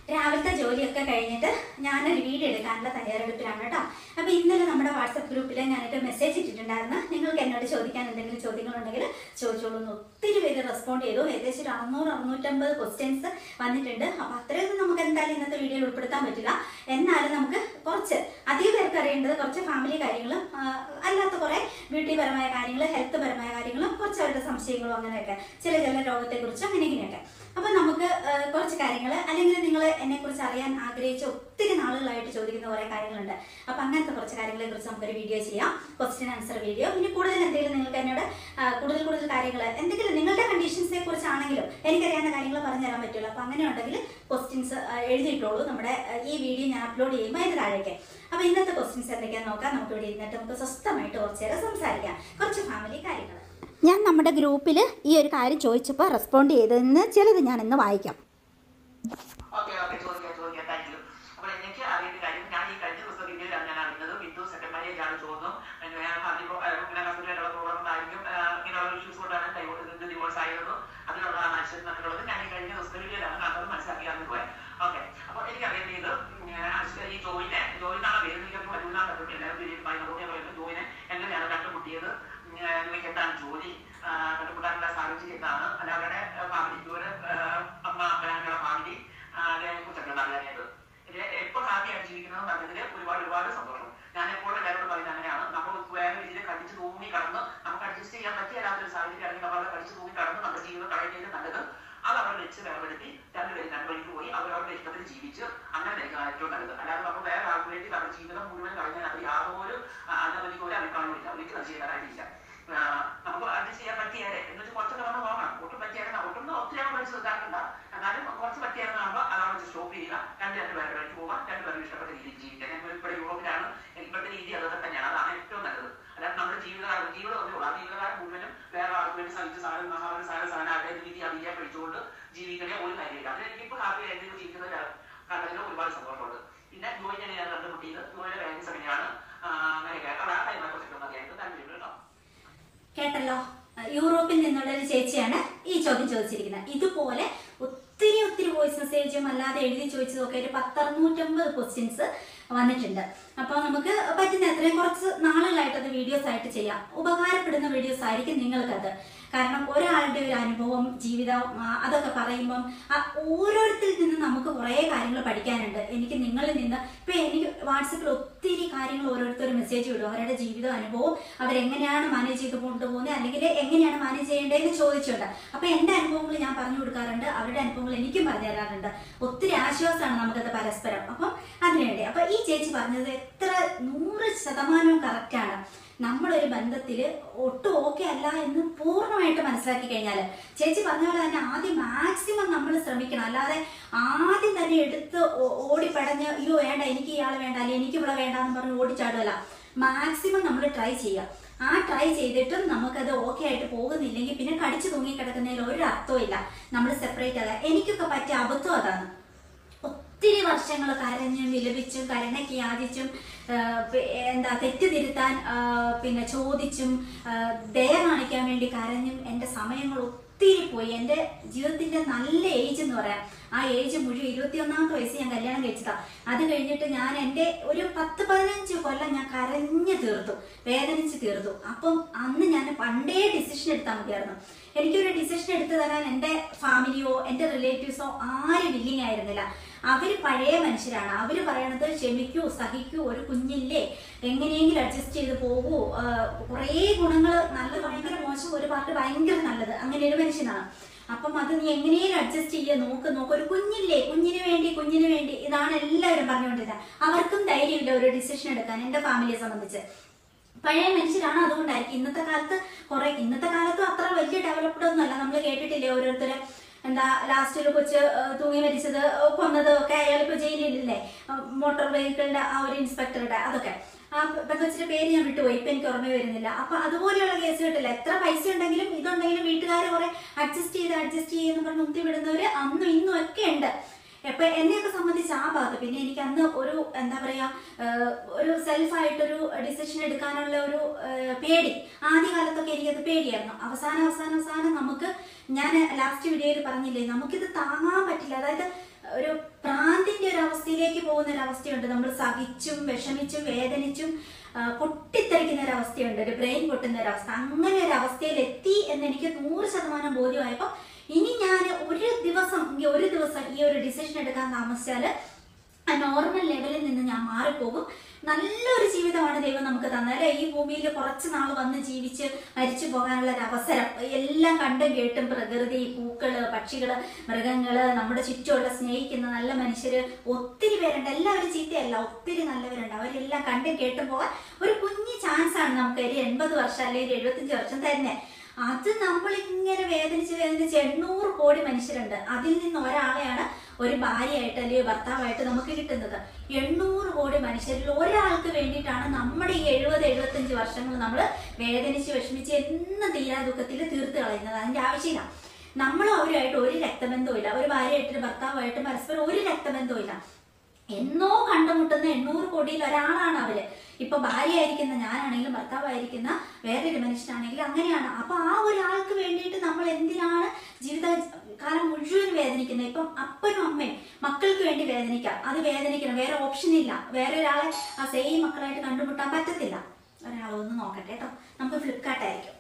രാവിലത്തെ ജോലിയൊക്കെ കഴിഞ്ഞിട്ട് ഞാനൊരു വീഡിയോ എടുക്കാനുള്ള തയ്യാറെടുപ്പിലാണ് കേട്ടോ അപ്പോൾ ഇന്നലെ നമ്മുടെ വാട്സപ്പ് ഗ്രൂപ്പിൽ ഞാനൊരു മെസ്സേജ് ഇട്ടിട്ടുണ്ടായിരുന്നു നിങ്ങൾക്ക് എന്നോട് ചോദിക്കാൻ എന്തെങ്കിലും ചോദ്യങ്ങളുണ്ടെങ്കിൽ ചോദിച്ചോളൂ എന്ന് ഒത്തിരി പേര് റെസ്പോണ്ട് ചെയ്തു ഏകദേശം ഒരു അറുന്നൂറ് അറുന്നൂറ്റമ്പത് ക്വസ്റ്റ്യൻസ് വന്നിട്ടുണ്ട് അപ്പോൾ അത്രയൊന്നും നമുക്ക് എന്തായാലും ഇന്നത്തെ വീഡിയോയിൽ ഉൾപ്പെടുത്താൻ പറ്റില്ല എന്നാലും നമുക്ക് കുറച്ച് അധികം പേർക്ക് അറിയേണ്ടത് കുറച്ച് ഫാമിലി കാര്യങ്ങളും ആ, അല്ലാത്ത കുറേ ബ്യൂട്ടി പരമായ കാര്യങ്ങൾ ഹെൽത്ത് പരമായ കാര്യങ്ങളും കുറച്ച് അവരുടെ സംശയങ്ങളും അങ്ങനെയൊക്കെ ചില ചില രോഗത്തെക്കുറിച്ച് അങ്ങനെ ഇങ്ങനെയൊക്കെ അപ്പൊ നമുക്ക് ആ, കുറച്ച് കാര്യങ്ങൾ അല്ലെങ്കിൽ നിങ്ങൾ എന്നെ കുറിച്ച് അറിയാൻ ആഗ്രഹിച്ച ഒത്തിരി നാളുകളായിട്ട് ചോദിക്കുന്ന കുറെ കാര്യങ്ങളുണ്ട് അപ്പൊ അങ്ങനത്തെ കുറച്ച് കാര്യങ്ങളെ കുറിച്ച് നമുക്കൊരു വീഡിയോ ചെയ്യാം ക്വസ്റ്റ്യൻ ആൻസർ വീഡിയോ ഇനി കൂടുതൽ എന്തെങ്കിലും നിങ്ങൾക്ക് എന്നോട് ആ, കൂടുതൽ കൂടുതൽ കാര്യങ്ങൾ എന്തെങ്കിലും നിങ്ങളുടെ കണ്ടീഷൻസിനെ കുറിച്ചാണെങ്കിലും എനിക്കറിയാവുന്ന കാര്യങ്ങൾ പറഞ്ഞു തരാൻ പറ്റുള്ളൂ അപ്പൊ അങ്ങനെ ഉണ്ടെങ്കിൽ ക്വസ്റ്റ്യൻസ് എഴുതിയിട്ടോളൂ നമ്മുടെ ആ, ഈ വീഡിയോ ഞാൻ അപ്ലോഡ് ചെയ്യുമ്പോൾ അതിന് താഴേക്ക് അപ്പൊ ഇന്നത്തെ ക്വസ്റ്റ്യൻസ് എന്തൊക്കെയാണെന്ന് നോക്കാം നമുക്ക് ഇവിടെ ഇരുന്നിട്ട് നമുക്ക് സ്വസ്ഥമായിട്ട് കുറച്ച് നേരം സംസാരിക്കാം കുറച്ച് ഫാമിലി കാര്യങ്ങൾ ഞാൻ നമ്മുടെ ഗ്രൂപ്പിൽ ഈ ഒരു കാര്യം ചോദിച്ചപ്പോൾ റെസ്പോണ്ട് ചെയ്തതെന്ന് ചിലത് ഞാൻ ഇന്ന് വായിക്കാം ഓക്കെ ഓക്കെ ചോദിക്കാം ചോദിക്കാം താങ്ക് യു അപ്പോൾ എനിക്ക് അറിയേണ്ട കാര്യം ഞാൻ ഈ കഴിഞ്ഞ ദിവസം വീഡിയോയിലാണ് ഞാൻ അറിയുന്നത് വിൻഡോ സെക്കൻഡ് മാരേജ് ആണ് ചോദിച്ചു അതിപ്പോൾ ഇങ്ങനെ ഹസ്ബൻഡായിട്ടുള്ള പ്രോബ്ലം ഉണ്ടായിരിക്കും ഇങ്ങനെയുള്ള ഇഷ്യൂസ് കൊണ്ടാണ് ഡൈവോഴ്സ് ഡിവോഴ്സ് ആയിരുന്നു അതിനുള്ള മനുഷ്യൻ എന്നുള്ളത് ഞാൻ ഈ കഴിഞ്ഞ ദിവസത്തെ വീഡിയോയിലാണ് കണ്ടത് മനസ്സിലാക്കി അറിഞ്ഞു പോയത് ഓക്കെ അപ്പോൾ എനിക്ക് അറിയേണ്ടത് ഈ ജോയിനെ ജോയിനാണ് പേര് എനിക്ക് വലുതാൻ പറ്റുന്നില്ല പറയുന്നത് പറയുന്നത് ജോയിനെ എങ്ങനെയാണ് കണ്ടുമുട്ടിയത് നിങ്ങൾക്ക് എന്താണ് ജോലി ആ, കണ്ടുമുട്ടാനുള്ള സാഹചര്യം എന്താണ് അല്ല അവരുടെ ഫാമിലി ഇവര് അമ്മ അപ്പനാങ്ങളുടെ ഫാമിലി അതിനെ കുറിച്ചൊക്കെ അറിയാനായിട്ട് എപ്പോൾ ഹാപ്പിയായിട്ട് ജീവിക്കുന്നത് പറഞ്ഞതിൽ ഒരുപാട് ഒരുപാട് സന്തോഷം ഞാൻ എപ്പോഴും എല്ലാവരോടും പറയുന്നത് അങ്ങനെയാണ് നമ്മൾ വേറെ രീതിയിൽ കടിച്ചു തൂങ്ങി കടന്ന് നമുക്ക് അഡ്ജസ്റ്റ് ചെയ്യാൻ പറ്റിയാലാത്തൊരു സാഹചര്യം അല്ലെങ്കിൽ നമ്മൾ കടിച്ചു തൂങ്ങി കടന്ന് നമ്മുടെ ജീവിതം കളയുന്നതിന് നല്ലത് അത് അവർ വെച്ച് വേർപെടുത്തി രണ്ടുപേരും രണ്ട് വഴിക്ക് പോയി അവരവരുടെ ഇഷ്ടത്തിന് ജീവിച്ച് അങ്ങനെ കഴിക്കാൻ ഏറ്റവും നല്ലത് അല്ലാതെ നമ്മൾ വേറെ ആൾക്ക് വേണ്ടി നമ്മുടെ ജീവിതം മുഴുവൻ കളഞ്ഞാൽ അത് യാതൊരു അനവധിക്ക് ഒരു അഭിപ്രായമില്ല ഒരിക്കലും ചെയ്യാനായിട്ടില്ല ആ, നമുക്ക് അഡ്ജസ്റ്റ് ചെയ്യാൻ പറ്റിയാലേ എന്ന് വെച്ചാൽ കുറച്ചൊക്കെ നമ്മൾ നോക്കണം ഒട്ടും പറ്റിയാലും ഒട്ടും ഒത്തിരി നമ്മൾ പഠിച്ച് ഇതാക്കണ്ട എന്നാലും കുറച്ച് പറ്റിയാലും ആകുമ്പോൾ അതാണ് വെച്ച് സ്റ്റോപ്പ് ചെയ്യുക രണ്ട് രണ്ട് പേരുടെ വഴിക്ക് പോകാം രണ്ട് പേരും ഇഷ്ടപ്പെട്ട രീതിയിൽ ജീവിക്കുക ഞാൻ ഇവിടെ യൂറോപ്പിലാണ് ഇപ്പോഴത്തെ രീതി അതൊക്കെ തന്നെയാണ് അതാണ് ഏറ്റവും നല്ലത് അല്ലാതെ നമ്മുടെ ജീവിതകാലം ജീവിതം ഒന്നേ ഉള്ളൂ ആ ജീവിതകാലം മുഴുവനും വേറെ ആൾക്ക് വേണ്ടി സഹിച്ച് സാധനം ആഹാരം സാധനം സാധനം അതേ രീതി അറിയാൻ പഠിച്ചുകൊണ്ട് ജീവിക്കണേ ഒരു കാര്യമില്ല അതിന് എനിക്കിപ്പോൾ ഹാപ്പി ആയിട്ട് ജീവിക്കുന്നത് കണ്ടതിൽ ഒരുപാട് സന്തോഷമുണ്ട് പിന്നെ ജോയിനെ ഞാൻ കണ്ടുമുട്ടിയത് ജോയിയുടെ പാരൻസ് എങ്ങനെയാണ് ആ, അങ്ങനെയൊക്കെ അപ്പോൾ ആ കാര്യങ്ങളെ കുറിച്ചൊക്കെ ഒന്ന് അറിയാൻ താല്പര്യം കേട്ടോ കേട്ടല്ലോ യൂറോപ്പിൽ നിന്നുള്ള ഒരു ചേച്ചിയാണ് ഈ ചോദ്യം ചോദിച്ചിരിക്കുന്നത് ഇതുപോലെ ഒത്തിരി ഒത്തിരി വോയിസ് മെസ്സേജും അല്ലാതെ എഴുതി ചോദിച്ചതൊക്കെ ഒരു പത്തറുന്നൂറ്റമ്പത് ക്വസ്റ്റ്യൻസ് വന്നിട്ടുണ്ട് അപ്പോൾ നമുക്ക് പറ്റുന്ന എത്രയും കുറച്ച് നാളുകളായിട്ട് അത് വീഡിയോസ് ആയിട്ട് ചെയ്യാം ഉപകാരപ്പെടുന്ന വീഡിയോസ് ആയിരിക്കും നിങ്ങൾക്കത് കാരണം ഒരാളുടെ ഒരു അനുഭവം ജീവിതം ആ, അതൊക്കെ പറയുമ്പം ആ ഓരോരുത്തരിൽ നിന്ന് നമുക്ക് കുറേ കാര്യങ്ങൾ പഠിക്കാനുണ്ട് എനിക്ക് നിങ്ങളിൽ നിന്ന് ഇപ്പൊ എനിക്ക് വാട്സപ്പിൽ ഒത്തിരി കാര്യങ്ങൾ ഓരോരുത്തർ മെസ്സേജ് വിടും അവരുടെ ജീവിത അനുഭവം അവരെങ്ങനെയാണ് മാനേജ് ചെയ്ത് കൊണ്ടുപോകുന്നത് അല്ലെങ്കിൽ എങ്ങനെയാണ് മാനേജ് ചെയ്യേണ്ടതെന്ന് ചോദിച്ചുണ്ട് അപ്പൊ എന്റെ അനുഭവങ്ങൾ ഞാൻ പറഞ്ഞു കൊടുക്കാറുണ്ട് അവരുടെ അനുഭവങ്ങൾ എനിക്കും പറഞ്ഞു തരാറുണ്ട് ഒത്തിരി ആശ്വാസമാണ് നമുക്കത് പരസ്പരം അപ്പം അതിനുവേണ്ടി അപ്പൊ ഈ ചേച്ചി പറഞ്ഞത് എത്ര നൂറ് ശതമാനവും കറക്റ്റാണ് നമ്മളൊരു ബന്ധത്തിൽ ഒട്ടും ഓക്കെ അല്ല എന്ന് പൂർണ്ണമായിട്ട് മനസ്സിലാക്കി കഴിഞ്ഞാൽ ചേച്ചി പറഞ്ഞ പോലെ തന്നെ ആദ്യം മാക്സിമം നമ്മൾ ശ്രമിക്കണം അല്ലാതെ ആദ്യം തന്നെ എടുത്ത് ഓ- ഓടിപ്പടഞ്ഞ് അയ്യോ വേണ്ട എനിക്ക് ഇയാൾ വേണ്ട അല്ലെങ്കിൽ എനിക്ക് ഇവിടെ വേണ്ട എന്ന് പറഞ്ഞ് ഓടിച്ചാടുമല്ല മാക്സിമം നമ്മൾ ട്രൈ ചെയ്യുക ആ ട്രൈ ചെയ്തിട്ടും നമുക്കത് ഓക്കെ ആയിട്ട് പോകുന്നില്ലെങ്കിൽ പിന്നെ കടിച്ചു തൂങ്ങി കിടക്കുന്നതിൽ ഒരു അർത്ഥവും ഇല്ല നമ്മൾ സെപ്പറേറ്റ് ആകാം എനിക്കൊക്കെ പറ്റിയ അബദ്ധം അതാണ് ഒത്തിരി വർഷങ്ങൾ കരഞ്ഞും വിലപിച്ചും കരുണയ്ക്ക് യാചിച്ചും ആ, പി- എന്താ തെറ്റ് തിരുത്താൻ ആ, പിന്നെ ചോദിച്ചും ആ, ദയ കാണിക്കാൻ വേണ്ടി കരഞ്ഞും എൻ്റെ സമയങ്ങൾ ഒത്തിരി പോയി എൻ്റെ ജീവിതത്തിന്റെ നല്ല ഏജ് എന്ന് പറയാം ആ ഏജ് മുഴുവൻ ഇരുപത്തിയൊന്നാമത്തെ വയസ്സ് ഞാൻ കല്യാണം കഴിച്ചതാ അത് കഴിഞ്ഞിട്ട് ഞാൻ എൻ്റെ ഒരു പത്ത് പതിനഞ്ച് കൊല്ലം ഞാൻ കരഞ്ഞു തീർത്തു വേദനിച്ച് തീർത്തു അപ്പം അന്ന് ഞാൻ പണ്ടേ ഡിസിഷൻ എടുത്താൽ മതിയായിരുന്നു എനിക്കൊരു ഡിസിഷൻ എടുത്തു തരാൻ എൻ്റെ ഫാമിലിയോ എൻ്റെ റിലേറ്റീവ്സോ ആരും വില്ലിങ് ആയിരുന്നില്ല അവര് പഴയ മനുഷ്യരാണ് അവര് പറയണത് ക്ഷമിക്കൂ സഹിക്കൂ ഒരു കുഞ്ഞില്ലേ എങ്ങനെയെങ്കിലും അഡ്ജസ്റ്റ് ചെയ്ത് പോകൂ ആഹ് കുറേ ഗുണങ്ങൾ നല്ലത് ഭയങ്കര മോശം ഒരു പാർട്ട് ഭയങ്കര നല്ലത് അങ്ങനെ ഒരു മനുഷ്യനാണ് അപ്പം അത് നീ എങ്ങനെയും അഡ്ജസ്റ്റ് ചെയ്യുക നോക്ക് നോക്ക് ഒരു കുഞ്ഞില്ലേ കുഞ്ഞിന് വേണ്ടി കുഞ്ഞിന് വേണ്ടി ഇതാണ് എല്ലാവരും പറഞ്ഞുകൊണ്ടിരുന്നത് അവർക്കും ധൈര്യമില്ല ഒരു ഡിസിഷൻ എടുക്കാൻ എൻ്റെ ഫാമിലിയെ സംബന്ധിച്ച് പഴയ മനുഷ്യരാണ് അതുകൊണ്ടായിരിക്കും ഇന്നത്തെ കാലത്ത് കുറെ ഇന്നത്തെ കാലത്തും അത്ര വലിയ ഡെവലപ്ഡ് ഒന്നുമല്ല നമ്മൾ കേട്ടിട്ടില്ലേ ഓരോരുത്തരെ എന്താ ലാസ്റ്റ് ഒരു കൊച്ച് ഏഹ്, തൂങ്ങി മരിച്ചത് ഏഹ്, കൊന്നത് ഒക്കെ അയാളിപ്പോ ജയിലിലില്ലേ മോട്ടോർ വെഹിക്കിളിന്റെ ആ ഒരു ഇൻസ്പെക്ടറുടെ അതൊക്കെ ആ കൊച്ചിന്റെ പേര് ഞാൻ വിട്ടുപോയി ഇപ്പൊ എനിക്ക് ഓർമ്മ വരുന്നില്ല അപ്പൊ അതുപോലെയുള്ള കേസ് കിട്ടില്ല എത്ര പൈസ ഉണ്ടെങ്കിലും ഇതുണ്ടെങ്കിലും വീട്ടുകാർ കുറെ അഡ്ജസ്റ്റ് ചെയ്ത് അഡ്ജസ്റ്റ് ചെയ്യുന്ന പറഞ്ഞ് മുത്തി വിടുന്നവര് അന്നും ഇന്നും ഒക്കെ ഉണ്ട് അപ്പൊ എന്നെയൊക്കെ സംബന്ധിച്ച് ആ ഭാഗത്ത് പിന്നെ എനിക്ക് അന്ന് ഒരു എന്താ പറയാ ഏഹ്, ഒരു സെൽഫായിട്ടൊരു ഡിസിഷൻ എടുക്കാനുള്ള ഒരു ഏഹ്, പേടി ആദ്യകാലത്തൊക്കെ എനിക്കത് പേടിയായിരുന്നു അവസാനം അവസാനം അവസാനം നമുക്ക് ഞാൻ ലാസ്റ്റ് വീഡിയോയിൽ പറഞ്ഞില്ലേ നമുക്കിത് താങ്ങാൻ പറ്റില്ല അതായത് ഒരു പ്രാന്ത അതിന്റെ ഒരു അവസ്ഥയിലേക്ക് പോകുന്ന ഒരു അവസ്ഥയുണ്ട് നമ്മൾ സഹിച്ചും വിഷമിച്ചും വേദനിച്ചും ആ, പൊട്ടിത്തെറിക്കുന്ന ഒരു അവസ്ഥയുണ്ട് ഒരു ബ്രെയിൻ പൊട്ടുന്ന ഒരു അവസ്ഥ അങ്ങനെ ഒരു അവസ്ഥയിൽ എത്തി എന്ന് എനിക്ക് നൂറ് ശതമാനം ബോധ്യമായപ്പോൾ ഇനി ഞാൻ ഒരു ദിവസം എങ്കിൽ ഒരു ദിവസം ഈ ഒരു ഡിസിഷൻ എടുക്കാൻ താമസിച്ചാൽ ആ നോർമൽ ലെവലിൽ നിന്ന് ഞാൻ മാറിപ്പോകും നല്ലൊരു ജീവിതമാണ് ദൈവം നമുക്ക് തന്നത് അല്ലെ ഈ ഭൂമിയിൽ കുറച്ച് നാൾ വന്ന് ജീവിച്ച് മരിച്ചു പോകാനുള്ള ഒരു അവസരം എല്ലാം കണ്ടും കേട്ടും പ്രകൃതി പൂക്കള് പക്ഷികള് മൃഗങ്ങള് നമ്മുടെ ചുറ്റുമുള്ള സ്നേഹിക്കുന്ന നല്ല മനുഷ്യര് ഒത്തിരി പേരുണ്ട് എല്ലാവരും ചീത്തയല്ല ഒത്തിരി നല്ലവരുണ്ട് അവരെല്ലാം കണ്ടും കേട്ടും പോകാൻ ഒരു കുഞ്ഞു ചാൻസ് ആണ് നമുക്ക് ഒരു എൺപത് വർഷം അല്ലെങ്കിൽ ഒരു എഴുപത്തഞ്ച് വർഷം തന്നെ അത് നമ്മൾ ഇങ്ങനെ വേദനിച്ച് വേദനിച്ച് എണ്ണൂറ് കോടി മനുഷ്യരുണ്ട് അതിൽ നിന്ന് ഒരാളെയാണ് ഒരു ഭാര്യയായിട്ട് അല്ലെങ്കിൽ ഭർത്താവായിട്ട് നമുക്ക് കിട്ടുന്നത് എണ്ണൂറ് കോടി മനുഷ്യരിൽ ഒരാൾക്ക് വേണ്ടിയിട്ടാണ് നമ്മുടെ ഈ എഴുപത് എഴുപത്തഞ്ച് വർഷങ്ങൾ നമ്മൾ വേദനിച്ച് വിഷമിച്ച് എന്ന് തീരാ ദുഃഖത്തിൽ തീർത്ത് കളയുന്നത് അതിന്റെ ആവശ്യമില്ല നമ്മളും അവരുമായിട്ട് ഒരു രക്തബന്ധവും ഇല്ല ഒരു ഭാര്യയായിട്ട് ഭർത്താവായിട്ട് പരസ്പരം ഒരു രക്തബന്ധവും ഇല്ല എന്നോ കണ്ടുമുട്ടുന്ന എണ്ണൂറ് കോടിയിൽ ഒരാളാണ് അവര് ഇപ്പൊ ഭാര്യയായിരിക്കുന്ന ഞാനാണെങ്കിലും ഭർത്താവായിരിക്കുന്ന വേറൊരു മനുഷ്യനാണെങ്കിലും അങ്ങനെയാണ് അപ്പൊ ആ ഒരാൾക്ക് വേണ്ടിയിട്ട് നമ്മൾ എന്തിനാണ് ജീവിത കാലം മുഴുവൻ വേദനിക്കുന്നത് ഇപ്പം അപ്പനും അമ്മയും മക്കൾക്ക് വേണ്ടി വേദനിക്കാം അത് വേദനിക്കണം വേറെ ഓപ്ഷൻ ഇല്ല വേറെ ഒരാളെ ആ സെയിം മക്കളായിട്ട് കണ്ടുമുട്ടാൻ പറ്റത്തില്ല ഒരാളൊന്ന് നോക്കട്ടെ കേട്ടോ നമുക്ക് ഫ്ലിപ്കാർട്ട് ആയിരിക്കും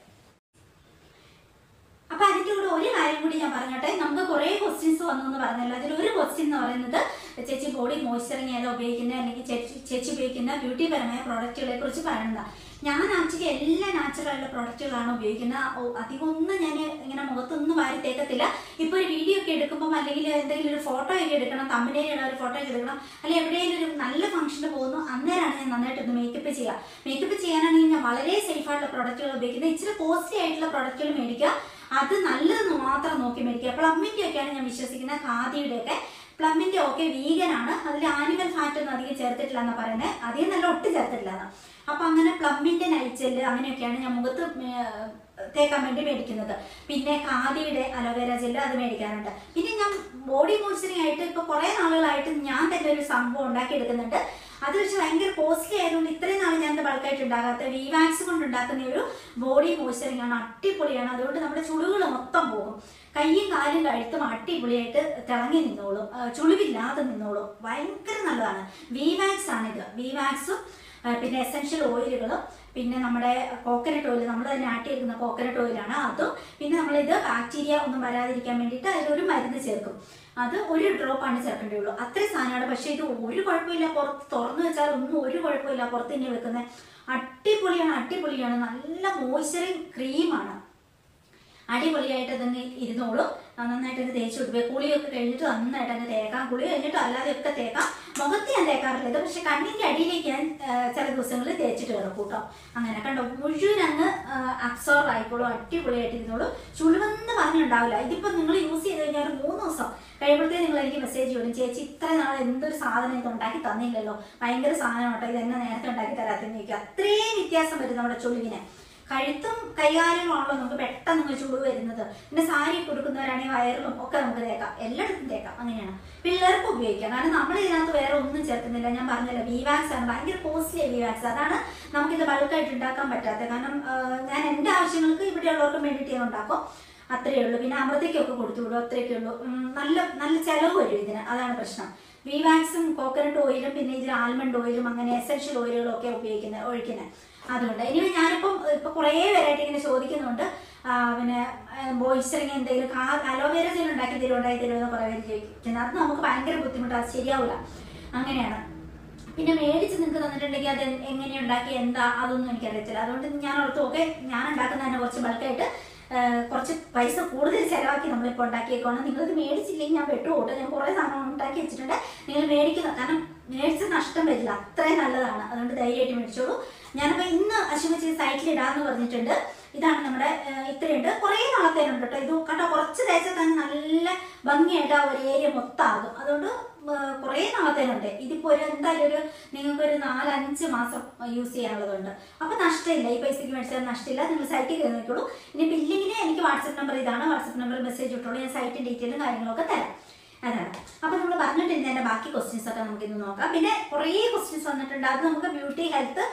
അപ്പൊ അതിന്റെ കൂടെ ഒരു കാര്യം കൂടി ഞാൻ പറഞ്ഞോട്ടെ നമുക്ക് കുറെ ക്വസ്റ്റ്യൻസ് വന്നു എന്ന് പറഞ്ഞല്ലോ അതിൽ ഒരു ക്വസ്റ്റ്യൻ എന്ന് പറയുന്നത് ചേച്ചി ബോഡി മോയ്സ്ചറിങ് ഏതാ ഉപയോഗിക്കുന്ന അല്ലെങ്കിൽ ചേച്ചി ചേച്ചി ഉപയോഗിക്കുന്ന ബ്യൂട്ടി പരമായ പ്രോഡക്റ്റുകളെ കുറിച്ച് പറയുന്നത് ഞാൻ ആക്ച്വലി എല്ലാ നാച്ചുറൽ ആയിട്ടുള്ള പ്രോഡക്റ്റുകളാണ് ഉപയോഗിക്കുന്നത് ഓ, അധികം ഒന്നും ഞാൻ ഇങ്ങനെ മുഖത്തൊന്നും വാരി തേക്കത്തില്ല ഇപ്പൊ ഒരു വീഡിയോ ഒക്കെ എടുക്കുമ്പോൾ അല്ലെങ്കിൽ എന്തെങ്കിലും ഒരു ഫോട്ടോ ഒക്കെ എടുക്കണം തമ്പനേലുള്ള ഒരു ഫോട്ടോ ഒക്കെ എടുക്കണം അല്ലെങ്കിൽ എവിടെയെങ്കിലും ഒരു നല്ല ഫംഗ്ഷന് പോകുന്നു അന്നേരമാണ് ഞാൻ നന്നായിട്ടൊന്ന് മേക്കപ്പ് ചെയ്യുക മേക്കപ്പ് ചെയ്യാനാണെങ്കിൽ ഞാൻ വളരെ സേഫ് ആയിട്ടുള്ള പ്രോഡക്റ്റുകൾ ഉപയോഗിക്കുന്നത് ഇച്ചിരി കോസ്റ്റ്ലി ആയിട്ടുള്ള പ്രോഡക്റ്റുകൾ മേടിക്കുക അത് നല്ലതെന്ന് മാത്രം നോക്കി മേടിക്കുക പ്ലമ്മിന്റെ ഒക്കെയാണ് ഞാൻ വിശ്വസിക്കുന്നത് ഖാദിയുടെ ഒക്കെ പ്ലമ്മിന്റെ ഒക്കെ വീഗൻ ആണ് അതിൽ ആനിമൽ ഫാറ്റ് ഒന്നും അധികം ചേർത്തിട്ടില്ല എന്നാ പറയുന്നത് അധികം നല്ല ഒട്ടും ചേർത്തിട്ടില്ല എന്ന് അപ്പൊ അങ്ങനെ പ്ലമ്മിന്റെ നൈറ്റ് ജെല്ല് അങ്ങനെയൊക്കെയാണ് ഞാൻ മുഖത്ത് ഏർ, തേക്കാൻ വേണ്ടി മേടിക്കുന്നത് പിന്നെ ഖാദിയുടെ അലോവേര ജെല്ല് അത് മേടിക്കാറുണ്ട് പിന്നെ ഞാൻ ബോഡി മോയ്സ്ചറിങ് ആയിട്ട് ഇപ്പൊ കുറെ നാളുകളായിട്ട് ഞാൻ തന്നെ ഒരു സംഭവം ഉണ്ടാക്കി എടുക്കുന്നുണ്ട് അത് വെച്ച് ഭയങ്കര കോസ്റ്റ്ലി ആയതുകൊണ്ട് ഇത്രയും നാൾ ഞാൻ ബൾക്കായിട്ട് ഉണ്ടാകാത്ത വിവാക്സ് കൊണ്ട് ഉണ്ടാക്കുന്ന ഒരു ബോഡി മോയ്സ്ചറിങ് ആണ് അടിപൊളിയാണ് അതുകൊണ്ട് നമ്മുടെ ചുളിവുകൾ മൊത്തം പോകും കൈയും കാലും കഴുത്തും അടിപൊളിയായിട്ട് തിളങ്ങി നിന്നോളും ആ, ചുളിവില്ലാതെ നിന്നോളും ഭയങ്കര നല്ലതാണ് വിവാക്സ് ആണിത് വിവാക്സും ആ, പിന്നെ എസെൻഷ്യൽ ഓയിലുകളും പിന്നെ നമ്മുടെ കോക്കനട്ട് ഓയിൽ നമ്മൾ തന്നെ ആട്ടിയെടുക്കുന്ന കോക്കനട്ട് ഓയിലാണ് അതും പിന്നെ നമ്മളിത് ബാക്ടീരിയ ഒന്നും വരാതിരിക്കാൻ വേണ്ടിയിട്ട് അതിലൊരു മരുന്ന് ചേർക്കും അത് ഒരു ഡ്രോപ്പാണ് ചേർക്കേണ്ടതുള്ളൂ അത്രയും സാധനമാണ് പക്ഷെ ഇത് ഒരു കുഴപ്പമില്ല പുറത്ത് തുറന്നു വെച്ചാൽ ഒന്നും ഒരു കുഴപ്പമില്ല പുറത്ത് തന്നെ വെക്കുന്നത് അടിപൊളിയാണ് അടിപൊളിയാണ് നല്ല മോയ്സ്ചറിങ് ക്രീമാണ് അടിപൊളിയായിട്ട് അതങ്ങ് ഇരുന്നോളും ആ, നന്നായിട്ട് അങ്ങ് തേച്ച് കൊടുക്കുക കുളിയൊക്കെ കഴിഞ്ഞിട്ട് നന്നായിട്ട് അങ്ങ് തേക്കാം കുളി കഴിഞ്ഞിട്ട് അല്ലാതെ ഒക്കെ തേക്കാം മുഖത്ത് ഞാൻ തേക്കാറില്ല ഇത് പക്ഷെ കണ്ണിന്റെ അടിയിലേക്ക് ഞാൻ ആ, ചില ദിവസങ്ങളിൽ തേച്ചിട്ട് കിടക്കും കേട്ടോ അങ്ങനെ കണ്ടോ മുഴുവൻ അങ്ങ് അബ്സോർവ് ആയിക്കോളും അടിപൊളിയായിട്ട് ഇരുന്നോളും ചുളിവെന്ന് പറഞ്ഞുണ്ടാവില്ല ഇതിപ്പോ നിങ്ങൾ യൂസ് ചെയ്ത് കഴിഞ്ഞാൽ ഒരു മൂന്ന് ദിവസം കഴിയുമ്പോഴത്തേക്ക് നിങ്ങൾ എനിക്ക് മെസ്സേജ് വരും ചേച്ചി ഇത്ര നാൾ എന്തൊരു സാധനം ഇത് ഉണ്ടാക്കി തന്നില്ലല്ലോ ഭയങ്കര സാധനം കേട്ടോ ഇത് എന്നെ നേരത്തെ ഉണ്ടാക്കി തരാത്തെന്ന് ചോദിക്കും അത്രയും വ്യത്യാസം വരും നമ്മുടെ ചുളിവിന് കഴുത്തും കൈകാലുമാണല്ലോ നമുക്ക് പെട്ടെന്ന് അങ്ങ് ചുളിവ് വരുന്നത് പിന്നെ സാരി കൊടുക്കുന്നവരാണെങ്കിൽ വയറിലും ഒക്കെ നമുക്ക് തേക്കാം എല്ലായിടത്തും തേക്കാം അങ്ങനെയാണ് പിള്ളേർക്ക് ഉപയോഗിക്കാം കാരണം നമ്മൾ ഇതിനകത്ത് വേറെ ഒന്നും ചേർക്കുന്നില്ല ഞാൻ പറഞ്ഞല്ലോ വിവാക്സ് ആണ് ഭയങ്കര കോസ്റ്റ്ലി വിവാക്സ് അതാണ് നമുക്കിത് ബൾക്കായിട്ട് ഉണ്ടാക്കാൻ പറ്റാത്തത് കാരണം ആ, ഞാൻ എൻ്റെ ആവശ്യങ്ങൾക്ക് ഇവിടെയുള്ളവർക്ക് വേണ്ടിയിട്ട് ഞാൻ ഉണ്ടാക്കും അത്രയേ ഉള്ളൂ പിന്നെ അമൃതയ്ക്കൊക്കെ കൊടുത്തു വിടും അത്രയൊക്കെ ഉള്ളൂ ഉം, നല്ല നല്ല ചെലവ് വരും ഇതിന് അതാണ് പ്രശ്നം വിവാക്സും കോക്കനട്ട് ഓയിലും പിന്നെ ഇതിൽ ആൽമണ്ട് ഓയിലും അങ്ങനെ എസൻഷ്യൽ ഓയിലുകളും ഒക്കെ ഉപയോഗിക്കുന്നത് ഒഴിക്കുന്നത് അതുകൊണ്ട് ഇനി ഞാനിപ്പം ഇപ്പൊ കുറേ പേരായിട്ട് ഇങ്ങനെ ചോദിക്കുന്നുണ്ട് ആ, പിന്നെ മോയ്സ്ചറിങ് എന്തെങ്കിലും അലോവേര ജെൽ ഉണ്ടാക്കി തരുമോ ഉണ്ടാക്കി തരുമോ എന്ന് കുറേ പേര് ചോദിക്കുന്നത് അത് നമുക്ക് ഭയങ്കര ബുദ്ധിമുട്ടാണ് അത് ശരിയാവില്ല അങ്ങനെയാണ് പിന്നെ മേടിച്ച് നിങ്ങൾക്ക് തന്നിട്ടുണ്ടെങ്കിൽ അത് എ- എങ്ങനെ ഉണ്ടാക്കി എന്താ അതൊന്നും എനിക്കറിയത്തില്ല അതുകൊണ്ട് ഞാൻ ഓർത്തു ഓക്കെ ഞാൻ ഉണ്ടാക്കുന്ന തന്നെ കുറച്ച് ബൾക്കായിട്ട് കുറച്ച് പൈസ കൂടുതൽ ചിലവാക്കി നമ്മളിപ്പോൾ ഉണ്ടാക്കിയേക്കോണം നിങ്ങളിത് മേടിച്ചില്ലെങ്കിൽ ഞാൻ പെട്ടുപോട്ടെ ഞാൻ കുറേ സാധനം ഉണ്ടാക്കി വെച്ചിട്ടുണ്ട് നിങ്ങൾ മേടിക്കുന്ന കാരണം മേടിച്ച നഷ്ടം വരില്ല അത്രയും നല്ലതാണ് അതുകൊണ്ട് ധൈര്യമായിട്ട് മേടിച്ചോളൂ ഞാനിപ്പോൾ ഇന്ന് അശ്വമച്ചി സൈറ്റിൽ ഇടാന്ന് പറഞ്ഞിട്ടുണ്ട് ഇതാണ് നമ്മുടെ ഏഹ്, ഇത്രയുണ്ട് കുറേ നാളത്തേനുണ്ട് കേട്ടോ ഇത് കണ്ടോ കുറച്ച് തേച്ചാൽ തന്നെ നല്ല ഭംഗിയായിട്ട് ആ ഒരു ഏരിയ മൊത്തം ആകും അതുകൊണ്ട് ഏഹ്, കുറേ നാളത്തേനുണ്ട് ഇതിപ്പോ ഒരു എന്തായാലും ഒരു നിങ്ങൾക്ക് ഒരു നാലഞ്ച് മാസം യൂസ് ചെയ്യാനുള്ളതുണ്ട് അപ്പൊ നഷ്ടമില്ല ഈ പൈസക്ക് മേടിച്ചാൽ നഷ്ടമില്ല നിങ്ങൾ സൈറ്റിൽ കയറി നോക്കിയോളൂ ഇനി ബില്ലിങ്ങിന് എനിക്ക് വാട്സപ്പ് നമ്പർ ഇതാണ് വാട്സപ്പ് നമ്പർ മെസ്സേജ് ഇട്ടോളൂ ഞാൻ സൈറ്റ് ഡീറ്റെയിലും കാര്യങ്ങളൊക്കെ തരാം അതാണ് അപ്പൊ നമ്മൾ പറഞ്ഞിട്ടിരുന്നതിന്റെ ബാക്കി ക്വസ്റ്റ്യൻസ് ഒക്കെ നമുക്ക് ഇന്ന് നോക്കാം പിന്നെ കുറേ ക്വസ്റ്റ്യൻസ് വന്നിട്ടുണ്ട് അത് നമുക്ക് ബ്യൂട്ടി ഹെൽത്ത്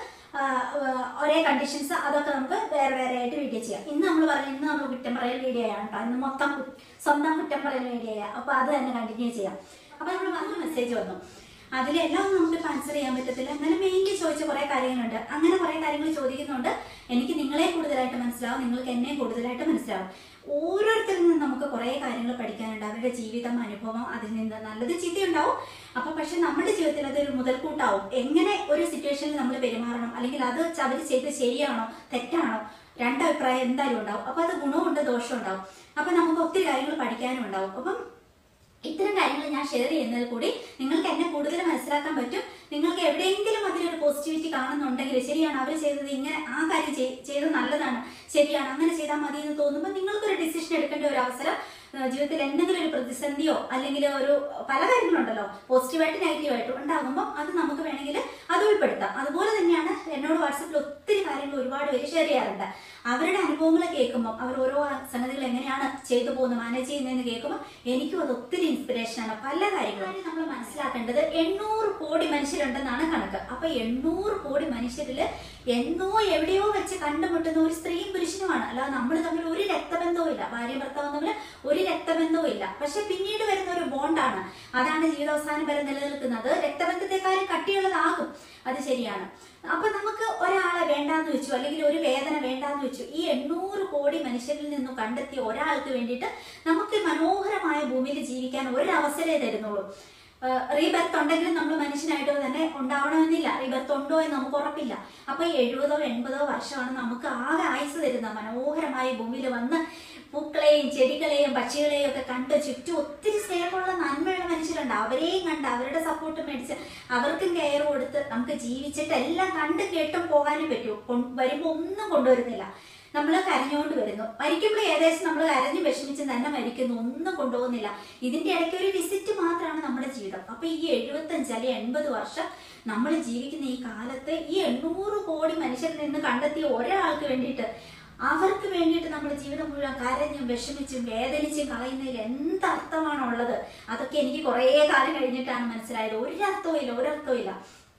ഒരേ കണ്ടീഷൻസ് അതൊക്കെ നമുക്ക് വേറെ വേറെ ആയിട്ട് വീഡിയോ ചെയ്യാം ഇന്ന് നമ്മൾ പറയുന്നത് ഇന്ന് നമ്മൾ കുറ്റം പറയൽ വീഡിയോ ആണ് കേട്ടോ ഇന്ന് മൊത്തം കു- സ്വന്തം കുറ്റം പറയൽ വീഡിയോ ചെയ്യാം അപ്പൊ അത് തന്നെ കണ്ടിന്യൂ ചെയ്യാം അപ്പൊ നമ്മൾ വന്ന മെസ്സേജ് വന്നു അതിലെല്ലാം ഒന്നും നമുക്ക് ആൻസർ ചെയ്യാൻ പറ്റത്തില്ല എന്നാലും മെയിൻലി ചോദിച്ച കുറെ കാര്യങ്ങളുണ്ട് അങ്ങനെ കുറെ കാര്യങ്ങൾ ചോദിക്കുന്നുണ്ട് എനിക്ക് നിങ്ങളെ കൂടുതലായിട്ട് മനസ്സിലാവും നിങ്ങൾക്ക് എന്നെ കൂടുതലായിട്ട് മനസ്സിലാവും ഓരോരുത്തരിൽ നിന്ന് നമുക്ക് കുറെ കാര്യങ്ങൾ പഠിക്കാനുണ്ട് അവരുടെ ജീവിതം അനുഭവം അതിൽ നിന്ന് നല്ലത് ചീത്തയുണ്ടാവും അപ്പൊ പക്ഷെ നമ്മുടെ ജീവിതത്തിൽ അതൊരു മുതൽക്കൂട്ടാവും എങ്ങനെ ഒരു സിറ്റുവേഷനിൽ നമ്മൾ പെരുമാറണം അല്ലെങ്കിൽ അത് അവർ ചെയ്ത് ശരിയാണോ തെറ്റാണോ രണ്ടഭിപ്രായം എന്തായാലും ഉണ്ടാവും അപ്പൊ അത് ഗുണമുണ്ട് ദോഷവും ഉണ്ടാവും അപ്പൊ നമുക്ക് ഒത്തിരി കാര്യങ്ങൾ പഠിക്കാനും ഉണ്ടാവും അപ്പം ഇത്തരം കാര്യങ്ങൾ ഞാൻ ഷെയർ ചെയ്യുന്നതിൽ കൂടി നിങ്ങൾക്ക് എന്നെ കൂടുതൽ മനസ്സിലാക്കാൻ പറ്റും നിങ്ങൾക്ക് എവിടെയെങ്കിലും അതിലൊരു പോസിറ്റിവിറ്റി കാണുന്നുണ്ടെങ്കിൽ ശരിയാണ് അവർ ചെയ്തത് ഇങ്ങനെ ആ കാര്യം ചെയ്- ചെയ്തത് നല്ലതാണ് ശരിയാണ് അങ്ങനെ ചെയ്താൽ മതി എന്ന് തോന്നുമ്പോൾ നിങ്ങൾക്കൊരു ഡിസിഷൻ എടുക്കേണ്ട ഒരു അവസരം ആ, ജീവിതത്തിൽ എന്തെങ്കിലും ഒരു പ്രതിസന്ധിയോ അല്ലെങ്കിൽ ഒരു പല കാര്യങ്ങളുണ്ടല്ലോ പോസിറ്റീവായിട്ട് നെഗറ്റീവായിട്ടും ഉണ്ടാകുമ്പോൾ അത് നമുക്ക് വേണമെങ്കിൽ അത് ഉൾപ്പെടുത്താം അതുപോലെ തന്നെയാണ് എന്നോട് വാട്സപ്പിൽ ഒത്തിരി കാര്യങ്ങൾ ഒരുപാട് പേര് ഷെയർ ചെയ്യാറുണ്ട് അവരുടെ അനുഭവങ്ങൾ കേൾക്കുമ്പോൾ അവർ ഓരോ സംഗതികൾ എങ്ങനെയാണ് ചെയ്തു പോകുന്നത് മാനേജ് ചെയ്യുന്നതെന്ന് കേൾക്കുമ്പോൾ എനിക്കും അത് ഒത്തിരി ഇൻസ്പിറേഷനാണ് പല കാര്യങ്ങളും നമ്മൾ മനസ്സിലാക്കേണ്ടത് എണ്ണൂറ് കോടി മനുഷ്യരുണ്ടെന്നാണ് കണക്ക് അപ്പൊ എണ്ണൂറ് കോടി മനുഷ്യരിൽ എന്നോ എവിടെയോ വെച്ച് കണ്ടുമുട്ടുന്ന ഒരു സ്ത്രീയും പുരുഷനുമാണ് അല്ലാതെ നമ്മൾ തമ്മിൽ ഒരു രക്തബന്ധവും ഇല്ല ഭാര്യ ഭർത്താവും തമ്മിൽ ഒരു രക്തബന്ധവും ഇല്ല പക്ഷെ പിന്നീട് വരുന്ന ഒരു ബോണ്ടാണ് അതാണ് ജീവിതാവസാനം വരെ നിലനിൽക്കുന്നത് രക്തബന്ധത്തെക്കാളും കട്ടിയുള്ളതാകും അത് ശരിയാണ് അപ്പൊ നമുക്ക് ഒരാളെ വേണ്ടാന്ന് വെച്ചു അല്ലെങ്കിൽ ഒരു വേദന വേണ്ടാന്ന് വെച്ചു ഈ എണ്ണൂറ് കോടി മനുഷ്യരിൽ നിന്നും കണ്ടെത്തിയ ഒരാൾക്ക് വേണ്ടിയിട്ട് നമുക്ക് മനോഹരമായ ഭൂമിയിൽ ജീവിക്കാൻ ഒരു അവസരമേ തരുന്നുള്ളൂ റീബർത്ത് ഉണ്ടെങ്കിലും നമ്മൾ മനുഷ്യനായിട്ട് തന്നെ ഉണ്ടാവണമെന്നില്ല റീബർത്ത് ഉണ്ടോ എന്ന് നമുക്ക് ഉറപ്പില്ല അപ്പൊ എഴുപതോ എൺപതോ വർഷമാണ് നമുക്ക് ആകെ ആയുസ് തരുന്ന മനോഹരമായ ഭൂമിയിൽ വന്ന് പൂക്കളെയും ചെടികളെയും പക്ഷികളെയും ഒക്കെ കണ്ട് ചുറ്റും ഒത്തിരി സ്നേഹമുള്ള നന്മയുള്ള മനുഷ്യരുണ്ട് അവരെയും കണ്ട് അവരുടെ സപ്പോർട്ട് മേടിച്ച് അവർക്കും കെയർ കൊടുത്ത് നമുക്ക് ജീവിച്ചിട്ട് എല്ലാം കണ്ട് കേട്ടും പോകാനും പറ്റൂ കൊ- വരുമ്പോ ഒന്നും കൊണ്ടുവരുന്നില്ല നമ്മൾ കരഞ്ഞുകൊണ്ട് വരുന്നു മരിക്കുമ്പോൾ ഏകദേശം നമ്മൾ കരഞ്ഞ് വിഷമിച്ച് തന്നെ മരിക്കുന്നു ഒന്നും കൊണ്ടുപോകുന്നില്ല ഇതിന്റെ ഇടയ്ക്ക് ഒരു വിസിറ്റ് മാത്രമാണ് നമ്മുടെ ജീവിതം അപ്പൊ ഈ എഴുപത്തഞ്ച് അല്ലെങ്കിൽ എൺപത് വർഷം നമ്മൾ ജീവിക്കുന്ന ഈ കാലത്ത് ഈ എണ്ണൂറ് കോടി മനുഷ്യരിൽ നിന്ന് കണ്ടെത്തിയ ഒരാൾക്ക് വേണ്ടിയിട്ട് അവർക്ക് വേണ്ടിയിട്ട് നമ്മൾ ജീവിതം മുഴുവൻ കരഞ്ഞും വിഷമിച്ചും വേദനിച്ചും കളയുന്നതിൽ എന്തർത്ഥമാണോ ഉള്ളത് അതൊക്കെ എനിക്ക് കുറേ കാലം കഴിഞ്ഞിട്ടാണ് മനസ്സിലായത് ഒരർത്ഥവും ഇല്ല ഒരർത്ഥവും ഇല്ല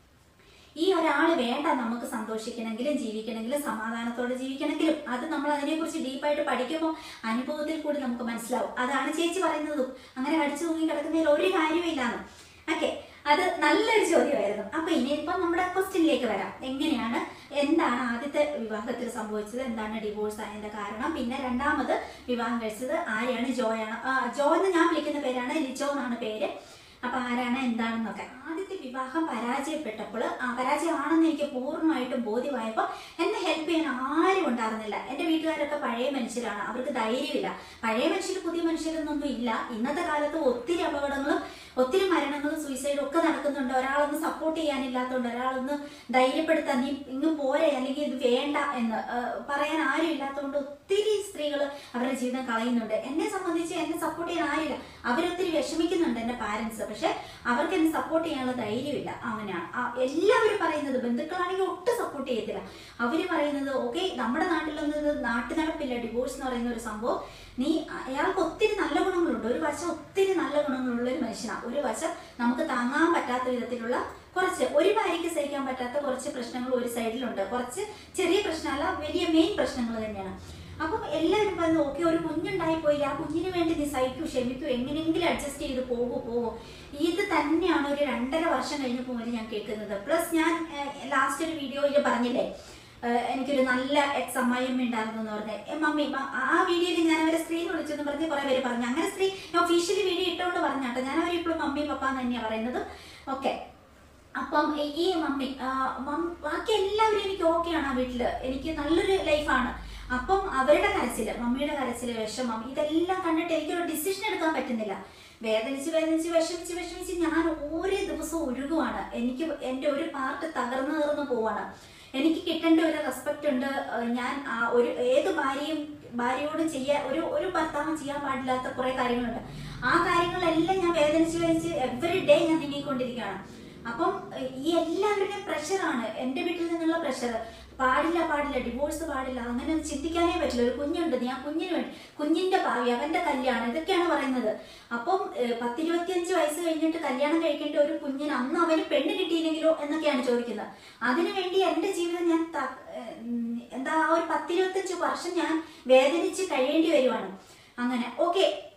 ഈ ഒരാൾ വേണ്ട നമുക്ക് സന്തോഷിക്കണമെങ്കിലും ജീവിക്കണമെങ്കിലും സമാധാനത്തോടെ ജീവിക്കണമെങ്കിലും അത് നമ്മൾ അതിനെക്കുറിച്ച് ഡീപ്പായിട്ട് പഠിക്കുമ്പോൾ അനുഭവത്തിൽ കൂടി നമുക്ക് മനസ്സിലാവും അതാണ് ചേച്ചി പറയുന്നതും അങ്ങനെ കടിച്ചു തൂങ്ങി കിടക്കുന്നതിൽ ഒരു കാര്യമില്ലാന്ന് ഓക്കെ അത് നല്ലൊരു ചോദ്യമായിരുന്നു അപ്പൊ ഇനിയിപ്പം നമ്മുടെ ക്വസ്റ്റ്യനിലേക്ക് വരാം എങ്ങനെയാണ് എന്താണ് ആദ്യത്തെ വിവാഹത്തിൽ സംഭവിച്ചത് എന്താണ് ഡിവോഴ്സ് ആയതിന്റെ കാരണം പിന്നെ രണ്ടാമത് വിവാഹം കഴിച്ചത് ആരെയാണ് ജോയാണ് ആ, ജോ എന്ന് ഞാൻ വിളിക്കുന്ന പേരാണ് ലിജോ എന്നാണ് പേര് അപ്പൊ ആരാണ് എന്താണെന്നൊക്കെ ആദ്യത്തെ വിവാഹം പരാജയപ്പെട്ടപ്പോൾ ആ പരാജയമാണെന്ന് എനിക്ക് പൂർണ്ണമായിട്ടും ബോധ്യമായപ്പോൾ എന്നെ ഹെൽപ്പ് ചെയ്യാൻ ആരും ഉണ്ടായിരുന്നില്ല എന്റെ വീട്ടുകാരൊക്കെ പഴയ മനുഷ്യരാണ് അവർക്ക് ധൈര്യമില്ല പഴയ മനുഷ്യർ പുതിയ മനുഷ്യരൊന്നും ഇല്ല ഇന്നത്തെ കാലത്ത് ഒത്തിരി അപകടങ്ങളും ഒത്തിരി മരണങ്ങളും സൂയിസൈഡും ഒക്കെ നടക്കുന്നുണ്ട് ഒരാളൊന്ന് സപ്പോർട്ട് ചെയ്യാനില്ലാത്തതുകൊണ്ട് ഒരാളൊന്ന് ധൈര്യപ്പെടുത്താൻ നീ ഇങ്ങ് പോരെ അല്ലെങ്കിൽ ഇത് വേണ്ട എന്ന് ആ, പറയാൻ ആരും ഇല്ലാത്തതുകൊണ്ട് ഒത്തിരി സ്ത്രീകൾ അവരുടെ ജീവിതം കളയുന്നുണ്ട് എന്നെ സംബന്ധിച്ച് എന്നെ സപ്പോർട്ട് ചെയ്യാൻ ആരില്ല അവരൊത്തിരി വിഷമിക്കുന്നുണ്ട് എന്റെ പാരന്റ്സ് പക്ഷെ അവർക്ക് എന്നെ സപ്പോർട്ട് ചെയ്യാനുള്ള ധൈര്യമില്ല അങ്ങനെയാണ് ആ, എല്ലാവരും പറയുന്നത് ബന്ധുക്കളാണെങ്കിൽ ഒട്ടും സപ്പോർട്ട് ചെയ്യത്തില്ല അവര് പറയുന്നത് ഓക്കെ നമ്മുടെ നാട്ടിലൊന്നും ഇത് നാട്ടു നടപ്പില്ല ഡിവോഴ്സ് എന്ന് പറയുന്ന ഒരു സംഭവം നീ അയാൾക്ക് ഒത്തിരി നല്ല ഗുണങ്ങളുണ്ട് ഒരു വശം ഒത്തിരി നല്ല ഗുണങ്ങളുള്ള ഒരു മനുഷ്യനാണ് ഒരു വശം നമുക്ക് താങ്ങാൻ പറ്റാത്ത വിധത്തിലുള്ള കുറച്ച് ഒരു ഭാര്യയ്ക്ക് സഹിക്കാൻ പറ്റാത്ത കുറച്ച് പ്രശ്നങ്ങൾ ഒരു സൈഡിലുണ്ട് കുറച്ച് ചെറിയ പ്രശ്നമല്ല വലിയ മെയിൻ പ്രശ്നങ്ങൾ തന്നെയാണ് അപ്പം എല്ലാവരും പറയുന്നത് ഓക്കെ ഒരു കുഞ്ഞുണ്ടായി പോയി ആ കുഞ്ഞിന് വേണ്ടി നീ സഹിക്കൂ ക്ഷമിക്കൂ എങ്ങനെയെങ്കിലും അഡ്ജസ്റ്റ് ചെയ്ത് പോകൂ പോകൂ ഇത് തന്നെയാണ് ഒരു രണ്ടര വർഷം കഴിഞ്ഞപ്പോൾ മുതൽ ഞാൻ കേൾക്കുന്നത് പ്ലസ് ഞാൻ ലാസ്റ്റ് ഒരു വീഡിയോയിൽ പറഞ്ഞില്ലേ ഏഹ് എനിക്കൊരു നല്ല എക്സ് അമ്മായിയമ്മ ഉണ്ടായിരുന്നു എന്ന് പറഞ്ഞത് ഏ, മമ്മി മ- ആ വീഡിയോയിൽ ഞാൻ അവരെ സ്ത്രീ വിളിച്ചെന്ന് പറഞ്ഞ് കുറെ പേര് പറഞ്ഞു അങ്ങനെ സ്ത്രീ ഒഫീഷ്യലി വീഡിയോ ഇട്ടുകൊണ്ട് പറഞ്ഞാട്ടോ ഞാൻ അവരിപ്പോഴും മമ്മി പപ്പ എന്ന് തന്നെയാണ് പറയുന്നത് ഓക്കെ അപ്പം ഈ- ഈ മമ്മി ആ, മം- ബാക്കി എല്ലാവരും എനിക്ക് ഓക്കെയാണ് ആ വീട്ടില് എനിക്ക് നല്ലൊരു ലൈഫാണ് അപ്പം അവരുടെ കരച്ചില് മമ്മിയുടെ കരച്ചില് വിഷമം ഇതെല്ലാം കണ്ടിട്ട് എനിക്കൊരു ഡിസിഷൻ എടുക്കാൻ പറ്റുന്നില്ല വേദനിച്ച് വേദനിച്ച് വിഷമിച്ച് വിഷമിച്ച് ഞാൻ ഓരോ ദിവസവും ഒഴുകുവാണ് എനിക്ക് എൻ്റെ ഒരു പാർട്ട് തകർന്നു തകർന്നു പോവാണ് എനിക്ക് കിട്ടേണ്ട ഒരു റെസ്പെക്റ്റ് ഉണ്ട് ഏഹ് ഞാൻ ആ ഒരു ഏത് ഭാര്യയും ഭാര്യയോടും ചെയ്യാൻ ഒരു ഒരു ഭർത്താവും ചെയ്യാൻ പാടില്ലാത്ത കുറെ കാര്യങ്ങളുണ്ട് ആ കാര്യങ്ങളെല്ലാം ഞാൻ വേദനിച്ച് വേദനിച്ച് എവറി ഡേ ഞാൻ നീങ്ങിക്കൊണ്ടിരിക്കുകയാണ് അപ്പം ഏഹ് ഈ എല്ലാവരുടെയും പ്രഷറാണ് എൻ്റെ വീട്ടിൽ നിന്നുള്ള പ്രഷർ പാടില്ല പാടില്ല ഡിവോഴ്സ് പാടില്ല അങ്ങനെ ഒന്നും ചിന്തിക്കാനേ പറ്റില്ല ഒരു കുഞ്ഞുണ്ട് നീ ആ കുഞ്ഞിന് വേണ്ടി കുഞ്ഞിന്റെ ഭാവി അവന്റെ കല്യാണം ഇതൊക്കെയാണ് പറയുന്നത് അപ്പം ഏഹ് പത്തിരുപത്തിയഞ്ച് വയസ്സ് കഴിഞ്ഞിട്ട് കല്യാണം കഴിക്കേണ്ട ഒരു കുഞ്ഞിന് അന്ന് അവന് പെണ്ണ് കിട്ടിയില്ലെങ്കിലോ എന്നൊക്കെയാണ് ചോദിക്കുന്നത് അതിനുവേണ്ടി എന്റെ ജീവിതം ഞാൻ ത- ഏഹ് ഉം എന്താ ആ ഒരു പത്തിരുപത്തഞ്ച് വർഷം ഞാൻ വേദനിച്ച് കഴിയേണ്ടി വരുവാണ് അങ്ങനെ ഓക്കെ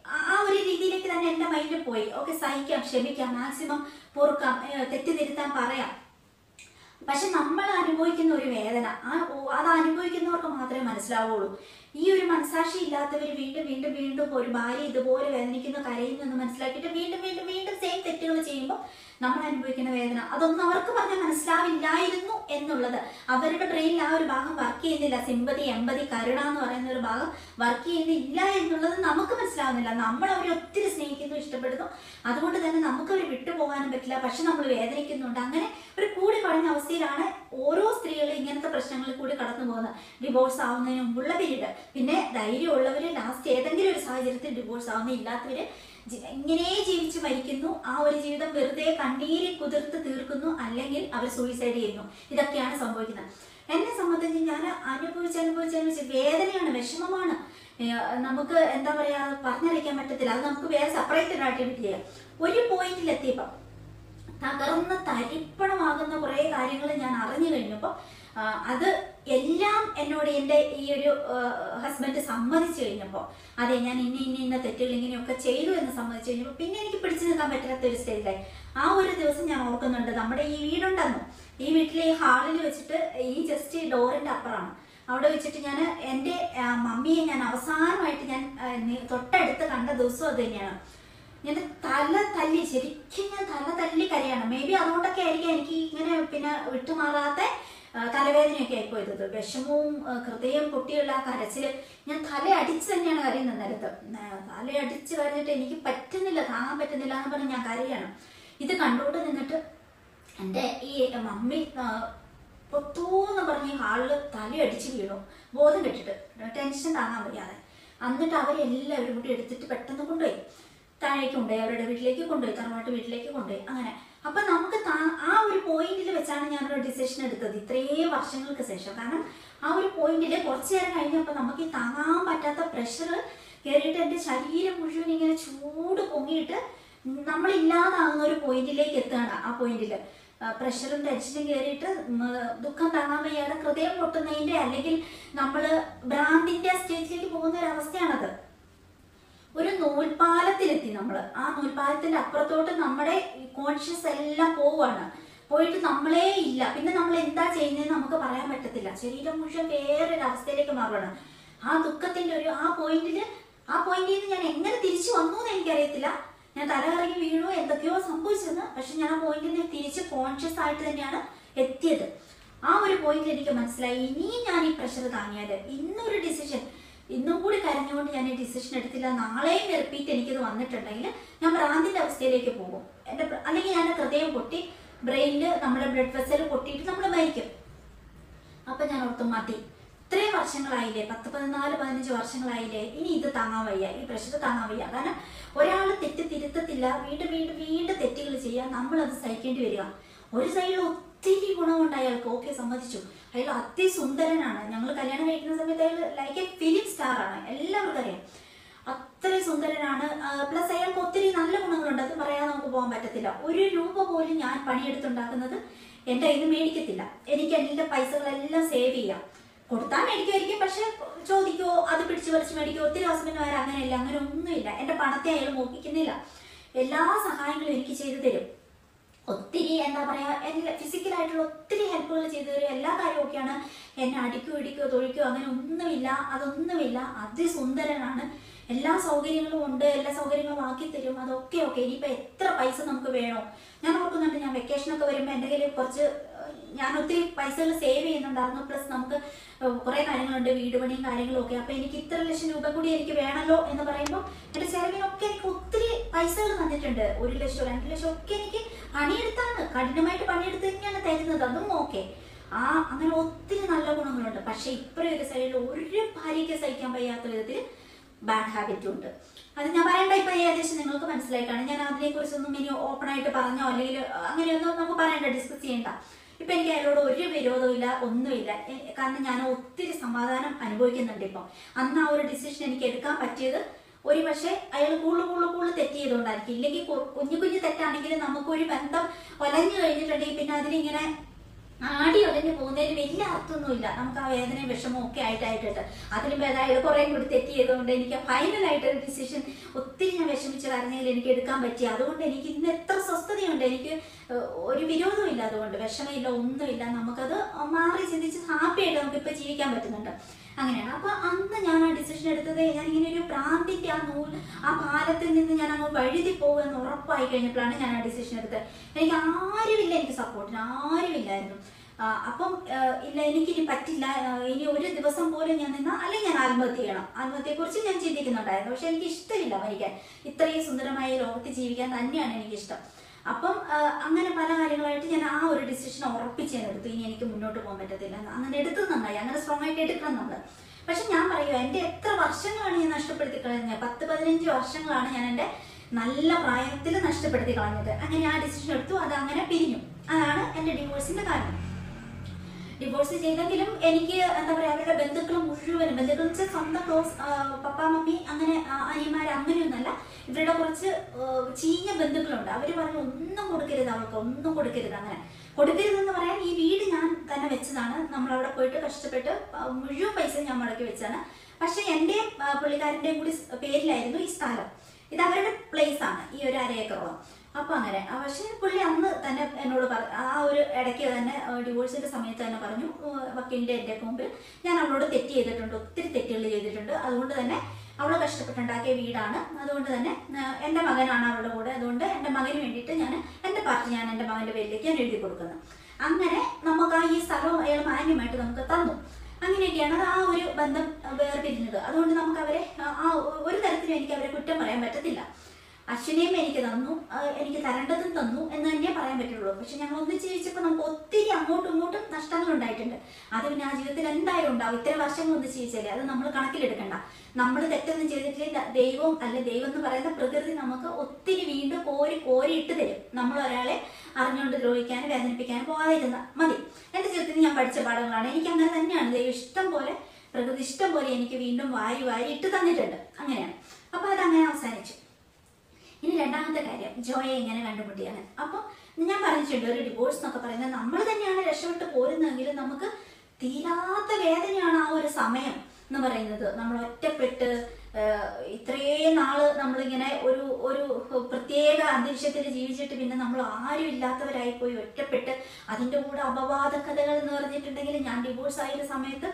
ആ- ആ ഒരു രീതിയിലേക്ക് തന്നെ എൻ്റെ മൈൻഡിൽ പോയി ഓക്കെ സഹിക്കാം ക്ഷമിക്കാം മാക്സിമം പൊറുക്കാം ഏ, തെറ്റ് തിരുത്താൻ പറയാം പക്ഷെ നമ്മൾ അനുഭവിക്കുന്ന ഒരു വേദന ആ ഓ- അത് അനുഭവിക്കുന്നവർക്ക് മാത്രമേ മനസ്സിലാവുള്ളൂ ഈ ഒരു മനസാക്ഷി ഇല്ലാത്തവർ വീണ്ടും വീണ്ടും വീണ്ടും ഒരു ഭാര്യ ഇതുപോലെ വേദനിക്കുന്നു കരയുന്നു എന്ന് മനസ്സിലാക്കിയിട്ട് വീണ്ടും വീണ്ടും വീണ്ടും സെയിം തെറ്റുകൾ ചെയ്യുമ്പോൾ നമ്മൾ അനുഭവിക്കുന്ന വേദന അതൊന്നും അവർക്ക് പറഞ്ഞാൽ മനസ്സിലാവില്ലായിരുന്നു എന്നുള്ളത് അവരുടെ ബ്രെയിനിൽ ആ ഒരു ഭാഗം വർക്ക് ചെയ്യുന്നില്ല സിമ്പതി എമ്പതി കരുണ എന്ന് പറയുന്ന ഒരു ഭാഗം വർക്ക് ചെയ്യുന്നില്ല എന്നുള്ളത് നമുക്ക് മനസ്സിലാവുന്നില്ല നമ്മൾ അവരെ ഒത്തിരി സ്നേഹിക്കുന്നു ഇഷ്ടപ്പെടുന്നു അതുകൊണ്ട് തന്നെ നമുക്ക് അവർ വിട്ടുപോകാനും പറ്റില്ല പക്ഷെ നമ്മൾ വേദനിക്കുന്നുണ്ട് അങ്ങനെ ഒരു കൂടി പറഞ്ഞ അവസ്ഥയിലാണ് ഓരോ സ്ത്രീകളും ഇങ്ങനത്തെ പ്രശ്നങ്ങളിൽ കൂടി കടന്നു പോകുന്നത് ഡിവോഴ്സ് ആവുന്നതിന് മുമ്പുള്ള പീരീഡ് പിന്നെ ധൈര്യമുള്ളവർ ലാസ്റ്റ് ഏതെങ്കിലും ഒരു സാഹചര്യത്തിൽ ഡിവോഴ്സ് ആവുന്ന ഇല്ലാത്തവര് ജി- ഇങ്ങനെ ജീവിച്ച് മരിക്കുന്നു ആ ഒരു ജീവിതം വെറുതെ കണ്ണീരിൽ കുതിർത്ത് തീർക്കുന്നു അല്ലെങ്കിൽ അവർ സൂയിസൈഡ് ചെയ്യുന്നു ഇതൊക്കെയാണ് സംഭവിക്കുന്നത് എന്നെ സംബന്ധിച്ച് ഞാൻ അനുഭവിച്ച് അനുഭവിച്ച് അനുഭവിച്ച് വേദനയാണ് വിഷമമാണ് ഏ, നമുക്ക് എന്താ പറയാ പറഞ്ഞറിയിക്കാൻ പറ്റത്തില്ല അത് നമുക്ക് വേറെ സെപ്പറേറ്റ് ഒരു ആക്ടിവിറ്റി ചെയ്യാം ഒരു പോയിന്റിൽ എത്തിയപ്പം തകർന്ന് തരിപ്പണമാകുന്ന കുറേ കാര്യങ്ങൾ ഞാൻ അറിഞ്ഞു കഴിഞ്ഞപ്പോൾ ആ, അത് എല്ലാം എന്നോട് എൻ്റെ ഈ ഒരു ഹസ്ബൻഡ് സമ്മതിച്ചു കഴിഞ്ഞപ്പോൾ അതെ ഞാൻ ഇന്ന ഇന്ന ഇന്ന തെറ്റുകൾ ഇങ്ങനെയൊക്കെ ചെയ്തു എന്ന് സമ്മതിച്ചു കഴിഞ്ഞപ്പോൾ പിന്നെ എനിക്ക് പിടിച്ചു നിൽക്കാൻ പറ്റാത്ത ഒരു സ്റ്റേജിലായി ആ ഒരു ദിവസം ഞാൻ ഓർക്കുന്നുണ്ട് നമ്മുടെ ഈ വീടുണ്ടെന്നു ഈ വീട്ടിലെ ഈ ഹാളിൽ വെച്ചിട്ട് ഈ ജസ്റ്റ് ഡോറിന്റെ അപ്പുറമാണ് അവിടെ വെച്ചിട്ട് ഞാൻ എൻ്റെ ആ, മമ്മിയെ ഞാൻ അവസാനമായിട്ട് ഞാൻ ആ, നി- തൊട്ടടുത്ത് കണ്ട ദിവസം അത് തന്നെയാണ് ഞാൻ തല തല്ലി ശരിക്കും ഞാൻ തല തല്ലി കരയാണ് മേ ബി അതുകൊണ്ടൊക്കെ ആയിരിക്കും എനിക്ക് ഇങ്ങനെ പിന്നെ വിട്ടുമാറാത്ത ആ, തലവേദനയൊക്കെ ആയിപ്പോയത് വിഷമവും ആ, ഹൃദയം പൊട്ടിയുള്ള ആ കരച്ചില് ഞാൻ തല അടിച്ച് തന്നെയാണ് കരയുന്നത് നിലത്ത് തല അടിച്ച് കരഞ്ഞിട്ട് എനിക്ക് പറ്റുന്നില്ല താങ്ങാൻ പറ്റുന്നില്ല എന്ന് പറഞ്ഞ് ഞാൻ കരയാണ് ഇത് കണ്ടുകൊണ്ട് നിന്നിട്ട് എൻ്റെ ഈ മമ്മി ആ, പൊത്തൂന്ന് പറഞ്ഞ് ഈ ഹാളില് തലയടിച്ച് വീണു ബോധം കെട്ടിട്ട് ടെൻഷൻ താങ്ങാൻ വയ്യാതെ എന്നിട്ട് അവരെല്ലാവരും കൂടി എടുത്തിട്ട് പെട്ടെന്ന് കൊണ്ടുപോയി താഴേക്ക് കൊണ്ടുപോയി അവരുടെ വീട്ടിലേക്ക് കൊണ്ടുപോയി തറവാട്ട് വീട്ടിലേക്ക് കൊണ്ടുപോയി അങ്ങനെ അപ്പൊ നമുക്ക് താ- ആ ഒരു പോയിന്റിൽ വെച്ചാണ് ഞാനൊരു ഡിസിഷൻ എടുത്തത് ഇത്രയും വർഷങ്ങൾക്ക് ശേഷം കാരണം ആ ഒരു പോയിന്റിൽ കുറച്ചു നേരം കഴിഞ്ഞപ്പോൾ നമുക്ക് ഈ താങ്ങാൻ പറ്റാത്ത പ്രഷർ കയറിയിട്ട് എൻ്റെ ശരീരം മുഴുവൻ ഇങ്ങനെ ചൂട് പൊങ്ങിയിട്ട് നമ്മളില്ലാതാകുന്ന ഒരു പോയിന്റിലേക്ക് എത്തുകയാണ് ആ പോയിന്റിൽ പ്രഷറും ടെൻഷനും കയറിയിട്ട് ഉം, ദുഃഖം താങ്ങാൻ വയ്യാതെ ഹൃദയം പൊട്ടുന്നതിന്റെ അല്ലെങ്കിൽ നമ്മൾ ഭ്രാന്തിന്റെ സ്റ്റേജിലേക്ക് പോകുന്ന ഒരു അവസ്ഥയാണത് ഒരു നൂൽപാലത്തിലെത്തി നമ്മൾ ആ നൂൽപാലത്തിന്റെ അപ്പുറത്തോട്ട് നമ്മുടെ കോൺഷ്യസ് എല്ലാം പോവാണ് പോയിട്ട് നമ്മളേ ഇല്ല പിന്നെ നമ്മൾ എന്താ ചെയ്യുന്നതെന്ന് നമുക്ക് പറയാൻ പറ്റത്തില്ല ശരീരം മുഴുവൻ വേറൊരു അവസ്ഥയിലേക്ക് മാറുകയാണ് ആ ദുഃഖത്തിന്റെ ഒരു ആ പോയിന്റിൽ ആ പോയിന്റിൽ നിന്ന് ഞാൻ എങ്ങനെ തിരിച്ചു വന്നു എന്ന് എനിക്കറിയത്തില്ല ഞാൻ തലകറങ്ങി വീണു എന്തൊക്കെയോ സംഭവിച്ചെന്ന് പക്ഷെ ഞാൻ ആ പോയിന്റിൽ നിന്ന് തിരിച്ച് കോൺഷ്യസ് ആയിട്ട് തന്നെയാണ് എത്തിയത് ആ ഒരു പോയിന്റിൽ എനിക്ക് മനസ്സിലായി ഇനിയും ഞാൻ ഈ പ്രഷർ താങ്ങിയാല് ഇന്നൊരു ഡിസിഷൻ ഇന്നും കൂടി കരഞ്ഞുകൊണ്ട് ഞാൻ ഈ ഡിസിഷൻ എടുത്തില്ല നാളെയും റിപ്പീറ്റ് എനിക്കിത് വന്നിട്ടുണ്ടെങ്കിൽ ഞാൻ ഭ്രാന്തിന്റെ അവസ്ഥയിലേക്ക് പോകും എന്റെ പ്ര- അല്ലെങ്കിൽ ഞാൻ ഹൃദയം പൊട്ടി ബ്രെയിനിൽ നമ്മുടെ ബ്ലഡ് വെസൽ പൊട്ടിയിട്ട് നമ്മൾ മരിക്കും അപ്പൊ ഞാൻ ഓർത്തു മതി ഇത്രയും വർഷങ്ങളായില്ലേ പത്ത് പതിനാല് പതിനഞ്ച് വർഷങ്ങളായില്ലേ ഇനി ഇത് താങ്ങാൻ വയ്യ ഈ പ്രഷർ താങ്ങാൻ വയ്യ കാരണം ഒരാൾ തെറ്റ് തിരുത്തത്തില്ല വീണ്ടും വീണ്ടും വീണ്ടും തെറ്റുകൾ ചെയ്യുക നമ്മൾ അത് സഹിക്കേണ്ടി വരിക ഒരു സൈഡിൽ ഒത്തിരി ഗുണമുണ്ട് അയാൾക്ക് ഓക്കെ സമ്മതിച്ചു അയാൾ അതിസുന്ദരനാണ് ഞങ്ങൾ കല്യാണം കഴിക്കുന്ന സമയത്ത് അയാൾ ലൈക്ക് എ ഫിലിം സ്റ്റാർ ആണ് എല്ലാവർക്കും അറിയാം അത്രയും സുന്ദരനാണ് പ്ലസ് അയാൾക്ക് ഒത്തിരി നല്ല ഗുണങ്ങളുണ്ട് അത് പറയാതെ നമുക്ക് പോകാൻ പറ്റത്തില്ല ഒരു രൂപ പോലും ഞാൻ പണിയെടുത്തുണ്ടാക്കുന്നത് എൻ്റെ കയ്യിൽ നിന്ന് മേടിക്കത്തില്ല എനിക്ക് എൻ്റെ പൈസകളെല്ലാം സേവ് ചെയ്യാം കൊടുത്താൽ മേടിക്കുമായിരിക്കും പക്ഷെ ചോദിക്കുമോ അത് പിടിച്ചു പറിച്ച് മേടിക്കുമോ ഒത്തിരി ഹസ്ബൻഡുമാർ അങ്ങനെയല്ല അങ്ങനെ ഒന്നുമില്ല എൻ്റെ പണത്തെ അയാൾ മോഹിക്കുന്നില്ല എല്ലാ സഹായങ്ങളും എനിക്ക് ചെയ്തു തരും ഒത്തിരി എന്താ പറയാ എല്ലാ ഫിസിക്കലായിട്ടുള്ള ഒത്തിരി ഹെൽപ്പുകൾ ചെയ്തു തരും എല്ലാ കാര്യവും ഒക്കെയാണ് എന്നെ അടിക്കോ ഇടിക്കോ തൊഴിക്കോ അങ്ങനെ ഒന്നുമില്ല അതൊന്നുമില്ല അതിസുന്ദരനാണ് എല്ലാ സൗകര്യങ്ങളും ഉണ്ട് എല്ലാ സൗകര്യങ്ങളും ആക്കി തരും അതൊക്കെ ഓക്കെ ഇനിയിപ്പോൾ എത്ര പൈസ നമുക്ക് വേണോ ഞാൻ ഓർക്കുന്നുണ്ട് ഞാൻ വെക്കേഷനൊക്കെ വരുമ്പോൾ എൻ്റെ കയ്യിൽ കുറച്ച് ഏഹ്, ഞാൻ ഒത്തിരി പൈസകൾ സേവ് ചെയ്യുന്നുണ്ടായിരുന്നു പ്ലസ് നമുക്ക് കുറേ കാര്യങ്ങളുണ്ട് വീട് പണിയും കാര്യങ്ങളും ഒക്കെ അപ്പോൾ എനിക്ക് ഇത്ര ലക്ഷം രൂപ കൂടി എനിക്ക് വേണമല്ലോ എന്ന് പറയുമ്പോൾ എൻ്റെ ചെലവിനൊക്കെ എനിക്ക് ഒത്തിരി പൈസകൾ തന്നിട്ടുണ്ട് ഒരു ലക്ഷം രണ്ട് ലക്ഷം ഒക്കെ എനിക്ക് പണിയെടുത്താണ് കഠിനമായിട്ട് പണിയെടുത്ത് തന്നെയാണ് തരുന്നത് അതും ഓക്കെ ആ അങ്ങനെ ഒത്തിരി നല്ല ഗുണങ്ങളുണ്ട് പക്ഷെ ഇപ്പോഴും ഒരു സൈഡിൽ ഒരു ഭാര്യയ്ക്ക് സഹിക്കാൻ വയ്യാത്ത വിധത്തിൽ ബാഡ് ഹാബിറ്റും ഉണ്ട് അത് ഞാൻ പറയണ്ട ഇപ്പൊ ഏകദേശം നിങ്ങൾക്ക് മനസ്സിലായിട്ടാണ് ഞാൻ അതിനെ കുറിച്ചൊന്നും ഇനി ഓപ്പൺ ആയിട്ട് പറഞ്ഞോ അല്ലെങ്കിൽ അങ്ങനെയൊന്നും നമുക്ക് പറയണ്ട ഡിസ്കസ് ചെയ്യണ്ട ഇപ്പൊ എനിക്ക് അയാളോട് ഒരു വിരോധവും ഇല്ല ഒന്നുമില്ല എ- കാരണം ഞാൻ ഒത്തിരി സമാധാനം അനുഭവിക്കുന്നുണ്ട് ഇപ്പൊ അന്ന് ആ ഒരു ഡിസിഷൻ എനിക്ക് എടുക്കാൻ പറ്റിയത് ഒരു പക്ഷേ അയാൾ കൂടുതൽ കൂടുതൽ കൂടുതൽ തെറ്റ് ചെയ്തുകൊണ്ടായിരിക്കും ഇല്ലെങ്കിൽ കു- കുഞ്ഞു കുഞ്ഞു തെറ്റാണെങ്കിൽ നമുക്കൊരു ബന്ധം ഒലഞ്ഞു കഴിഞ്ഞിട്ടുണ്ടെങ്കിൽ പിന്നെ അതിലിങ്ങനെ ആടി ഒലഞ്ഞു പോകുന്നതിന് വലിയ അർത്ഥമൊന്നുമില്ല നമുക്ക് ആ വേദനയും വിഷമവും ഒക്കെ ആയിട്ടായിട്ടിട്ട് അതിലും ഭേദമായത് കുറേ കൂടി തെറ്റ് ചെയ്തുകൊണ്ട് എനിക്ക് ഫൈനലായിട്ട് ഒരു ഡിസിഷൻ ഒത്തിരി ഞാൻ വിഷമിച്ച് കരഞ്ഞതിൽ എനിക്ക് എടുക്കാൻ പറ്റി അതുകൊണ്ട് എനിക്ക് ഇന്ന് എത്ര സ്വസ്ഥതയുണ്ട് എനിക്ക് ഏഹ്, ഒരു വിരോധവും ഇല്ല അതുകൊണ്ട് വിഷമമില്ല ഒന്നുമില്ല നമുക്കത് മാറി ചിന്തിച്ച് ഹാപ്പി ആയിട്ട് നമുക്ക് ഇപ്പൊ ജീവിക്കാൻ പറ്റുന്നുണ്ട് അങ്ങനെയാണ് അപ്പൊ അന്ന് ഞാൻ ആ ഡിസിഷൻ എടുത്തത് ഞാൻ ഇങ്ങനെ ഒരു പ്രാന്തിന്റെ ആ നൂൽ ആ പാലത്തിൽ നിന്ന് ഞാൻ അങ്ങ് വഴുതി പോകുമെന്ന് ഉറപ്പായി കഴിഞ്ഞപ്പോഴാണ് ഞാൻ ആ ഡിസിഷൻ എടുത്തത് എനിക്ക് ആരുമില്ല എനിക്ക് സപ്പോർട്ടിന് ആരുമില്ലായിരുന്നു ആ, അപ്പം ആ, ഇല്ല എനിക്കിനി പറ്റില്ല ആ, ഇനി ഒരു ദിവസം പോലും ഞാൻ നിന്ന അല്ലെങ്കിൽ ഞാൻ ആത്മഹത്യ ചെയ്യണം ആത്മഹത്യയെക്കുറിച്ച് ഞാൻ ചിന്തിക്കുന്നുണ്ടായിരുന്നു പക്ഷെ എനിക്ക് ഇഷ്ടമില്ല മരിക്കാൻ ഇത്രയും സുന്ദരമായ ഈ ലോകത്ത് ജീവിക്കാൻ തന്നെയാണ് എനിക്കിഷ്ടം അപ്പം ആ, അങ്ങനെ പല കാര്യങ്ങളായിട്ട് ഞാൻ ആ ഒരു ഡിസിഷൻ ഉറപ്പിച്ച് ഞാൻ എടുത്തു ഇനി എനിക്ക് മുന്നോട്ട് പോകാൻ പറ്റത്തില്ല എന്ന്. അങ്ങനെ എടുത്തത് നന്നായി അങ്ങനെ സ്ട്രോങ് ആയിട്ട് എടുക്കണം നമ്മൾ പക്ഷെ ഞാൻ പറയുക എൻ്റെ എത്ര വർഷങ്ങളാണ് ഞാൻ നഷ്ടപ്പെടുത്തി കളഞ്ഞത് പത്ത് പതിനഞ്ച് വർഷങ്ങളാണ് ഞാൻ എൻ്റെ നല്ല പ്രായത്തിൽ നഷ്ടപ്പെടുത്തി കളഞ്ഞത് അങ്ങനെ ആ ഡിസിഷൻ എടുത്തു അത് അങ്ങനെ പിരിഞ്ഞു അതാണ് എൻ്റെ ഡിവോഴ്സിന്റെ കാരണം ഡിവോഴ്സ് ചെയ്തെങ്കിലും എനിക്ക് എന്താ പറയാ അവരുടെ ബന്ധുക്കൾ മുഴുവനും ബന്ധുക്കൾ എന്ന് വെച്ചാൽ സ്വന്തം ക്ലോസ് പപ്പ മമ്മി അങ്ങനെ ആ, അനിയന്മാര് അങ്ങനെയൊന്നല്ല ഇവരുടെ കുറച്ച് ആ, ചീഞ്ഞ ബന്ധുക്കളുണ്ട് അവര് പറഞ്ഞു ഒന്നും കൊടുക്കരുത് അവൾക്ക് ഒന്നും കൊടുക്കരുത് അങ്ങനെ കൊടുക്കരുതെന്ന് പറയാൻ ഈ വീട് ഞാൻ തന്നെ വെച്ചതാണ് നമ്മൾ അവിടെ പോയിട്ട് കഷ്ടപ്പെട്ട് ആ, മുഴുവൻ പൈസ ഞാൻ മുടക്കി വെച്ചാണ് പക്ഷെ എൻ്റെ പുള്ളിക്കാരൻ്റെയും കൂടി സ് പേരിലായിരുന്നു ഈ സ്ഥലം ഇത് അവരുടെ പ്ലേസ് ആണ് ഈ ഒരു അര ഏക്കറോളം അപ്പൊ അങ്ങനെ ആ, പക്ഷെ പുള്ളി അന്ന് തന്നെ എന്നോട് പറ ആ ഒരു ഇടയ്ക്ക് തന്നെ ഡിവോഴ്സിന്റെ സമയത്ത് തന്നെ പറഞ്ഞു ഉം, വക്കീലിന്റെ എൻ്റെ മുമ്പിൽ ഞാൻ അവളോട് തെറ്റ് ചെയ്തിട്ടുണ്ട് ഒത്തിരി തെറ്റുകൾ ചെയ്തിട്ടുണ്ട് അതുകൊണ്ട് തന്നെ അവള് കഷ്ടപ്പെട്ടുണ്ടാക്കിയ വീടാണ് അതുകൊണ്ട് തന്നെ ആ, എൻ്റെ മകനാണ് അവളുടെ കൂടെ അതുകൊണ്ട് എൻ്റെ മകന് വേണ്ടിയിട്ട് ഞാൻ എൻ്റെ പാർട്ടി ഞാൻ എൻ്റെ മകൻ്റെ പേരിലേക്ക് ഞാൻ എഴുതി കൊടുക്കുന്നത് അങ്ങനെ നമുക്ക് ആ ഈ സ്ഥലവും അയാൾ മാന്യമായിട്ട് നമുക്ക് തന്നു അങ്ങനെയൊക്കെയാണ് ആ ഒരു ബന്ധം വേർപിരിഞ്ഞത് അതുകൊണ്ട് നമുക്ക് അവരെ ആ- ആ ഒരു തരത്തിലും എനിക്ക് അവരെ കുറ്റം പറയാൻ പറ്റത്തില്ല അശ്വിനെയും എനിക്ക് തന്നു ആ, എനിക്ക് തരേണ്ടതും തന്നു എന്ന് തന്നെ പറയാൻ പറ്റുള്ളൂ പക്ഷെ ഞങ്ങൾ ഒന്നിച്ച് ജീവിച്ചപ്പോൾ നമുക്ക് ഒത്തിരി അങ്ങോട്ടും ഇങ്ങോട്ടും നഷ്ടങ്ങൾ ഉണ്ടായിട്ടുണ്ട് അത് പിന്നെ ആ ജീവിതത്തിൽ എന്തായാലും ഉണ്ടാവും ഇത്രയും വർഷങ്ങൾ ഒന്നിച്ച് ജീവിച്ചാലേ അത് നമ്മൾ കണക്കിലെടുക്കണ്ട നമ്മൾ തെറ്റൊന്നും ചെയ്തിട്ടില്ല ദൈവം അല്ലെ ദൈവം എന്ന് പറയുന്ന പ്രകൃതി നമുക്ക് ഒത്തിരി വീണ്ടും കോരി കോരി ഇട്ട് തരും നമ്മൾ ഒരാളെ അറിഞ്ഞുകൊണ്ട് ദ്രോഹിക്കാനും വേദനിപ്പിക്കാനും പോകാതിരുന്ന മതി എന്റെ ജീവിതത്തിൽ ഞാൻ പഠിച്ച പാഠങ്ങളാണ് എനിക്ക് അങ്ങനെ തന്നെയാണ് ദൈവം ഇഷ്ടം പോലെ പ്രകൃതി ഇഷ്ടം പോലെ എനിക്ക് വീണ്ടും വാരി വാരി ഇട്ട് തന്നിട്ടുണ്ട് അങ്ങനെയാണ് അപ്പൊ അതങ്ങനെ അവസാനിച്ചു ഇനി രണ്ടാമത്തെ കാര്യം ജോയെ എങ്ങനെ കണ്ടുമുട്ടിയാണ് അപ്പം ഞാൻ പറഞ്ഞിട്ടുണ്ട് ഒരു ഡിവോഴ്സ് എന്നൊക്കെ പറയുന്നത് നമ്മൾ തന്നെയാണ് രക്ഷപ്പെട്ട് പോരുന്നതെങ്കിലും നമുക്ക് തീരാത്ത വേദനയാണ് ആ ഒരു സമയം എന്ന് പറയുന്നത് നമ്മൾ ഒറ്റപ്പെട്ട് ആഹ്, ഇത്രയും നാള് നമ്മളിങ്ങനെ ഒരു ഒരു പ്രത്യേക അന്തരീക്ഷത്തിൽ ജീവിച്ചിട്ട് പിന്നെ നമ്മൾ ആരും ഇല്ലാത്തവരായി പോയി ഒറ്റപ്പെട്ട് അതിൻ്റെ കൂടെ അപവാദ കഥകൾ എന്ന് പറഞ്ഞിട്ടുണ്ടെങ്കിൽ ഞാൻ ഡിവോഴ്സ് ആയ സമയത്ത്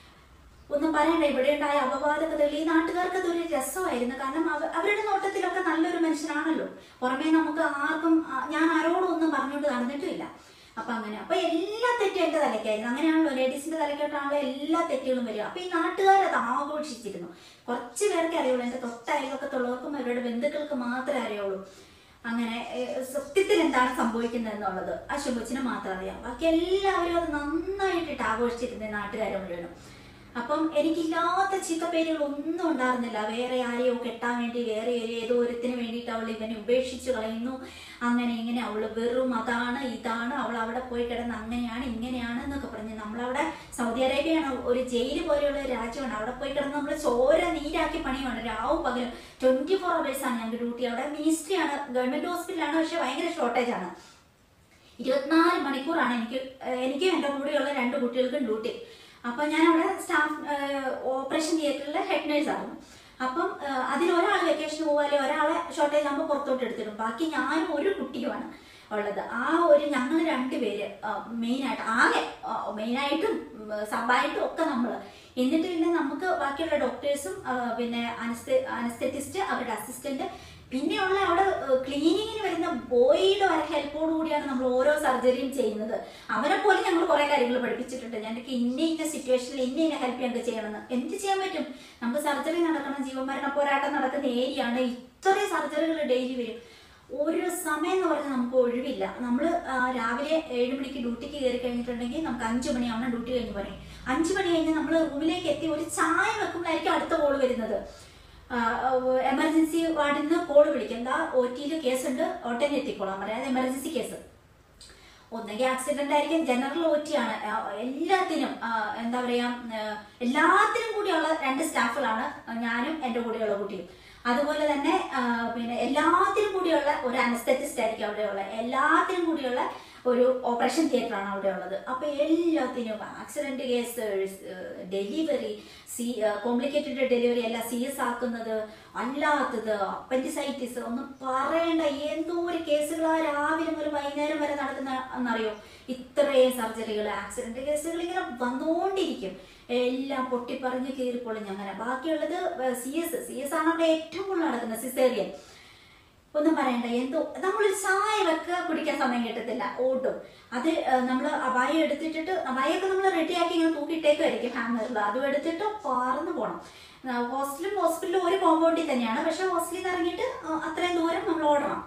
ഒന്നും പറയണ്ട ഇവിടെ ഉണ്ടായ അപവാദ കഥകൾ ഈ നാട്ടുകാർക്ക് അതൊരു രസമായിരുന്നു കാരണം അവ- അവരുടെ നോട്ടത്തിലൊക്കെ നല്ലൊരു മനുഷ്യനാണല്ലോ പുറമേ നമുക്ക് ആർക്കും ആ, ഞാൻ ആരോടും ഒന്നും പറഞ്ഞുകൊണ്ട് നടന്നിട്ടുമില്ല അപ്പൊ അങ്ങനെ അപ്പൊ എല്ലാ തെറ്റും എന്റെ തലയ്ക്കായിരുന്നു അങ്ങനെയാണല്ലോ ലേഡീസിന്റെ തലയ്ക്കോട്ടാണല്ലോ എല്ലാ തെറ്റുകളും വരിക അപ്പൊ ഈ നാട്ടുകാർ അത് ആഘോഷിച്ചിരുന്നു കുറച്ച് പേർക്ക് അറിയുള്ളൂ എന്റെ തൊട്ട അയൽവക്കത്തുള്ളവർക്കും അവരുടെ ബന്ധുക്കൾക്ക് മാത്രമേ അറിയുള്ളൂ അങ്ങനെ ഏഹ്, സത്യത്തിൽ എന്താണ് സംഭവിക്കുന്നത് എന്നുള്ളത് ആ ശുഭച്ചിന് മാത്രം അറിയാം ബാക്കി എല്ലാവരും അത് നന്നായിട്ടിട്ട് ആഘോഷിച്ചിരുന്നു നാട്ടുകാരെ മുഴുവനും അപ്പം എനിക്കില്ലാത്ത ചീത്തപ്പേരുകൾ ഒന്നും ഉണ്ടായിരുന്നില്ല വേറെ ആരെയോ കെട്ടാൻ വേണ്ടി വേറെ ഒരു ഏതോ ഒരുത്തിന് വേണ്ടിയിട്ട് അവൾ ഇവനെ ഉപേക്ഷിച്ച് കളയുന്നു അങ്ങനെ ഇങ്ങനെ അവൾ വെറും അതാണ് ഇതാണ് അവൾ അവിടെ പോയി കിടന്ന് അങ്ങനെയാണ് ഇങ്ങനെയാണ് എന്നൊക്കെ പറഞ്ഞ് നമ്മളവിടെ സൗദി അറേബ്യയാണ് ഒരു ജയില് പോലെയുള്ള ഒരു രാജ്യമാണ് അവിടെ പോയി കിടന്ന് നമ്മൾ ചോര നീരാക്കി പണിയുണ്ട് രാവും പകലും ട്വന്റി ഫോർ അവേഴ്സ് ആണ് ഞങ്ങൾക്ക് ഡ്യൂട്ടി അവിടെ മിനിസ്ട്രി ആണ് ഗവൺമെന്റ് ഹോസ്പിറ്റലാണ് പക്ഷെ ഭയങ്കര ഷോർട്ടേജ് ആണ് ഇരുപത്തിനാല് മണിക്കൂറാണ് എനിക്ക് ഏഹ് എനിക്കും എൻ്റെ കൂടെയുള്ള രണ്ട് കുട്ടികൾക്കും ഡ്യൂട്ടി അപ്പോൾ ഞാൻ അവിടെ സ്റ്റാഫ് ഓപ്പറേഷൻ തിയേറ്ററിലെ ഹെഡ് നേഴ്സ് ആയിരുന്നു അപ്പം ഏഹ് അതിൽ ഒരാൾ വെക്കേഷന് പോകാതെ ഒരാളെ ഷോർട്ടേജ് ആകുമ്പോൾ പുറത്തോട്ട് എടുത്തിടും ബാക്കി ഞാനും ഒരു കുട്ടിയുമാണ് ഉള്ളത് ആ ഒരു ഞങ്ങൾ രണ്ടുപേര് മെയിനായിട്ട് ആകെ മെയിനായിട്ടും സബായിട്ടും ഒക്കെ നമ്മൾ എന്നിട്ട് പിന്നെ നമുക്ക് ബാക്കിയുള്ള ഡോക്ടേഴ്സും പിന്നെ അനസ്തെറ്റിസ്റ്റ് അവരുടെ അസിസ്റ്റന്റ് പിന്നെയുള്ള അവിടെ ക്ലീനിങ്ങിന് വരുന്ന ബോയിയുടെ വരെ ഹെൽപ്പോട് കൂടിയാണ് നമ്മൾ ഓരോ സർജറിയും ചെയ്യുന്നത് അവരെ പോലും ഞങ്ങൾ കുറെ കാര്യങ്ങൾ പഠിപ്പിച്ചിട്ടുണ്ട് ഞങ്ങൾക്ക് ഇന്ന ഇന്ന സിറ്റുവേഷനിൽ ഇന്ന ഇന്ന ഹെൽപ്പ് ഞങ്ങൾക്ക് ചെയ്യണമെന്ന് എന്ത് ചെയ്യാൻ പറ്റും നമുക്ക് സർജറി നടക്കണം ജീവമരണ പോരാട്ടം നടക്കുന്ന ഏരിയ ആണ് ഇത്രയും സർജറികൾ ഡെയിലി വരും ഒരു സമയം എന്ന് പറഞ്ഞാൽ നമുക്ക് ഒഴിവില്ല നമ്മൾ രാവിലെ ഏഴ് മണിക്ക് ഡ്യൂട്ടിക്ക് കയറി കഴിഞ്ഞിട്ടുണ്ടെങ്കിൽ നമുക്ക് അഞ്ച് മണിയാവണം ഡ്യൂട്ടി കഴിഞ്ഞ് പറയും അഞ്ച് മണി കഴിഞ്ഞ് നമ്മൾ റൂമിലേക്ക് എത്തി ഒരു ചായ വെക്കുമ്പോഴായിരിക്കും അടുത്ത കോൾ വരുന്നത് എമർജൻസി വാർഡിൽ നിന്ന് കോൾ വിളിക്കും എന്താ ഒ ടിയിൽ കേസുണ്ട് ഉടനെ എത്തിക്കോളാൻ പറയാം അത് എമർജൻസി കേസ് ഒന്നെങ്കിൽ ആക്സിഡന്റ് ആയിരിക്കും ജനറൽ ഒ ടി ആണ് ആ, എല്ലാത്തിനും ആ, എന്താ പറയാ ആ, എല്ലാത്തിനും കൂടിയുള്ള രണ്ട് സ്റ്റാഫുകളാണ് ഞാനും എൻ്റെ കൂടെയുള്ള കുട്ടിയും അതുപോലെ തന്നെ ആ, പിന്നെ എല്ലാത്തിനും കൂടിയുള്ള ഒരു അനസ്തറ്റിസ്റ്റ് ആയിരിക്കും അവിടെയുള്ള എല്ലാത്തിനും കൂടിയുള്ള ഒരു ഓപ്പറേഷൻ തിയേറ്ററാണ് അവിടെ ഉള്ളത് അപ്പോൾ എല്ലാത്തിനും accident case delivery C complicated delivery അല്ല സി എസ് ആക്കുന്നത് അല്ലാത്തത് അപ്പൻഡിസൈറ്റിസ് ഒന്നും പറയണ്ട എന്തോ ഒരു കേസുകളാ രാവിലെ മുതൽ വൈകുന്നേരം വരെ നടക്കുന്ന എന്നറിയോ ഇത്രയും സർജറികൾ ആക്സിഡന്റ് കേസുകൾ ഇങ്ങനെ വന്നുകൊണ്ടിരിക്കും എല്ലാം പൊട്ടിപ്പറഞ്ഞ് കീറിപ്പൊളിഞ്ഞ് അങ്ങനെ ബാക്കിയുള്ളത് സി എസ് സി എസ് ആണ് അവിടെ ഏറ്റവും കൂടുതൽ നടക്കുന്നത് സിസേറിയൻ ഒന്നും പറയണ്ട എന്തോ നമ്മളൊരു ചായ വെക്ക കുടിക്കാൻ സമയം കിട്ടത്തില്ല ഓടും അത് നമ്മൾ അബായ എടുത്തിട്ടിട്ട് അബായൊക്കെ നമ്മൾ റെഡിയാക്കി ഇങ്ങനെ തൂക്കിയിട്ടേക്കുമായിരിക്കും ഹാങ്ങറിൽ അതും എടുത്തിട്ട് പറന്ന് പോകണം ഹോസ്റ്റലും ഹോസ്പിറ്റലും ഒരു കോമ്പൗണ്ടിൽ തന്നെയാണ് പക്ഷെ ഹോസ്റ്റലിൽ നിന്ന് ഇറങ്ങിയിട്ട് ആ, അത്രയും ദൂരം നമ്മൾ ഓടണം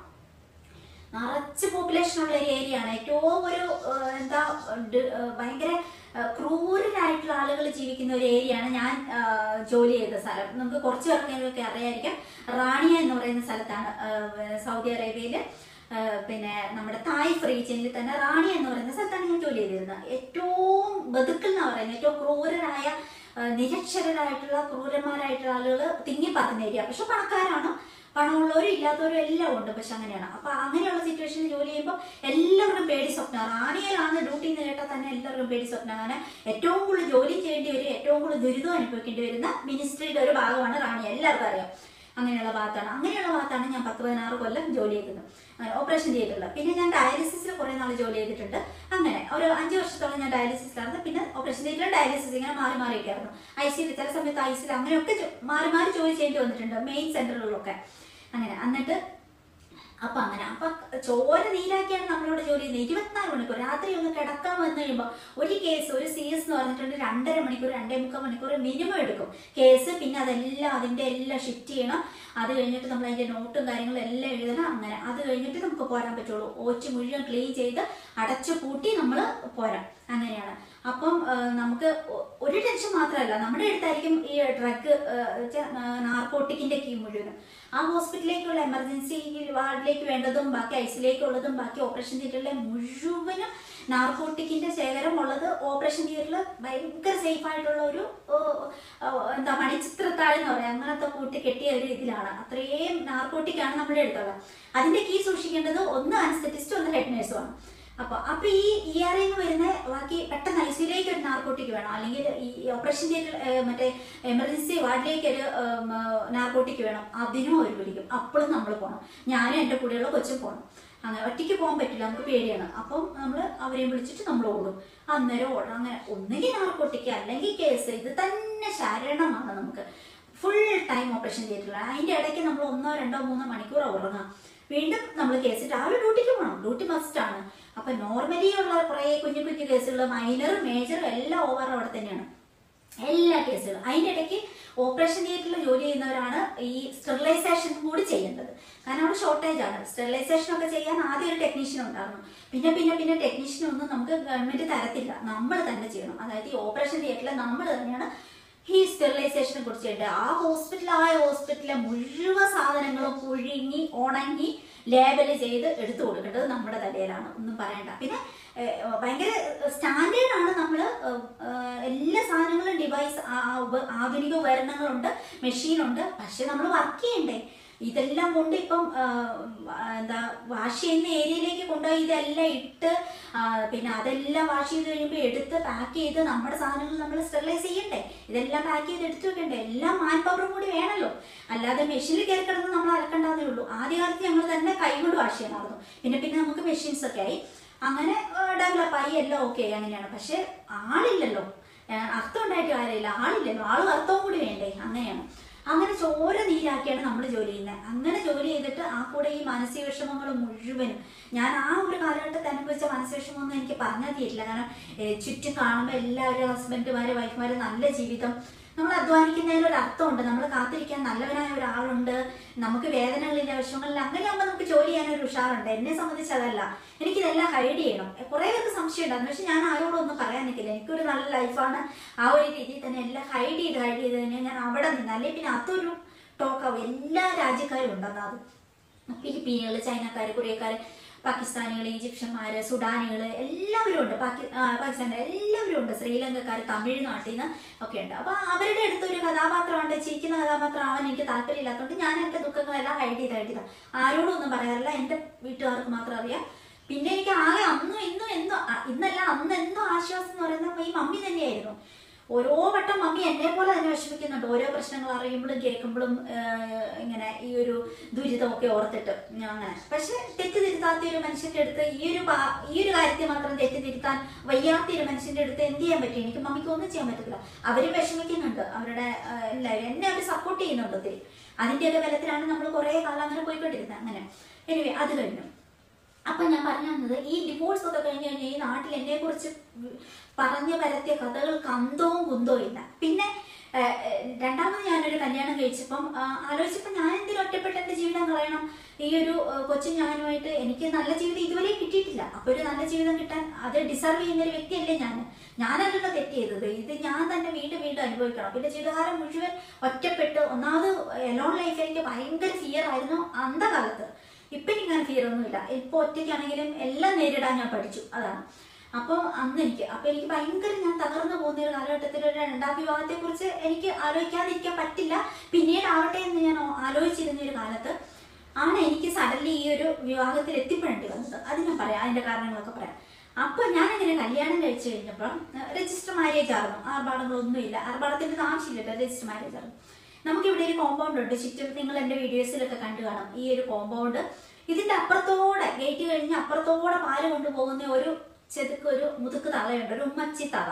നിറച്ച് പോപ്പുലേഷൻ ഉള്ള ഒരു ഏരിയ ആണ് ഏറ്റവും ഒരു ആ, എന്താ ഡി- ആ, ഭയങ്കര ആ, ക്രൂരരായിട്ടുള്ള ആളുകൾ ജീവിക്കുന്ന ഒരു ഏരിയ ആണ് ഞാൻ ആ, ജോലി ചെയ്ത സ്ഥലം നമുക്ക് കുറച്ച് പേർക്കൊക്കെ അറിയായിരിക്കും റാണിയ എന്ന് പറയുന്ന സ്ഥലത്താണ് ആ, സൗദി അറേബ്യയിൽ പിന്നെ നമ്മുടെ തായ് ഫ്രീ ചെന്നിൽ തന്നെ റാണി എന്ന് പറയുന്ന സ്ഥലത്താണ് ഞാൻ ജോലി ചെയ്തിരുന്നത് ഏറ്റവും ബതുക്കൽ എന്ന് പറയുന്നത് ഏറ്റവും ക്രൂരരായ ആ, നിരക്ഷരരായിട്ടുള്ള ക്രൂരന്മാരായിട്ടുള്ള ആളുകൾ തിങ്ങി പറയുന്ന ഏരിയ പക്ഷെ പണക്കാരാണ് പണമുള്ളവരും ഇല്ലാത്തവരും എല്ലാം ഉണ്ട് പക്ഷെ അങ്ങനെയാണ് അപ്പൊ അങ്ങനെയുള്ള സിറ്റുവേഷനിൽ ജോലി ചെയ്യുമ്പോൾ എല്ലാവർക്കും പേടി സ്വപ്നം റാണിയിലാണ് ഡ്യൂട്ടി എന്ന് കേട്ടാൽ തന്നെ എല്ലാവർക്കും പേടി സ്വപ്നം അങ്ങനെ ഏറ്റവും കൂടുതൽ ജോലി ചെയ്യേണ്ടി വരും ഏറ്റവും കൂടുതൽ ദുരിതം അനുഭവിക്കേണ്ടി വരുന്ന മിനിസ്ട്രിയുടെ ഒരു ഭാഗമാണ് റാണി എല്ലാവർക്കും അറിയാം അങ്ങനെയുള്ള ഭാഗത്താണ് അങ്ങനെയുള്ള ഭാഗത്താണ് ഞാൻ പത്ത് പതിനാറ് കൊല്ലം ജോലി ചെയ്തത് അങ്ങനെ ഓപ്പറേഷൻ തിയേറ്ററിൽ പിന്നെ ഞാൻ ഡയാലിസിസിൽ കുറേ നാൾ ജോലി ചെയ്തിട്ടുണ്ട് അങ്ങനെ ഒരു അഞ്ച് വർഷത്തോളം ഞാൻ ഡയാലിസിസിലായിരുന്നു പിന്നെ ഓപ്പറേഷൻ തിയേറ്ററിൽ ഡയാലിസിസ് ഇങ്ങനെ മാറി മാറിയൊക്കെയായിരുന്നു ഐ സിയിൽ ചില സമയത്ത് ഐ സിയിൽ അങ്ങനെയൊക്കെ ജോ- മാറി മാറി ജോലി ചെയ്യേണ്ടി വന്നിട്ടുണ്ട് മെയിൻ സെന്ററുകളിലൊക്കെ അങ്ങനെ എന്നിട്ട് അപ്പൊ അങ്ങനെ അപ്പൊ ചോര നീരാക്കിയാണ് നമ്മളോട് ജോലി ചെയ്യുന്നത് ഇരുപത്തിനാല് മണിക്കൂർ രാത്രി ഒന്ന് കിടക്കാൻ വന്നു കഴിയുമ്പോൾ ഒരു കേസ് ഒരു സി എസ് എന്ന് പറഞ്ഞിട്ടുണ്ട് രണ്ടര മണിക്കൂർ രണ്ടേ മുക്കാൽ മണിക്കൂർ മിനിമം എടുക്കും കേസ് പിന്നെ അതെല്ലാം അതിന്റെ എല്ലാം ഷിഫ്റ്റ് ചെയ്യണം അത് കഴിഞ്ഞിട്ട് നമ്മൾ അതിന്റെ നോട്ടും കാര്യങ്ങളും എല്ലാം എഴുതണം അങ്ങനെ അത് കഴിഞ്ഞിട്ട് നമുക്ക് പോരാൻ പറ്റുള്ളൂ ഓച്ച് മുഴുവൻ ക്ലീൻ ചെയ്ത് അടച്ചു പൂട്ടി നമ്മൾ പോരാം അങ്ങനെയാണ് അപ്പം ആ, നമുക്ക് ഒ- ഒരു ടെൻഷൻ മാത്രമല്ല നമ്മുടെ അടുത്തായിരിക്കും ഈ ഡ്രഗ് നാർക്കോട്ടിക്കിന്റെ കീ മുഴുവനും ആ ഹോസ്പിറ്റലിലേക്കുള്ള എമർജൻസി വാർഡിലേക്ക് വേണ്ടതും ബാക്കി ഐസിലേക്കുള്ളതും ബാക്കി ഓപ്പറേഷൻ തിയേറ്ററിലെ മുഴുവനും നാർക്കോട്ടിക്കിന്റെ ശേഖരം ഉള്ളത് ഓപ്പറേഷൻ തിയേറ്ററിൽ ഭയങ്കര സേഫ് ആയിട്ടുള്ള ഒരു ഓ, ഓ, എന്താ മണിച്ചിത്രത്താഴ് എന്ന് പറയാം അങ്ങനത്തെ കൂട്ടി കെട്ടിയ ഒരു ഇതിലാണ് അത്രയും നാർക്കോട്ടിക്കാണ് നമ്മുടെ അടുത്തുള്ളത് അതിന്റെ കീ സൂക്ഷിക്കേണ്ടത് ഒന്ന് അനസ്തറ്റിസ്റ്റ് ഒന്ന് ഹെഡ് നേഴ്സുമാണ് അപ്പൊ അപ്പൊ ഈ ഇ ആർ എന്ന് വരുന്ന ബാക്കി പെട്ടെന്ന് ഐസിയിലേക്ക് ഒരു നാർക്കോട്ടിക് വേണം അല്ലെങ്കിൽ ഈ ഓപ്പറേഷൻ തിയേറ്റർ മറ്റേ എമർജൻസി വാർഡിലേക്ക് ഒരു നാർക്കോട്ടിക് വേണം അതിനും അവർ പിടിക്കും അപ്പോഴും നമ്മൾ പോകണം ഞാനും എൻ്റെ കൂടെയുള്ള കൊച്ചും പോകണം അങ്ങനെ ഒറ്റയ്ക്ക് പോകാൻ പറ്റില്ല നമുക്ക് പേടിയാണ് അപ്പം നമ്മൾ അവരെയും വിളിച്ചിട്ട് നമ്മൾ ഓടും അന്നേരം ഓടണം അങ്ങനെ ഒന്നുകിൽ നാർക്കോട്ടിക് അല്ലെങ്കിൽ കേസ് ഇത് തന്നെ ശരണമാണ് നമുക്ക് ഫുൾ ടൈം ഓപ്പറേഷൻ തിയേറ്ററിൽ അതിന്റെ ഇടയ്ക്ക് നമ്മൾ ഒന്നോ രണ്ടോ മൂന്നോ മണിക്കൂർ ഉറങ്ങാം വീണ്ടും നമ്മൾ കേസ് രാവിലെ ഡ്യൂട്ടിക്ക് പോകണം ഡ്യൂട്ടി മസ്റ്റ് ആണ് അപ്പൊ നോർമലി ഉള്ള കുറെ കുഞ്ഞു കുഞ്ഞു കേസുകൾ മൈനറും മേജറും എല്ലാം ഓവർ അവിടെ തന്നെയാണ് എല്ലാ കേസുകളും അതിന്റെ ഇടയ്ക്ക് ഓപ്പറേഷൻ തിയേറ്ററിൽ ജോലി ചെയ്യുന്നവരാണ് ഈ സ്റ്റെറിലൈസേഷൻ കൂടി ചെയ്യേണ്ടത് കാരണം അവിടെ ഷോർട്ടേജ് ആണ് സ്റ്റെറിലൈസേഷൻ ഒക്കെ ചെയ്യാൻ ആദ്യം ഒരു ടെക്നീഷ്യൻ ഉണ്ടായിരുന്നു പിന്നെ പിന്നെ പിന്നെ ടെക്നീഷ്യൻ ഒന്നും നമുക്ക് ഗവൺമെന്റ് തരത്തില്ല നമ്മൾ തന്നെ ചെയ്യണം അതായത് ഈ ഓപ്പറേഷൻ തിയേറ്ററിൽ നമ്മൾ തന്നെയാണ് ഈ സ്റ്റെറിലൈസേഷനെ കുറിച്ച് ചെയ്യേണ്ടത് ആ ഹോസ്പിറ്റൽ ആ ഹോസ്പിറ്റലിലെ മുഴുവൻ സാധനങ്ങളും പുഴുങ്ങി ഉണങ്ങി ലേബല് ചെയ്ത് എടുത്തു കൊടുക്കേണ്ടത് നമ്മുടെ തലയിലാണ് ഒന്നും പറയണ്ട പിന്നെ ഏഹ്, ഭയങ്കര സ്റ്റാൻഡേർഡ് ആണ് നമ്മൾ എല്ലാ സാധനങ്ങളും ഡിവൈസ് ആധുനിക ഉപകരണങ്ങളുണ്ട് മെഷീനുണ്ട് പക്ഷെ നമ്മൾ വർക്ക് ചെയ്യണ്ടേ ഇതെല്ലാം കൊണ്ട് ഇപ്പം ആ, എന്താ വാഷ് ചെയ്യുന്ന ഏരിയയിലേക്ക് കൊണ്ടുപോയി ഇതെല്ലാം ഇട്ട് ആ, പിന്നെ അതെല്ലാം വാഷ് ചെയ്ത് കഴിയുമ്പോൾ എടുത്ത് പാക്ക് ചെയ്ത് നമ്മുടെ സാധനങ്ങൾ നമ്മൾ സ്റ്റെറിലൈസ് ചെയ്യണ്ടേ ഇതെല്ലാം പാക്ക് ചെയ്ത് എടുത്തു വെക്കണ്ടേ എല്ലാം മാൻ പവറും കൂടി വേണമല്ലോ അല്ലാതെ മെഷീനിൽ കയറി കിടന്ന് നമ്മൾ അലക്കണ്ടാന്നേ ഉള്ളൂ ആദ്യകാലത്ത് ഞങ്ങൾ തന്നെ കൈ കൊണ്ട് വാഷ് ചെയ്യണമായിരുന്നു പിന്നെ പിന്നെ നമുക്ക് മെഷീൻസ് ഒക്കെ ആയി അങ്ങനെ ഡെവലപ്പ് ആയി എല്ലാം ഓക്കെ അങ്ങനെയാണ് പക്ഷെ ആളില്ലല്ലോ ആ, അർത്ഥം ഉണ്ടായിട്ട് കാര്യമില്ല ആളില്ലല്ലോ ആളും അർത്ഥവും കൂടി വേണ്ടേ അങ്ങനെയാണ് അങ്ങനെ ചോര നീരാക്കിയാണ് നമ്മൾ ജോലി ചെയ്യുന്നത് അങ്ങനെ ജോലി ചെയ്തിട്ട് ആ കൂടെ ഈ മാനസിക വിഷമങ്ങൾ മുഴുവനും ഞാൻ ആ ഒരു കാലഘട്ടത്തിൽ അനുഭവിച്ച മാനസിക വിഷമമൊന്നും എനിക്ക് പറഞ്ഞാൽ തീരില്ല കാരണം ഏ, ചുറ്റും കാണുമ്പോൾ എല്ലാവരും ഹസ്ബൻഡുമാര് വൈഫുമാര് നല്ല ജീവിതം നമ്മൾ അധ്വാനിക്കുന്നതിൽ ഒരു അർത്ഥമുണ്ട് നമ്മൾ കാത്തിരിക്കാൻ നല്ലവനായ ഒരാളുണ്ട് നമുക്ക് വേദനകളില്ല വിഷമങ്ങളില്ല അങ്ങനെയാകുമ്പോൾ നമുക്ക് ജോലി ചെയ്യാൻ ഒരു ഉഷാറുണ്ട് എന്നെ സംബന്ധിച്ച് അതല്ല എനിക്കിതെല്ലാം ഹൈഡ് ചെയ്യണം കുറെ പേർക്ക് സംശയം ഉണ്ടായിരുന്നു പക്ഷെ ഞാൻ ആരോടും ഒന്നും പറയാൻ നിൽക്കില്ല എനിക്കൊരു നല്ല ലൈഫാണ് ആ ഒരു രീതിയിൽ തന്നെ എല്ലാം ഹൈഡ് ചെയ്ത് ഹൈഡ് ചെയ്ത് തന്നെ ഞാൻ അവിടെ നിന്ന് അല്ലെങ്കിൽ പിന്നെ അതൊരു ടോക്കാവും എല്ലാ രാജ്യക്കാരും ഉണ്ടെന്നാ അത് ഫിലിപ്പീനുകൾ ചൈനക്കാർ കൊറിയക്കാർ പാകിസ്ഥാനികൾ ഈജിപ്ഷ്യന്മാര് സുഡാനികൾ എല്ലാവരും ഉണ്ട് പാകി ആ, പാകിസ്ഥാനിൽ എല്ലാവരും ഉണ്ട് ശ്രീലങ്കക്കാർ തമിഴ്നാട്ടിൽ നിന്ന് ഒക്കെ ഉണ്ട് അപ്പൊ അവരുടെ അടുത്ത് ഒരു കഥാപാത്രമുണ്ട് ചിരിക്കുന്ന കഥാപാത്രം ആവാൻ എനിക്ക് താല്പര്യമില്ലാത്തതുകൊണ്ട് ഞാൻ എന്റെ ദുഃഖങ്ങളെല്ലാം ഹൈഡ് ചെയ്ത് ഹൈഡ് ചെയ്ത ആരോടും ഒന്നും പറയാറില്ല എന്റെ വീട്ടുകാർക്ക് മാത്രം അറിയാം പിന്നെ എനിക്ക് ആകെ അന്നും ഇന്നും എന്തോ ആ, ഇന്നല്ല അന്ന് എന്തോ ആശ്വാസം എന്ന് പറയുന്നത് ഈ മമ്മി തന്നെയായിരുന്നു ഓരോ വട്ടം മമ്മി എന്നെ പോലെ തന്നെ വിഷമിക്കുന്നുണ്ട് ഓരോ പ്രശ്നങ്ങൾ അറിയുമ്പോഴും കേൾക്കുമ്പോഴും ആഹ്, ഇങ്ങനെ ഈ ഒരു ദുരിതമൊക്കെ ഓർത്തിട്ട് ഞാൻ അങ്ങനെ പക്ഷെ തെറ്റ് തിരുത്താത്ത ഒരു മനുഷ്യന്റെ അടുത്ത് ഈ ഒരു പാ- ഈ ഒരു കാര്യത്തെ മാത്രം തെറ്റ് തിരുത്താൻ വയ്യാത്ത ഒരു മനുഷ്യന്റെ അടുത്ത് എന്ത് ചെയ്യാൻ പറ്റും എനിക്ക് മമ്മിക്ക് ഒന്നും ചെയ്യാൻ പറ്റത്തില്ല അവര് വിഷമിക്കുന്നുണ്ട് അവരുടെ ആഹ്, എല്ലാവരും എന്നെ അവർ സപ്പോർട്ട് ചെയ്യുന്നുണ്ട് ഒത്തിരി അതിന്റെയൊക്കെ ബലത്തിലാണ് നമ്മൾ കുറെ കാലം അങ്ങനെ പോയിക്കൊണ്ടിരുന്നത് അങ്ങനെ എനിവേ അത് കഴിഞ്ഞു അപ്പൊ ഞാൻ പറഞ്ഞു വന്നത് ഈ ഡിവോഴ്സ് ഒക്കെ കഴിഞ്ഞ് കഴിഞ്ഞാൽ ഈ നാട്ടിൽ എന്നെ കുറിച്ച് പറഞ്ഞു പരത്തിയ കഥകൾക്ക് അന്തവും കുന്തവും ഇല്ല പിന്നെ ഏഹ്, ഏഹ്, രണ്ടാമത് ഞാനൊരു കല്യാണം കഴിച്ചപ്പം ആ, ആലോചിച്ചപ്പോൾ ഞാൻ എന്തിനും ഒറ്റപ്പെട്ട് എന്റെ ജീവിതം കളയണം ഈ ഒരു ഏഹ്, കൊച്ചും ഞാനുമായിട്ട് എനിക്ക് നല്ല ജീവിതം ഇതുവരെ കിട്ടിയിട്ടില്ല അപ്പൊ ഒരു നല്ല ജീവിതം കിട്ടാൻ അത് ഡിസർവ് ചെയ്യുന്ന ഒരു വ്യക്തിയല്ലേ ഞാൻ ഞാനല്ലല്ലോ തെറ്റ് ചെയ്തത് ഇത് ഞാൻ തന്നെ വീണ്ടും വീണ്ടും അനുഭവിക്കണം പിന്നെ ജീവിതകാലം മുഴുവൻ ഒറ്റപ്പെട്ട് ഒന്നാമത് എലോൺ ലൈഫ് എനിക്ക് ഭയങ്കര ഫിയർ ആയിരുന്നു അന്ധകാലത്ത് ഇപ്പൊ എനിക്ക് അങ്ങനെ ഫിയർ ഒന്നുമില്ല ഇപ്പൊ ഒറ്റയ്ക്കാണെങ്കിലും എല്ലാം നേരിടാൻ ഞാൻ പഠിച്ചു അതാണ് അപ്പോൾ അന്ന് എനിക്ക് അപ്പൊ എനിക്ക് ഭയങ്കര ഞാൻ തകർന്നു പോകുന്ന ഒരു കാലഘട്ടത്തിൽ ഒരു രണ്ടാം വിവാഹത്തെ കുറിച്ച് എനിക്ക് ആലോചിക്കാതിരിക്കാൻ പറ്റില്ല പിന്നീട് ആവട്ടെ എന്ന് ഞാൻ ആലോചിച്ചിരുന്ന ഒരു കാലത്ത് ആണ് എനിക്ക് സഡൻലി ഈ ഒരു വിവാഹത്തിൽ എത്തിപ്പെടേണ്ടി വന്നത് അത് ഞാൻ പറയാം അതിന്റെ കാരണങ്ങളൊക്കെ പറയാം അപ്പൊ ഞാൻ ഇങ്ങനെ കല്യാണം കഴിച്ചു കഴിഞ്ഞപ്പോൾ രജിസ്റ്റർ മാരേജ് ആയിരുന്നു ആർഭാടങ്ങളൊന്നുമില്ല ആർഭാടത്തിന്റെ ആവശ്യമില്ല രജിസ്റ്റർ മാരേജ് ആയിരുന്നു നമുക്കിവിടെ ഒരു കോമ്പൗണ്ട് ഉണ്ട് ചുറ്റും നിങ്ങൾ എൻ്റെ വീഡിയോസിലൊക്കെ കണ്ടു കാണാം ഈ ഒരു കോമ്പൗണ്ട് ഇതിന്റെ അപ്പുറത്തോടെ ഗേറ്റ് കഴിഞ്ഞ് അപ്പുറത്തോടെ പാല് കൊണ്ടുപോകുന്ന ഒരു ചെതുക്ക് ഒരു മുതുക്ക് തളയുണ്ട് ഒരു ഉമ്മച്ചി തള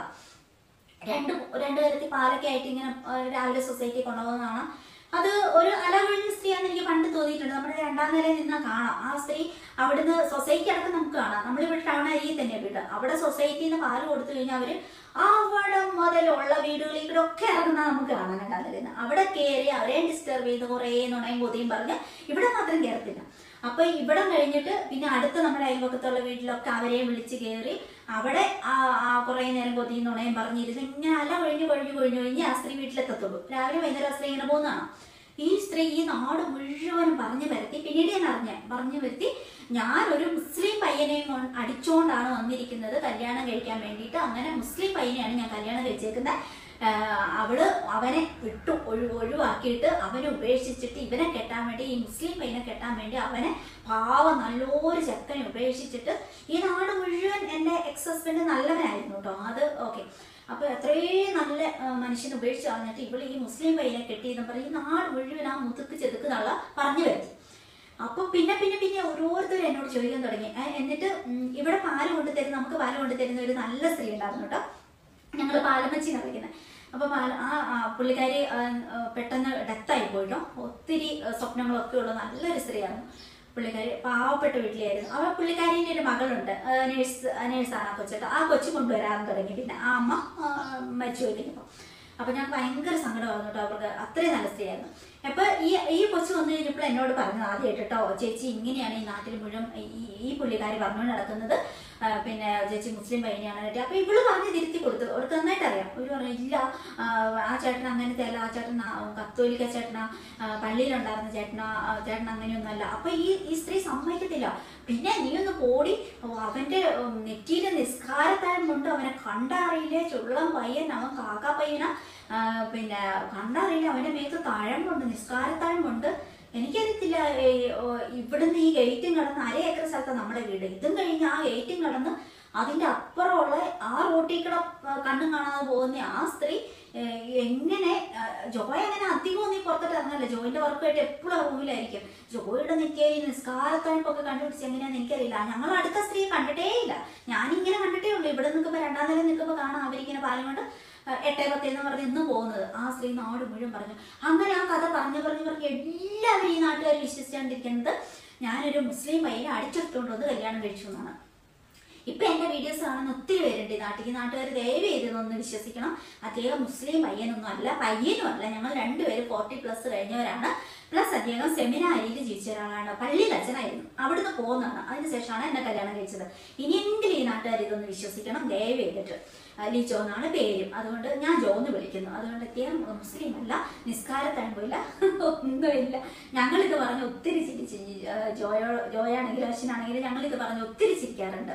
രണ്ട് രണ്ട് തരത്തിൽ പാലൊക്കെ ആയിട്ട് ഇങ്ങനെ ആ, രാവിലെ സൊസൈറ്റി കൊണ്ടുപോകുന്നതാണ് അത് ഒരു അലവഴിഞ്ഞ സ്ത്രീയാന്ന് എനിക്ക് പണ്ട് തോന്നിയിട്ടുണ്ട് നമ്മുടെ രണ്ടാം നിലയിൽ നിന്നാൽ കാണാം ആ സ്ത്രീ അവിടുന്ന് സൊസൈറ്റി അടക്കം നമുക്ക് കാണാം നമ്മളിവിടെ ടൗൺ ഏരിയയിൽ തന്നെ വീട് അവിടെ സൊസൈറ്റിയിൽ നിന്ന് പാല് കൊടുത്തു കഴിഞ്ഞാൽ അവര് അവിടെ മുതലുള്ള വീടുകളിൽ കൂടെ ഒക്കെ ഇറങ്ങുന്ന നമുക്ക് കാണാൻ രണ്ടാം നിലയിൽ നിന്ന് അവിടെ കയറി അവരെയും ഡിസ്റ്റർബ് ചെയ്ത് കുറേ നുണയും കൊതിയും പറഞ്ഞ് ഇവിടെ മാത്രം കയറത്തില്ല അപ്പൊ ഇവിടം കഴിഞ്ഞിട്ട് പിന്നെ അടുത്ത നമ്മുടെ അയൽപക്കത്തുള്ള വീട്ടിലൊക്കെ അവരെയും വിളിച്ച് കയറി അവിടെ ആ ആ കുറേ നേരം കൊതിയും നുണയും പറഞ്ഞിരുന്ന് ഇങ്ങനെ അല കൊഴിഞ്ഞു കൊഴിഞ്ഞു കൊഴിഞ്ഞു കഴിഞ്ഞ് ആ സ്ത്രീ വീട്ടിലെത്തത്തുള്ളൂ രാവിലെ വൈകുന്നേരം ആ സ്ത്രീ ഇങ്ങനെ പോകുന്നതാണ് ഈ സ്ത്രീ ഈ നാട് മുഴുവനും പറഞ്ഞു വരുത്തി പിന്നീട് ഞാൻ അറിഞ്ഞ പറഞ്ഞു വരുത്തി ഞാൻ ഒരു മുസ്ലിം പയ്യനെയും കൊ- അടിച്ചുകൊണ്ടാണ് വന്നിരിക്കുന്നത് കല്യാണം കഴിക്കാൻ വേണ്ടിയിട്ട് അങ്ങനെ മുസ്ലിം പയ്യനെയാണ് ഞാൻ കല്യാണം കഴിച്ചേക്കുന്നത് ആഹ് അവള് അവനെ വിട്ടു ഒഴി ഒഴിവാക്കിയിട്ട് അവനെ ഉപേക്ഷിച്ചിട്ട് ഇവനെ കെട്ടാൻ വേണ്ടി ഈ മുസ്ലിം പയ്യനെ കെട്ടാൻ വേണ്ടി അവനെ പാവം നല്ലൊരു ചെക്കനെ ഉപേക്ഷിച്ചിട്ട് ഈ നാട് മുഴുവൻ എൻ്റെ എക്സ് ഹസ്ബൻഡ് നല്ലവനായിരുന്നു കേട്ടോ അത് ഓക്കെ അപ്പൊ എത്രയും നല്ല ആ, മനുഷ്യനെ ഉപേക്ഷിച്ച് കളഞ്ഞിട്ട് ഇവള് ഈ മുസ്ലിം പയ്യനെ കെട്ടിയെന്ന് പറഞ്ഞ് ഈ നാട് മുഴുവൻ ആ മുതുക്ക് ചെതുക്ക് നള്ള പറഞ്ഞു വരുത്തി അപ്പൊ പിന്നെ പിന്നെ പിന്നെ ഓരോരുത്തരും എന്നോട് ചോദിക്കാൻ തുടങ്ങി ഏ, എന്നിട്ട് ഉം, ഇവിടെ പാല് കൊണ്ടു തരുന്ന നമുക്ക് പാല് കൊണ്ടു തരുന്ന ഒരു നല്ല സ്ത്രീ ഉണ്ടായിരുന്നു കേട്ടോ ഞങ്ങൾ പാലമച്ചി എന്ന് വിളിക്കുന്നത് അപ്പൊ പാല ആ ആ, പുള്ളിക്കാരി ആ, ആ, പെട്ടെന്ന് ഡെത്തായി പോയിട്ടോ ഒത്തിരി ആ, സ്വപ്നങ്ങളൊക്കെ ഉള്ള നല്ലൊരു സ്ത്രീയാണ് പുള്ളിക്കാരി പാവപ്പെട്ട വീട്ടിലായിരുന്നു അവ പുള്ളിക്കാരിൻ്റെ ഒരു മകളുണ്ട് നേഴ്സ് നേഴ്സാണ് ആ കൊച്ചിട്ട് ആ കൊച്ചു കൊണ്ടുവരാൻ തുടങ്ങി പിന്നെ ആ അമ്മ ആ, മരിച്ചു പോയി കഴിഞ്ഞപ്പോൾ അപ്പൊ ഞാൻ ഭയങ്കര സങ്കടമായിരുന്നു കേട്ടോ അവർക്ക് അത്രയും നല്ല സ്ത്രീയായിരുന്നു അപ്പൊ ഈ ഈ കൊച്ചു വന്നു കഴിഞ്ഞപ്പോൾ എന്നോട് പറഞ്ഞു ആദ്യമായിട്ട് കേട്ടോ ചേച്ചി ഇങ്ങനെയാണ് ഈ നാട്ടിൽ മുഴുവൻ ഈ ഈ പുള്ളിക്കാരി പറഞ്ഞുകൊണ്ട് നടക്കുന്നത് ആ, പിന്നെ ചേച്ചി മുസ്ലിം പയ്യനെയാണ് കേട്ടോ അപ്പൊ ഇവള് പറഞ്ഞ് തിരുത്തി കൊടുത്തു അവർക്ക് നന്നായിട്ട് അറിയാം ഒരു പറഞ്ഞു ഇല്ല ആ, ആ ചേട്ടൻ അങ്ങനത്തെ അല്ല ആ ചേട്ടൻ ആ, കത്തോലിക്ക ചേട്ടനാ ആ, പള്ളിയിലുണ്ടായിരുന്ന ചേട്ടനാ ആ, ചേട്ടൻ അങ്ങനെയൊന്നുമല്ല അപ്പൊ ഈ ഈ സ്ത്രീ സമ്മതിക്കത്തില്ല പിന്നെ നീ ഒന്ന് പോടി ഓ, അവന്റെ ഉം, നെറ്റിയിലെ നിസ്കാരത്താഴം കൊണ്ട് അവനെ കണ്ടറിയില്ലേ ചുള്ളം പയ്യൻ അവൻ കാക്ക പയ്യന പിന്നെ കണ്ടറിയില്ല അവന്റെ മേത്ത് തഴമ്പുണ്ട് നിസ്കാരത്താഴമ്പുണ്ട് എനിക്കറിയത്തില്ല ഏ, ഓ, ഇവിടുന്ന് ഈ ഗേറ്റും കടന്ന് അര ഏക്കർ സ്ഥലത്താണ് നമ്മുടെ വീട് ഇതും കഴിഞ്ഞ് ആ ഗേറ്റും കടന്ന് അതിന്റെ അപ്പുറമുള്ള ആ റോട്ടിൽ കൂടെ ആ, കണ്ണും കാണാതെ പോകുന്ന ആ സ്ത്രീ ഏ, എങ്ങനെ ആ, ജോയ അങ്ങനെ അധികം ഒന്നും ഈ പുറത്തോട്ട് ഇറങ്ങല്ല ജോയിന്റെ വർക്കുമായിട്ട് എപ്പോഴും റൂമിലായിരിക്കും ജോയുടെ നിൽക്കുകയും ഈ നിസ്കാരത്തഴപ്പൊക്കെ കണ്ടുപിടിച്ച് എങ്ങനെയാന്ന് എനിക്കറിയില്ല ഞങ്ങൾ അടുത്ത സ്ത്രീയെ കണ്ടിട്ടേ ഇല്ല ഞാനിങ്ങനെ കണ്ടിട്ടേ ഉള്ളൂ ഇവിടെ നിൽക്കുമ്പോൾ രണ്ടാം നില നിൽക്കുമ്പോൾ കാണാം അവരിങ്ങനെ പാലം കൊണ്ട് ആ, എട്ടേ പത്തേ എന്ന് പറഞ്ഞ് ഇന്ന് പോകുന്നത് ആ സ്ത്രീ നാട് മുഴുവൻ പറഞ്ഞു അങ്ങനെ ആ കഥ പറഞ്ഞു പറഞ്ഞു പറഞ്ഞ് എല്ലാവരും ഈ നാട്ടുകാർ വിശ്വസിച്ചുകൊണ്ടിരിക്കുന്നത് ഞാനൊരു മുസ്ലിം പയ്യനെ അടിച്ചെടുത്തുകൊണ്ട് വന്ന് കല്യാണം കഴിച്ചു എന്നാണ് ഇപ്പൊ എന്റെ വീഡിയോസ് കാണുന്ന ഒത്തിരി പേരുണ്ട് ഈ നാട്ടിൽ ഈ നാട്ടുകാർ ദയവ് ചെയ്തൊന്ന് വിശ്വസിക്കണം അദ്ദേഹം മുസ്ലിം പയ്യനൊന്നും അല്ല പയ്യനും അല്ല ഞങ്ങൾ രണ്ടുപേരും ഫോർട്ടി പ്ലസ് കഴിഞ്ഞവരാണ് പ്ലസ് അദ്ദേഹം സെമിനാരിയിൽ ജീവിച്ച ഒരാളാണ് പള്ളിയിൽ അച്ഛനായിരുന്നു അവിടുന്ന് പോകുന്നതാണ് അതിനുശേഷമാണ് എന്നെ കല്യാണം കഴിച്ചത് ഇനിയെങ്കിലും ഈ നാട്ടുകാർ ഇതൊന്ന് വിശ്വസിക്കണം ദയവ് ചെയ്തിട്ട് ആ, ലിജോ എന്നാണ് പേരും അതുകൊണ്ട് ഞാൻ ജോ എന്ന് വിളിക്കുന്നു അതുകൊണ്ട് അദ്ദേഹം മുസ്ലിം അല്ല നിസ്കാരത്തഴമ്പില്ല ഒന്നുമില്ല ഞങ്ങളിത് പറഞ്ഞ് ഒത്തിരി ചിരിച്ച് ഈ, ആ, ജോയോ ജോയാണെങ്കിലും അശ്വനാണെങ്കിലും ഞങ്ങളിത് പറഞ്ഞ് ഒത്തിരി ചിരിക്കാറുണ്ട്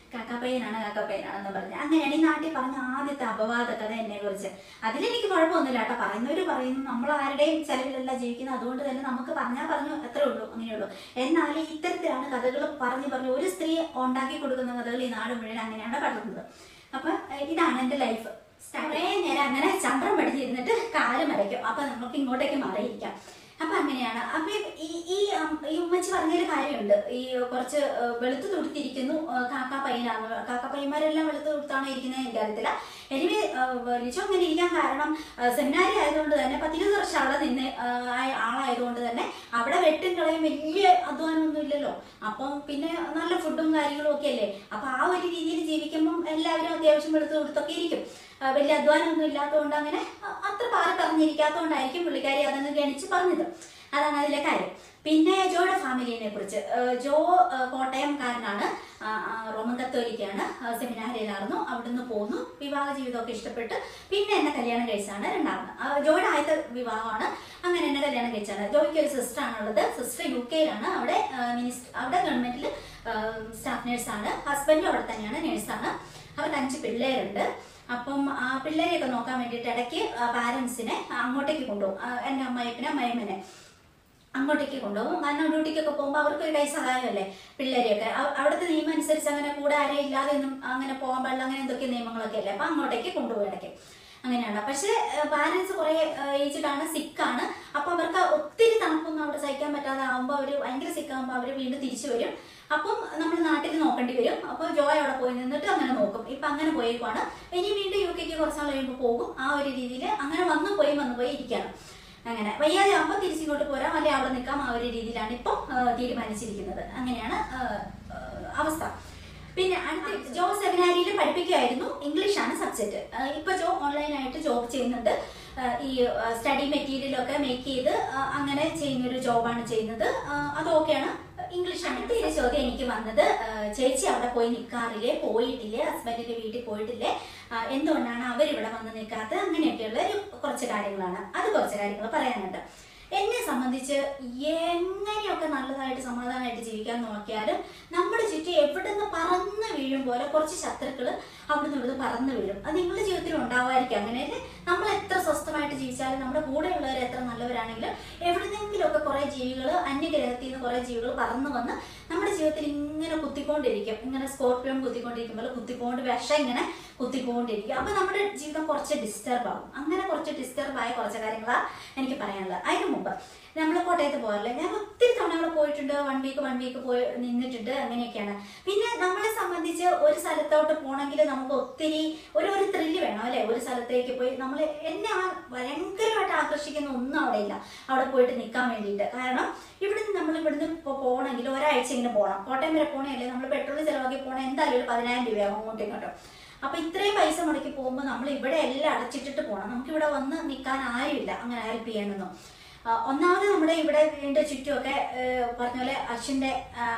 കാക്കാപ്പയ്യനാണ് കാക്കാപ്പയ്യനാണെന്ന് പറഞ്ഞ് അങ്ങനെയാണ് ഈ നാട്ടിൽ പറഞ്ഞ ആദ്യത്തെ അപവാദ കഥ എന്നെ കുറിച്ച് അതിലെനിക്ക് കുഴപ്പമൊന്നുമില്ല കേട്ടോ പറയുന്നവർ പറയുന്നു നമ്മൾ ആരുടെയും ചെലവിലല്ല ജീവിക്കുന്നത് അതുകൊണ്ട് തന്നെ നമുക്ക് പറഞ്ഞാൽ പറഞ്ഞു അത്രേ ഉള്ളൂ അങ്ങനെയുള്ളൂ എന്നാൽ ഇത്തരത്തിലാണ് കഥകൾ പറഞ്ഞു പറഞ്ഞു ഒരു സ്ത്രീ ഉണ്ടാക്കി കൊടുക്കുന്ന കഥകൾ ഈ നാട് മുഴുവൻ അങ്ങനെയാണ് പടർന്നത് അപ്പൊ ഏഹ്, ഇതാണ് എൻ്റെ ലൈഫ് കുറേ നേരം അങ്ങനെ ചന്ദ്രൻ പഠിച്ചിരുന്നിട്ട് കാല് മരയ്ക്കും അപ്പൊ നമുക്ക് ഇങ്ങോട്ടേക്ക് മാറിയിരിക്കാം അപ്പൊ അങ്ങനെയാണ് അപ്പൊ ഈ ഈ ഉം, ഈ ഉമ്മച്ചി പറഞ്ഞൊരു കാര്യമുണ്ട് ഈ കുറച്ച് ഏഹ്, വെളുത്ത് തുടുത്തിരിക്കുന്നു ഏഹ്, കാക്ക പയ്യനാണ് കാക്ക പയ്യന്മാരെല്ലാം വെളുത്ത് തുടുത്താണ് ഇരിക്കുന്നത് എനിക്കറിയത്തില്ല എനിവേ ലിച്ചോ അങ്ങനെ ഇരിക്കാൻ കാരണം ഏഹ്, സെമിനാരി ആയതുകൊണ്ട് തന്നെ പത്തിരുപത് വർഷം അവിടെ നിന്ന് ഏഹ്, ആയ ആളായതുകൊണ്ട് തന്നെ അവിടെ വെട്ടും കളയും വലിയ അധ്വാനമൊന്നും ഇല്ലല്ലോ അപ്പം പിന്നെ നല്ല ഫുഡും കാര്യങ്ങളും ഒക്കെ അല്ലേ അപ്പൊ ആ ഒരു രീതിയിൽ ജീവിക്കുമ്പം എല്ലാവരും അത്യാവശ്യം വെളുത്ത് കൊടുത്തൊക്കെ ഇരിക്കും ആ, വലിയ അധ്വാനമൊന്നും ഇല്ലാത്തതുകൊണ്ട് അങ്ങനെ അ- അത്ര പാറ പറഞ്ഞിരിക്കാത്തതുകൊണ്ടായിരിക്കും പുള്ളിക്കാരി അതങ്ങ് ഗണിച്ച് പറഞ്ഞത് അതാണ് അതിലെ കാര്യം പിന്നെ ജോയുടെ ഫാമിലിനെ കുറിച്ച് ആ, ജോ ആ, കോട്ടയംകാരനാണ് ആ, ആ, റോമൻ കത്തോലിക്കാണ് ആ, സെമിനാരിയിലായിരുന്നു അവിടുന്ന് പോന്നു വിവാഹ ജീവിതമൊക്കെ ഇഷ്ടപ്പെട്ട് പിന്നെ എന്നെ കല്യാണം കഴിച്ചാണ് രണ്ടാമത് ആ, ജോയുടെ ആദ്യത്തെ വിവാഹമാണ് അങ്ങനെ എന്നെ കല്യാണം കഴിച്ചാണ് ജോയ്ക്ക് ഒരു സിസ്റ്റർ ആണുള്ളത് സിസ്റ്റർ യു കെയിലാണ് അവിടെ മിനിസ്റ്റർ അവിടെ ഗവൺമെന്റിൽ സ്റ്റാഫ് നേഴ്സാണ് ഹസ്ബൻഡും അവിടെ തന്നെയാണ് നേഴ്സാണ് അവർക്ക് അഞ്ച് പിള്ളേരുണ്ട് അപ്പം ആ പിള്ളേരെയൊക്കെ നോക്കാൻ വേണ്ടിയിട്ട് ഇടയ്ക്ക് പാരൻസിനെ അങ്ങോട്ടേക്ക് കൊണ്ടുപോകും ആ, എൻ്റെ അമ്മായിപ്പിനെ അമ്മായിമ്മനെ അങ്ങോട്ടേക്ക് കൊണ്ടുപോകും കാരണം ഡ്യൂട്ടിക്കൊക്കെ പോകുമ്പോൾ അവർക്ക് ഒരു കൈ സഹായമല്ലേ പിള്ളേരെയൊക്കെ അവ- അവിടുത്തെ നിയമം അനുസരിച്ച് അങ്ങനെ കൂടെ ആരെയും ഇല്ലാതെ ഒന്നും അങ്ങനെ പോകാൻ പാടില്ല അങ്ങനെ എന്തൊക്കെ നിയമങ്ങളൊക്കെ അല്ലേ അപ്പം അങ്ങോട്ടേക്ക് കൊണ്ടുപോകും ഇടയ്ക്ക് അങ്ങനെയാണ് പക്ഷേ പാരൻസ് കുറെ ഏജ്ഡാണ് സിക്കാണ് അപ്പൊ അവർക്ക് ഒത്തിരി തണുപ്പൊന്നും അവിടെ സഹിക്കാൻ പറ്റാതെ ആകുമ്പോൾ അവർ ഭയങ്കര സിക്കാകുമ്പോൾ അവർ വീണ്ടും തിരിച്ചു വരും അപ്പം നമ്മൾ നാട്ടിൽ നോക്കേണ്ടി വരും അപ്പോൾ ജോയ് അവിടെ പോയി നിന്നിട്ട് അങ്ങനെ നോക്കും ഇപ്പൊ അങ്ങനെ പോയേക്കുവാണ് ഇനി വീണ്ടും യു കെക്ക് കുറച്ച് നാൾ കഴിയുമ്പോൾ പോകും ആ ഒരു രീതിയിൽ അങ്ങനെ വന്നു പോയി വന്നു പോയി ഇരിക്കണം അങ്ങനെ വയ്യാതെ ആകുമ്പോൾ തിരിച്ചിങ്ങോട്ട് പോരാം അല്ലെ അവിടെ നിൽക്കാം ആ ഒരു രീതിയിലാണ് ഇപ്പം ആ, തീരുമാനിച്ചിരിക്കുന്നത് അങ്ങനെയാണ് ആ, ആ, അവസ്ഥ പിന്നെ അടുത്ത ജോ സെമിനാരിയിൽ പഠിപ്പിക്കുമായിരുന്നു ഇംഗ്ലീഷാണ് സബ്ജക്റ്റ് ഇപ്പൊ ജോ ഓൺലൈനായിട്ട് ജോബ് ചെയ്യുന്നുണ്ട് ആ, ഈ സ്റ്റഡി മെറ്റീരിയലൊക്കെ മേക്ക് ചെയ്ത് ആ, അങ്ങനെ ചെയ്യുന്ന ഒരു ജോബാണ് ചെയ്യുന്നത് ആ, അതൊക്കെയാണ് ഇംഗ്ലീഷ് അടുത്ത ഒരു ചോദ്യം എനിക്ക് വന്നത് ആ, ചേച്ചി അവിടെ പോയി നിൽക്കാറില്ലേ പോയിട്ടില്ലേ ഹസ്ബൻഡിന്റെ വീട്ടിൽ പോയിട്ടില്ലേ ആ, എന്തുകൊണ്ടാണ് അവരിവിടെ വന്ന് നിൽക്കാത്തത് അങ്ങനെയൊക്കെയുള്ള ഒരു കുറച്ച് കാര്യങ്ങളാണ് അത് കുറച്ച് കാര്യങ്ങൾ പറയാനുണ്ട് എന്നെ സംബന്ധിച്ച് എങ്ങനെയൊക്കെ നല്ലതായിട്ട് സമാധാനമായിട്ട് ജീവിക്കാൻ നോക്കിയാലും നമ്മുടെ ചുറ്റും എവിടെ നിന്ന് പറന്ന് വീഴും പോലെ കുറച്ച് ശത്രുക്കൾ അവിടുന്ന് ഇവിടുന്ന് പറന്ന് വീഴും അത് നിങ്ങളുടെ ജീവിതത്തിൽ ഉണ്ടാവായിരിക്കും അങ്ങനെ നമ്മൾ എത്ര സ്വസ്ഥമായിട്ട് ജീവിച്ചാലും നമ്മുടെ കൂടെയുള്ളവർ എത്ര നല്ലവരാണെങ്കിലും എവിടുന്നെങ്കിലുമൊക്കെ കുറെ ജീവികൾ അന്യഗ്രഹത്തിൽ നിന്ന് കുറെ ജീവികൾ പറന്നു വന്ന് നമ്മുടെ ജീവിതത്തിൽ ഇങ്ങനെ കുത്തിക്കൊണ്ടിരിക്കും ഇങ്ങനെ സ്കോർപ്പിയോൺ കുത്തിക്കൊണ്ടിരിക്കുമ്പോൾ കുത്തിക്കൊണ്ട് വിഷം ഇങ്ങനെ കുത്തിക്കൊണ്ടിരിക്കും അപ്പൊ നമ്മുടെ ജീവിതം കുറച്ച് ഡിസ്റ്റർബ് ആവും അങ്ങനെ കുറച്ച് ഡിസ്റ്റർബ് ആയ കുറച്ച് കാര്യങ്ങളാണ് എനിക്ക് പറയാനുള്ളത് അതിന് മുമ്പ് നമ്മൾ കോട്ടയത്ത് പോകാറില്ല ഞാൻ ഒത്തിരി തവണ അവിടെ പോയിട്ടുണ്ട് വൺ വീക്ക് വൺ വീക്ക് പോയി നിന്നിട്ടുണ്ട് അങ്ങനെയൊക്കെയാണ് പിന്നെ നമ്മളെ സംബന്ധിച്ച് ഒരു സ്ഥലത്തോട്ട് പോകണമെങ്കിൽ നമുക്ക് ഒത്തിരി ഒരു ഒരു ത്രില്ല് വേണം അല്ലെ ഒരു സ്ഥലത്തേക്ക് പോയി നമ്മൾ എന്നെ ആ ഭയങ്കരമായിട്ട് ആകർഷിക്കുന്ന ഒന്നും അവിടെ ഇല്ല അവിടെ പോയിട്ട് നിൽക്കാൻ വേണ്ടിയിട്ട് കാരണം ഇവിടുന്ന് നമ്മൾ ഇവിടുന്ന് ഇപ്പോൾ പോകണമെങ്കിൽ ഒരാഴ്ച ഇങ്ങനെ പോകണം കോട്ടയം വരെ പോകണമെങ്കിൽ നമ്മൾ പെട്രോൾ ചിലവാക്കി പോകണം എന്തായാലും ഒരു പതിനായിരം രൂപയാകും അങ്ങോട്ടും ഇങ്ങോട്ടും അപ്പൊ ഇത്രയും പൈസ മുടക്കി പോകുമ്പോൾ നമ്മൾ ഇവിടെ എല്ലാം അടച്ചിട്ടിട്ട് പോകണം നമുക്ക് ഇവിടെ വന്ന് നിൽക്കാൻ ആരുമില്ല അങ്ങനെ ഹെൽപ്പ് ചെയ്യാനൊന്നും ആ, ഒന്നാമത് നമ്മുടെ ഇവിടെ വീടിന്റെ ചുറ്റുമൊക്കെ ഏഹ്, പറഞ്ഞ പോലെ അച്ഛൻ്റെ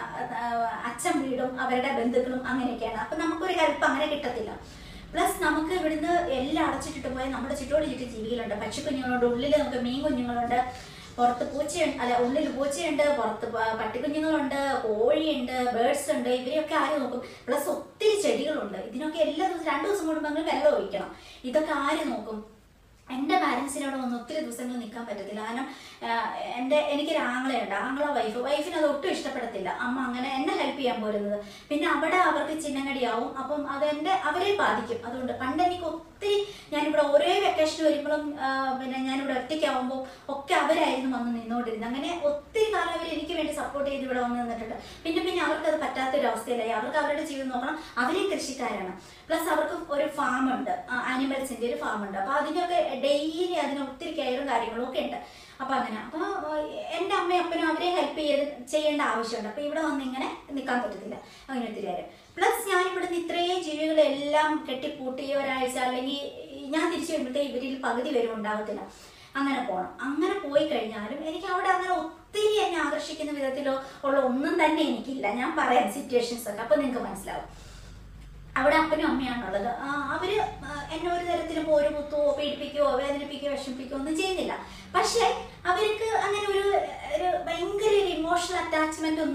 അച്ഛൻ വീടും അവരുടെ ബന്ധുക്കളും അങ്ങനെയൊക്കെയാണ് അപ്പൊ നമുക്കൊരു ഹെൽപ്പ് അങ്ങനെ കിട്ടത്തില്ല പ്ലസ് നമുക്ക് ഇവിടുന്ന് എല്ലാം അടച്ചിട്ടിട്ട് പോയാൽ നമ്മുടെ ചുറ്റോട് ചുറ്റും ജീവികളുണ്ട് പക്ഷിക്കുഞ്ഞുങ്ങളുണ്ട് ഉള്ളിൽ നമുക്ക് മീൻ കുഞ്ഞുങ്ങളുണ്ട് പുറത്ത് പൂച്ചയുണ്ട് അല്ല ഉള്ളിൽ പൂച്ചയുണ്ട് പുറത്ത് പ- പട്ടിക്കുഞ്ഞുങ്ങളുണ്ട് കോഴിയുണ്ട് ബേർഡ്സ് ഉണ്ട് ഇവരെയൊക്കെ ആര് നോക്കും പ്ലസ് ഒത്തിരി ചെടികളുണ്ട് ഇതിനൊക്കെ എല്ലാ ദിവസവും രണ്ടു ദിവസം കൂടുമ്പോൾ വെള്ളം ഒഴിക്കണം ഇതൊക്കെ ആര് നോക്കും എൻ്റെ പാരൻസിനോട് വന്ന് ഒത്തിരി ദിവസങ്ങൾ നിൽക്കാൻ പറ്റത്തില്ല കാരണം ആഹ്, എൻ്റെ എനിക്കൊരു ആങ്ങളയുണ്ട് ആങ്ങള വൈഫ് വൈഫിന് അത് ഒട്ടും ഇഷ്ടപ്പെടത്തില്ല അമ്മ അങ്ങനെ എന്നെ ഹെൽപ്പ് ചെയ്യാൻ പോരുന്നത് പിന്നെ അവിടെ അവർക്ക് ചിന്നങ്ങടിയാവും അപ്പം അത് എൻ്റെ അവരെ ബാധിക്കും അതുകൊണ്ട് പണ്ട് എനിക്ക് ഒത്തിരി ഞാനിവിടെ ഓരോ വെക്കേഷൻ വരുമ്പോഴും ആഹ്, പിന്നെ ഞാനിവിടെ ഒറ്റയ്ക്കാവുമ്പോൾ ഒക്കെ അവരായിരുന്നു വന്ന് നിന്നുകൊണ്ടിരുന്നത് അങ്ങനെ ഒത്തിരി കാലം അവർ എനിക്ക് വേണ്ടി സപ്പോർട്ട് ചെയ്ത് ഇവിടെ വന്ന് നിന്നിട്ടുണ്ട് പിന്നെ പിന്നെ അവർക്ക് അത് പറ്റാത്തൊരു അവസ്ഥയിലായി അവർക്ക് അവരുടെ ജീവിതം നോക്കണം അവരെയും കൃഷിക്കാരാണ് പ്ലസ് അവർക്ക് ഒരു ഫാം ഉണ്ട് ആനിമൽസിന്റെ ഒരു ഫാം ഉണ്ട് അപ്പൊ അതിനൊക്കെ ഡെയിലി അതിന് ഒത്തിരി കെയറും കാര്യങ്ങളും ഒക്കെ ഉണ്ട് അപ്പൊ അങ്ങനെ അപ്പൊ എന്റെ അമ്മയും അപ്പനും അവരെ ഹെൽപ്പ് ചെയ്ത് ചെയ്യേണ്ട ആവശ്യമുണ്ട് അപ്പൊ ഇവിടെ വന്ന് ഇങ്ങനെ നിൽക്കാൻ പറ്റത്തില്ല അങ്ങനെ ഒത്തിരി കാര്യം പ്ലസ് ഞാൻ ഇവിടുന്ന് ഇത്രയും ജീവികളെല്ലാം കെട്ടിപ്പൂട്ടി ഒരാഴ്ച അല്ലെങ്കിൽ ഞാൻ തിരിച്ചു വരുമ്പോഴത്തേക്ക് ഇവരിൽ പകുതി വരും ഉണ്ടാകത്തില്ല അങ്ങനെ പോകണം അങ്ങനെ പോയി കഴിഞ്ഞാലും എനിക്ക് അവിടെ അങ്ങനെ ഒത്തിരി എന്നെ ആകർഷിക്കുന്ന വിധത്തിലോ ഉള്ള ഒന്നും തന്നെ എനിക്കില്ല ഞാൻ പറയാം സിറ്റുവേഷൻസ് ഒക്കെ അപ്പൊ നിങ്ങൾക്ക് മനസ്സിലാവും അവിടെ അപ്പനും അമ്മയാണുള്ളത് ആ, അവര് ആ, എന്നെ ഒരു തരത്തിലും പോര് കുത്തുവോ പീഡിപ്പിക്കുകയോ വേദനിപ്പിക്കുകയോ വിഷമിപ്പിക്കുകയോ ഒന്നും ചെയ്യുന്നില്ല പക്ഷെ അവർക്ക് അങ്ങനെ ഒരു ഒരു ഭയങ്കര ഒരു ഇമോഷണൽ അറ്റാച്ച്മെന്റ് ഒന്നും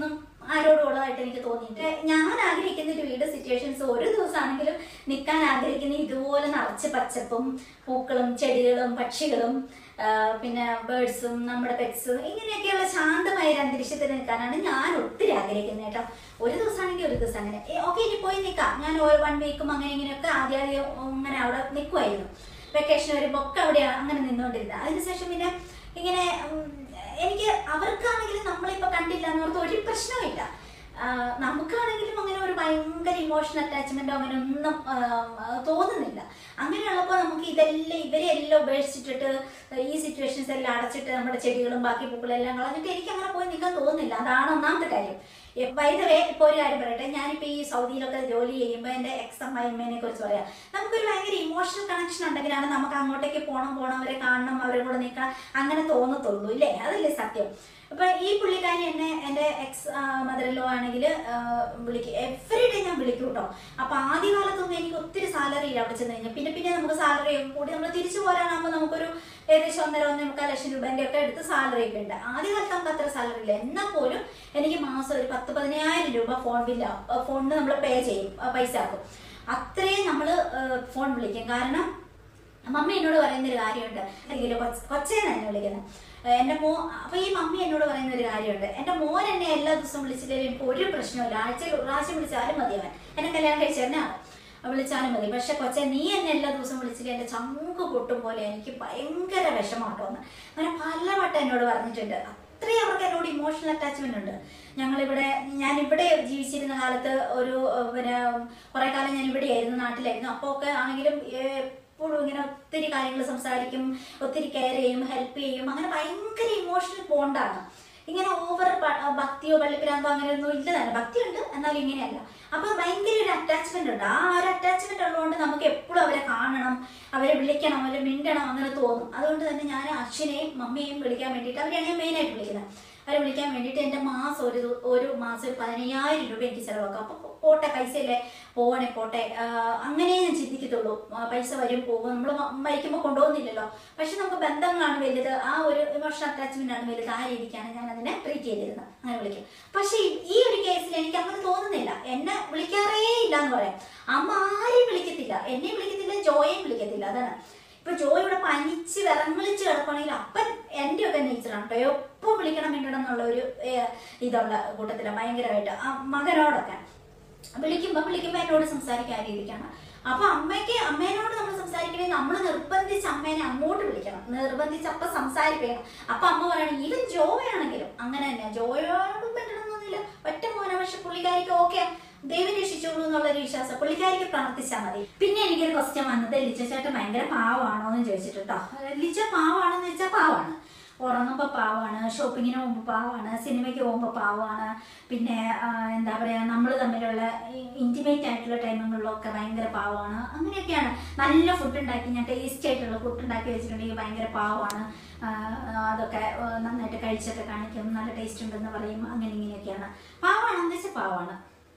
ആരോടും ഉള്ളതായിട്ട് എനിക്ക് തോന്നിയിട്ട് ഞാൻ ആഗ്രഹിക്കുന്ന ഒരു വീട് സിറ്റുവേഷൻസ് ഒരു ദിവസമാണെങ്കിലും നിൽക്കാൻ ആഗ്രഹിക്കുന്ന ഇതുപോലെ നിറച്ച് പച്ചപ്പും പൂക്കളും ചെടികളും പക്ഷികളും ആ, പിന്നെ ബേഡ്സും നമ്മുടെ പെറ്റ്സും ഇങ്ങനെയൊക്കെയുള്ള ശാന്തമായ ഒരു അന്തരീക്ഷത്തിൽ നിൽക്കാനാണ് ഞാൻ ഒത്തിരി ആഗ്രഹിക്കുന്നത് കേട്ടോ ഒരു ദിവസമാണെങ്കിൽ ഒരു ദിവസം അങ്ങനെ ഓക്കെ ഇനി പോയി നിൽക്കാം ഞാൻ വൺ വീക്കും അങ്ങനെ ഇങ്ങനെയൊക്കെ ആദ്യം ആദ്യം അങ്ങനെ അവിടെ നിൽക്കുമായിരുന്നു വെക്കേഷൻ വരുമ്പോൾ ഒക്കെ അവിടെ അങ്ങനെ നിന്നുകൊണ്ടിരുന്നത് അതിനുശേഷം പിന്നെ ഇങ്ങനെ ഉം, എനിക്ക് അവർക്കാണെങ്കിലും നമ്മളിപ്പോൾ കണ്ടില്ല എന്നോർത്ത് ഒരു പ്രശ്നമില്ല ആ, നമുക്കാണെങ്കിലും അങ്ങനെ ഒരു ഭയങ്കര ഇമോഷണൽ അറ്റാച്ച്മെന്റോ അങ്ങനെ ഒന്നും ആ, ആ, തോന്നുന്നില്ല അങ്ങനെയുള്ളപ്പോൾ നമുക്ക് ഇതെല്ലാം ഇവരെ എല്ലാം ഉപേക്ഷിച്ചിട്ട് ഈ സിറ്റുവേഷൻസ് എല്ലാം അടച്ചിട്ട് നമ്മുടെ ചെടികളും ബാക്കി പൂക്കളും എല്ലാം കളഞ്ഞിട്ട് എനിക്ക് അങ്ങനെ പോയി നിൽക്കാൻ തോന്നുന്നില്ല അതാണ് ഒന്നാമത്തെ കാര്യം വൈദവേ ഇപ്പോൾ ഒരു കാര്യം പറയട്ടെ ഞാനിപ്പോൾ ഈ സൗദിയിലൊക്കെ ജോലി ചെയ്യുമ്പോൾ എൻ്റെ എക്സ് അമ്മായിമ്മേനെ കുറിച്ച് പറയാം നമുക്കൊരു ഭയങ്കര ഇമോഷണൽ കണക്ഷൻ ഉണ്ടെങ്കിലാണ് നമുക്ക് അങ്ങോട്ടേക്ക് പോകണം പോകണം അവരെ കാണണം അവരെ കൂടെ നിൽക്കണം അങ്ങനെ തോന്നത്തുള്ളൂ ഇല്ലേ അതല്ലേ സത്യം അപ്പൊ ഈ പുള്ളിക്കാരി എന്നെ എൻ്റെ എക്സ് മദറിലോ ആണെങ്കിൽ വിളിക്കും എവറി ഡേ ഞാൻ വിളിക്കും കേട്ടോ അപ്പൊ ആദ്യ കാലത്തൊന്നും എനിക്ക് ഒത്തിരി സാലറി ഇല്ല അവിടെ ചെന്ന് കഴിഞ്ഞാൽ പിന്നെ പിന്നെ നമുക്ക് സാലറി കൂടി നമ്മൾ തിരിച്ചു പോരാനാകുമ്പോൾ നമുക്കൊരു ഏകദേശം ഒന്നര ഒന്നേ മുക്കാൽ ലക്ഷം രൂപേന്റെ ഒക്കെ അടുത്ത് സാലറി ഒക്കെ ഉണ്ട് ആദ്യ കാലത്ത് നമുക്ക് അത്ര സാലറി ഇല്ല എന്നാൽ പോലും എനിക്ക് മാസം ഒരു പത്ത് പതിനായിരം രൂപ ഫോൺ ബില്ല ഫോണിന് നമ്മൾ പേ ചെയ്യും ആ, പൈസ ആക്കും അത്രയും നമ്മൾ ഫോൺ വിളിക്കും കാരണം മമ്മി എന്നോട് പറയുന്ന ഒരു കാര്യമുണ്ട് അല്ലെങ്കിൽ കൊച്ചേന്ന് എന്നെ വിളിക്കുന്നത് ഏഹ് എന്റെ മോ അപ്പൊ ഈ മമ്മി എന്നോട് പറയുന്ന ഒരു കാര്യമുണ്ട് എന്റെ മോൻ എന്നെ എല്ലാ ദിവസവും വിളിച്ചില്ലെങ്കിലും എനിക്ക് ഒരു പ്രശ്നമില്ല ആഴ്ചയിൽ ഒരു പ്രാവശ്യം വിളിച്ചാലും മതി അവൻ എന്നെ കല്യാണം കഴിച്ച തന്നെയാണ് വിളിച്ചാലും മതി പക്ഷെ കൊച്ചെ നീ എന്നെ എല്ലാ ദിവസവും വിളിച്ചില്ല എന്റെ ചങ്ക് പൊട്ടും പോലെ എനിക്ക് ഭയങ്കര വിഷമാട്ടോന്ന് അങ്ങനെ പലവട്ടം എന്നോട് പറഞ്ഞിട്ടുണ്ട് അത്രയും അവർക്ക് എന്നോട് ഇമോഷണൽ അറ്റാച്ച്മെന്റ് ഉണ്ട് ഞങ്ങളിവിടെ ഞാൻ ഇവിടെ ജീവിച്ചിരുന്ന കാലത്ത് ഒരു ഏഹ്, പിന്നെ കുറെ കാലം ഞാൻ ഇവിടെയായിരുന്നു നാട്ടിലായിരുന്നു അപ്പോൾ ഒക്കെ ആണെങ്കിലും എപ്പോഴും ഇങ്ങനെ ഒത്തിരി കാര്യങ്ങൾ സംസാരിക്കും ഒത്തിരി കെയർ ചെയ്യും ഹെൽപ്പ് ചെയ്യും അങ്ങനെ ഭയങ്കര ഇമോഷണൽ ബോണ്ടാണ് ഇങ്ങനെ ഓവർ ഭക്തിയോ പള്ളിപ്പിരാന്തോ അങ്ങനെയൊന്നും ഇല്ല തന്നെ ഭക്തിയുണ്ട് എന്നാൽ ഇങ്ങനെയല്ല അപ്പൊ ഭയങ്കര ഒരു അറ്റാച്ച്മെന്റ് ഉണ്ട് ആ ഒരു അറ്റാച്ച്മെന്റ് ഉള്ളതുകൊണ്ട് നമുക്ക് എപ്പോഴും അവരെ കാണണം അവരെ വിളിക്കണം അവരെ മിണ്ടണം അങ്ങനെ തോന്നും അതുകൊണ്ട് തന്നെ ഞാൻ അച്ഛനെയും മമ്മിയെയും വിളിക്കാൻ വേണ്ടിയിട്ട് അവരെയാണ് ഞാൻ മെയിനായിട്ട് വിളിക്കുന്നത് അവരെ വിളിക്കാൻ വേണ്ടിയിട്ട് എൻ്റെ മാസം ഒരു ദി- ഒരു മാസം ഒരു പതിനയ്യായിരം രൂപ എനിക്ക് ചിലവാക്കാം അപ്പോൾ പോട്ടെ പൈസ ഇല്ലേ പോവണേ പോട്ടെ ആ, അങ്ങനെ ഞാൻ ചിന്തിക്കത്തുള്ളൂ ആ, പൈസ വരും പോകും നമ്മൾ മരിക്കുമ്പോൾ കൊണ്ടുപോകുന്നില്ലല്ലോ പക്ഷെ നമുക്ക് ബന്ധങ്ങളാണ് വലുത് ആ ഒരു ഇമോഷണൽ അറ്റാച്ച്മെന്റ് ആണ് വലുത് ആ രീതിക്കാണ് ഞാൻ അതിനെ ട്രീറ്റ് ചെയ്തിരുന്നത് അങ്ങനെ വിളിക്കും പക്ഷെ ഈ- ഈ ഒരു കേസിൽ എനിക്ക് അങ്ങനെ തോന്നുന്നില്ല എന്നെ വിളിക്കാറേ ഇല്ല എന്ന് പറയാം അമ്മ ആരെയും വിളിക്കത്തില്ല എന്നെ വിളിക്കത്തില്ല ജോയെയും വിളിക്കത്തില്ല അതാണ് ഇപ്പൊ ജോയ് ഇവിടെ പനിച്ച് വിറങ്ങളിച്ച് കിടക്കുകയാണെങ്കിൽ അപ്പൻ എൻ്റെ ഒക്കെ നേച്ചറാണ് കേട്ടോ എപ്പോൾ വിളിക്കണം മിണ്ടണം എന്നുള്ള ഒരു ഏഹ്, ഇതുള്ള കൂട്ടത്തിലാണ് ഭയങ്കരമായിട്ട് ആ മകനോടൊക്കെ വിളിക്കുമ്പോ വിളിക്കുമ്പോ എന്നോട് സംസാരിക്കാൻ ആ രീതിക്കാണ് അപ്പൊ അമ്മയ്ക്ക് അമ്മേനോട് നമ്മൾ സംസാരിക്കണേ നമ്മൾ നിർബന്ധിച്ച് അമ്മേനെ അങ്ങോട്ട് വിളിക്കണം നിർബന്ധിച്ച് അപ്പൊ സംസാരിക്കണം അപ്പൊ അമ്മ പറയണം ഈവൻ ജോയാണെങ്കിലും അങ്ങനെ തന്നെ ജോയോടും പറ്റണമെന്നൊന്നുമില്ല ഒറ്റ മോനെ പക്ഷെ പുള്ളിക്കാരിക്ക് ഓക്കെ ദൈവം രക്ഷിച്ചോളൂ എന്നുള്ളൊരു വിശ്വാസം പുള്ളിക്കാരിക്ക് പ്രാർത്ഥിച്ചാൽ മതി പിന്നെ എനിക്കൊരു ക്വസ്റ്റ്യൻ വന്നത് ലിജ ചേട്ടൻ ഭയങ്കര പാവാണോ എന്ന് ചോദിച്ചിട്ട് കേട്ടോ ലിജ പാവാണെന്ന് വെച്ചാൽ പാവാണ് ഉറങ്ങുമ്പോൾ പാവാണ് ഷോപ്പിങ്ങിന് പോകുമ്പോൾ പാവാണ് സിനിമയ്ക്ക് പോകുമ്പോൾ പാവാണ് പിന്നെ ആ, എന്താ പറയുക നമ്മൾ തമ്മിലുള്ള ഇൻറ്റിമേറ്റ് ആയിട്ടുള്ള ടൈമുകളിലൊക്കെ ഭയങ്കര പാവാണ് അങ്ങനെയൊക്കെയാണ് നല്ല ഫുഡ് ഉണ്ടാക്കി ഞാൻ ടേസ്റ്റി ആയിട്ടുള്ള ഫുഡ് ഉണ്ടാക്കി വെച്ചിട്ടുണ്ടെങ്കിൽ ഭയങ്കര പാവാണ് ആ, അതൊക്കെ ആ, നന്നായിട്ട് കഴിച്ചൊക്കെ കാണിക്കും നല്ല ടേസ്റ്റ് ഉണ്ടെന്ന് പറയും അങ്ങനെ ഇങ്ങനെയൊക്കെയാണ് പാവാണെന്ന് വെച്ചാൽ പാവാണ്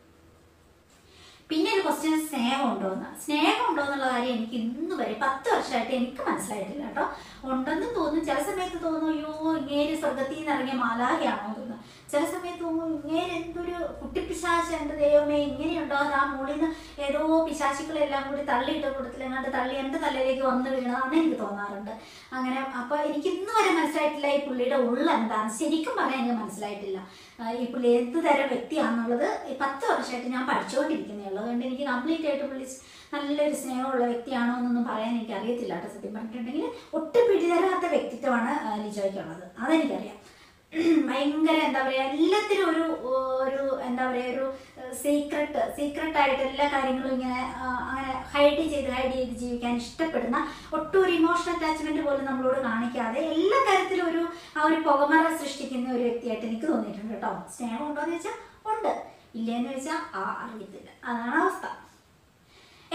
പിന്നെ ഒരു ക്വസ്റ്റ്യൻ സ്നേഹം ഉണ്ടോ എന്ന് സ്നേഹം ഉണ്ടോ എന്നുള്ള കാര്യം എനിക്ക് ഇന്ന് വരെ പത്ത് വർഷമായിട്ട് എനിക്ക് മനസ്സിലായിട്ടില്ല കേട്ടോ ഉണ്ടെന്ന് തോന്നും ചില സമയത്ത് തോന്നും അയ്യോ ഇങ്ങേര് സ്വർഗത്തിൽ നിന്ന് ഇറങ്ങിയ മാലാഹയാണോ തോന്നുന്നു ചില സമയത്ത് തോന്നും ഇങ്ങേര് എന്തൊരു കുട്ടിപ്പിശാശ എൻ്റെ ദൈവമേ ഇങ്ങനെയുണ്ടോ അത് ആ മുകളിൽ നിന്ന് ഏതോ പിശാശികളെല്ലാം കൂടി തള്ളിയിട്ട കൂട്ടത്തിൽ എങ്ങാണ്ട് തള്ളി എൻ്റെ തലയിലേക്ക് വന്നു വീണതാണെന്ന് എനിക്ക് തോന്നാറുണ്ട് അങ്ങനെ അപ്പൊ എനിക്ക് ഇന്ന് വരെ മനസ്സിലായിട്ടില്ല ഈ പുള്ളിയുടെ ഉള്ള എന്താണ് ശരിക്കും പറയാൻ എനിക്ക് മനസ്സിലായിട്ടില്ല ആ, ഈ പുള്ളി എന്ത് തരം വ്യക്തിയാണെന്നുള്ളത് ഈ പത്ത് വർഷമായിട്ട് ഞാൻ പഠിച്ചുകൊണ്ടിരിക്കുന്നേ ഉള്ളൂ അതുകൊണ്ട് എനിക്ക് കംപ്ലീറ്റ് ആയിട്ട് പുള്ളി സ് നല്ലൊരു സ്നേഹമുള്ള വ്യക്തിയാണോ എന്നൊന്നും പറയാൻ എനിക്ക് അറിയത്തില്ല കേട്ടോ സത്യം പറഞ്ഞിട്ടുണ്ടെങ്കിൽ ഒട്ടും പിടിതരാത്ത വ്യക്തിത്വമാണ് ആ, ലിജോയ്ക്കുള്ളത് അതെനിക്കറിയാം ഭയങ്കര എന്താ പറയാ എല്ലാത്തിനും ഒരു ഒരു എന്താ പറയാ ഒരു സീക്രട്ട് സീക്രട്ട് ആയിട്ട് എല്ലാ കാര്യങ്ങളും ഇങ്ങനെ ആ, അങ്ങനെ ഹൈഡ് ചെയ്ത് ഹൈഡ് ചെയ്ത് ജീവിക്കാൻ ഇഷ്ടപ്പെടുന്ന ഒട്ടും ഒരു ഇമോഷണൽ അറ്റാച്ച്മെന്റ് പോലും നമ്മളോട് കാണിക്കാതെ എല്ലാ കാര്യത്തിലും ഒരു ആ ഒരു പുകമറ സൃഷ്ടിക്കുന്ന ഒരു വ്യക്തിയായിട്ട് എനിക്ക് തോന്നിയിട്ടുണ്ട് കേട്ടോ സ്നേഹം ഉണ്ടോ എന്ന് വെച്ചാൽ ഉണ്ട് ഇല്ലേന്ന് വെച്ചാൽ ആ അറിയത്തില്ല അതാണ് അവസ്ഥ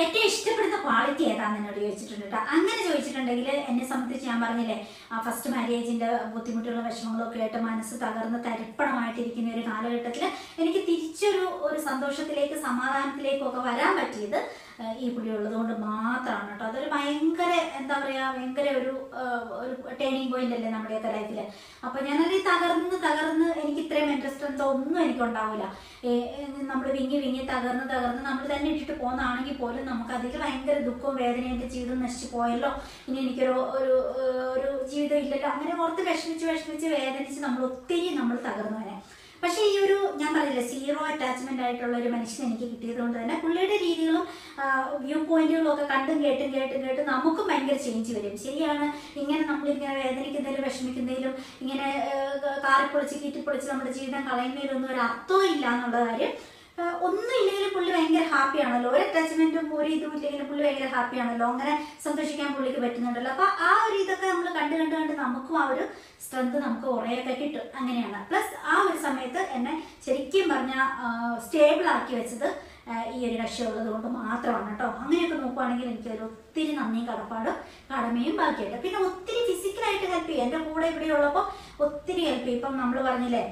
ഏറ്റവും ഇഷ്ടപ്പെടുന്ന ക്വാളിറ്റി ഏതാണെന്ന് എന്നോട് ചോദിച്ചിട്ടുണ്ട് കേട്ടോ അങ്ങനെ ചോദിച്ചിട്ടുണ്ടെങ്കിൽ എന്നെ സംബന്ധിച്ച് ഞാൻ പറഞ്ഞില്ലേ ആ ഫസ്റ്റ് മാരേജിന്റെ ബുദ്ധിമുട്ടുകളും വിഷമങ്ങളും ഒക്കെ ആയിട്ട് മനസ്സ് തകർന്ന് തരിപ്പണമായിട്ടിരിക്കുന്ന ഒരു കാലഘട്ടത്തിൽ എനിക്ക് തിരിച്ചൊരു ഒരു സന്തോഷത്തിലേക്ക് സമാധാനത്തിലേക്കും ഒക്കെ വരാൻ പറ്റിയത് ആ, ഈ പുള്ളി ഉള്ളതുകൊണ്ട് മാത്രമാണ് കേട്ടോ അതൊരു ഭയങ്കര എന്താ പറയാ ഭയങ്കര ഒരു ആ, ഒരു ടേണിംഗ് പോയിന്റ് അല്ലേ നമ്മുടെയൊക്കെ ലൈഫിൽ അപ്പൊ ഞാനത് തകർന്ന് തകർന്ന് എനിക്ക് ഇത്രയും ഇൻട്രസ്റ്റ് എന്തോ ഒന്നും എനിക്ക് ഉണ്ടാവില്ല നമ്മൾ വിങ്ങി വിങ്ങി തകർന്ന് തകർന്ന് നമ്മൾ തന്നെ ഇട്ടിട്ട് പോകുന്നതാണെങ്കിൽ പോലും നമുക്ക് അതിൽ ഭയങ്കര ദുഃഖവും വേദനയും എൻ്റെ ജീവിതം നശിച്ചു പോയല്ലോ ഇനി എനിക്കൊരു ഒരു ഏഹ്, ഒരു ജീവിതം ഇല്ലല്ലോ അങ്ങനെ ഓർത്ത് വിഷമിച്ച് വിഷമിച്ച് വേദനിച്ച് നമ്മൾ ഒത്തിരി നമ്മൾ തകർന്നു വരെ പക്ഷേ ഈ ഒരു ഞാൻ പറഞ്ഞില്ല സീറോ അറ്റാച്ച്മെന്റ് ആയിട്ടുള്ള ഒരു മനുഷ്യൻ എനിക്ക് കിട്ടിയത് കൊണ്ട് തന്നെ പുള്ളിയുടെ രീതികളും വ്യൂ പോയിന്റുകളും ഒക്കെ കണ്ടും കേട്ടും കേട്ടും കേട്ടും നമുക്കും ഭയങ്കര ചേഞ്ച് വരും ശരിയാണ് ഇങ്ങനെ നമ്മളിങ്ങനെ വേദനിക്കുന്നതിലും വിഷമിക്കുന്നതിലും ഇങ്ങനെ കാറിപ്പൊളിച്ച് കീറ്റിപ്പൊളിച്ച് നമ്മുടെ ജീവിതം കളയുന്നതിലൊന്നും ഒരു അർത്ഥവും ഇല്ല എന്നുള്ള കാര്യം ആഹ് ഒന്നും ഇല്ലെങ്കിലും പുള്ളി ഭയങ്കര ഹാപ്പിയാണല്ലോ ഒരു അറ്റാച്ച്മെന്റും ഒരു ഇതും ഇല്ലെങ്കിലും പുള്ളി ഭയങ്കര ഹാപ്പിയാണല്ലോ അങ്ങനെ സന്തോഷിക്കാൻ പുള്ളിക്ക് പറ്റുന്നുണ്ടല്ലോ അപ്പൊ ആ ഒരു ഇതൊക്കെ നമ്മൾ കണ്ട് കണ്ട് കണ്ട് നമുക്കും ആ ഒരു സ്ട്രെങ്ത് നമുക്ക് കുറേയൊക്കെ കിട്ടും അങ്ങനെയാണ് പ്ലസ് ആ ഒരു സമയത്ത് എന്നെ ശരിക്കും പറഞ്ഞ സ്റ്റേബിൾ ആക്കി വെച്ചത് ആഹ് ഈ ഒരു കക്ഷി ഉള്ളത് കൊണ്ട് മാത്രമാണ് കേട്ടോ അങ്ങനെയൊക്കെ നോക്കുവാണെങ്കിൽ എനിക്കൊരു ഒത്തിരി നന്ദിയും കടപ്പാടും കടമയും ബാക്കിയുണ്ട് പിന്നെ ഒത്തിരി ഫിസിക്കലായിട്ട് ഹെൽപ്പ് ചെയ്യും എൻ്റെ കൂടെ ഇവിടെ ഉള്ളപ്പോൾ ഒത്തിരി ഹെൽപ്പ് ചെയ്യും ഇപ്പം നമ്മൾ പറഞ്ഞില്ലേ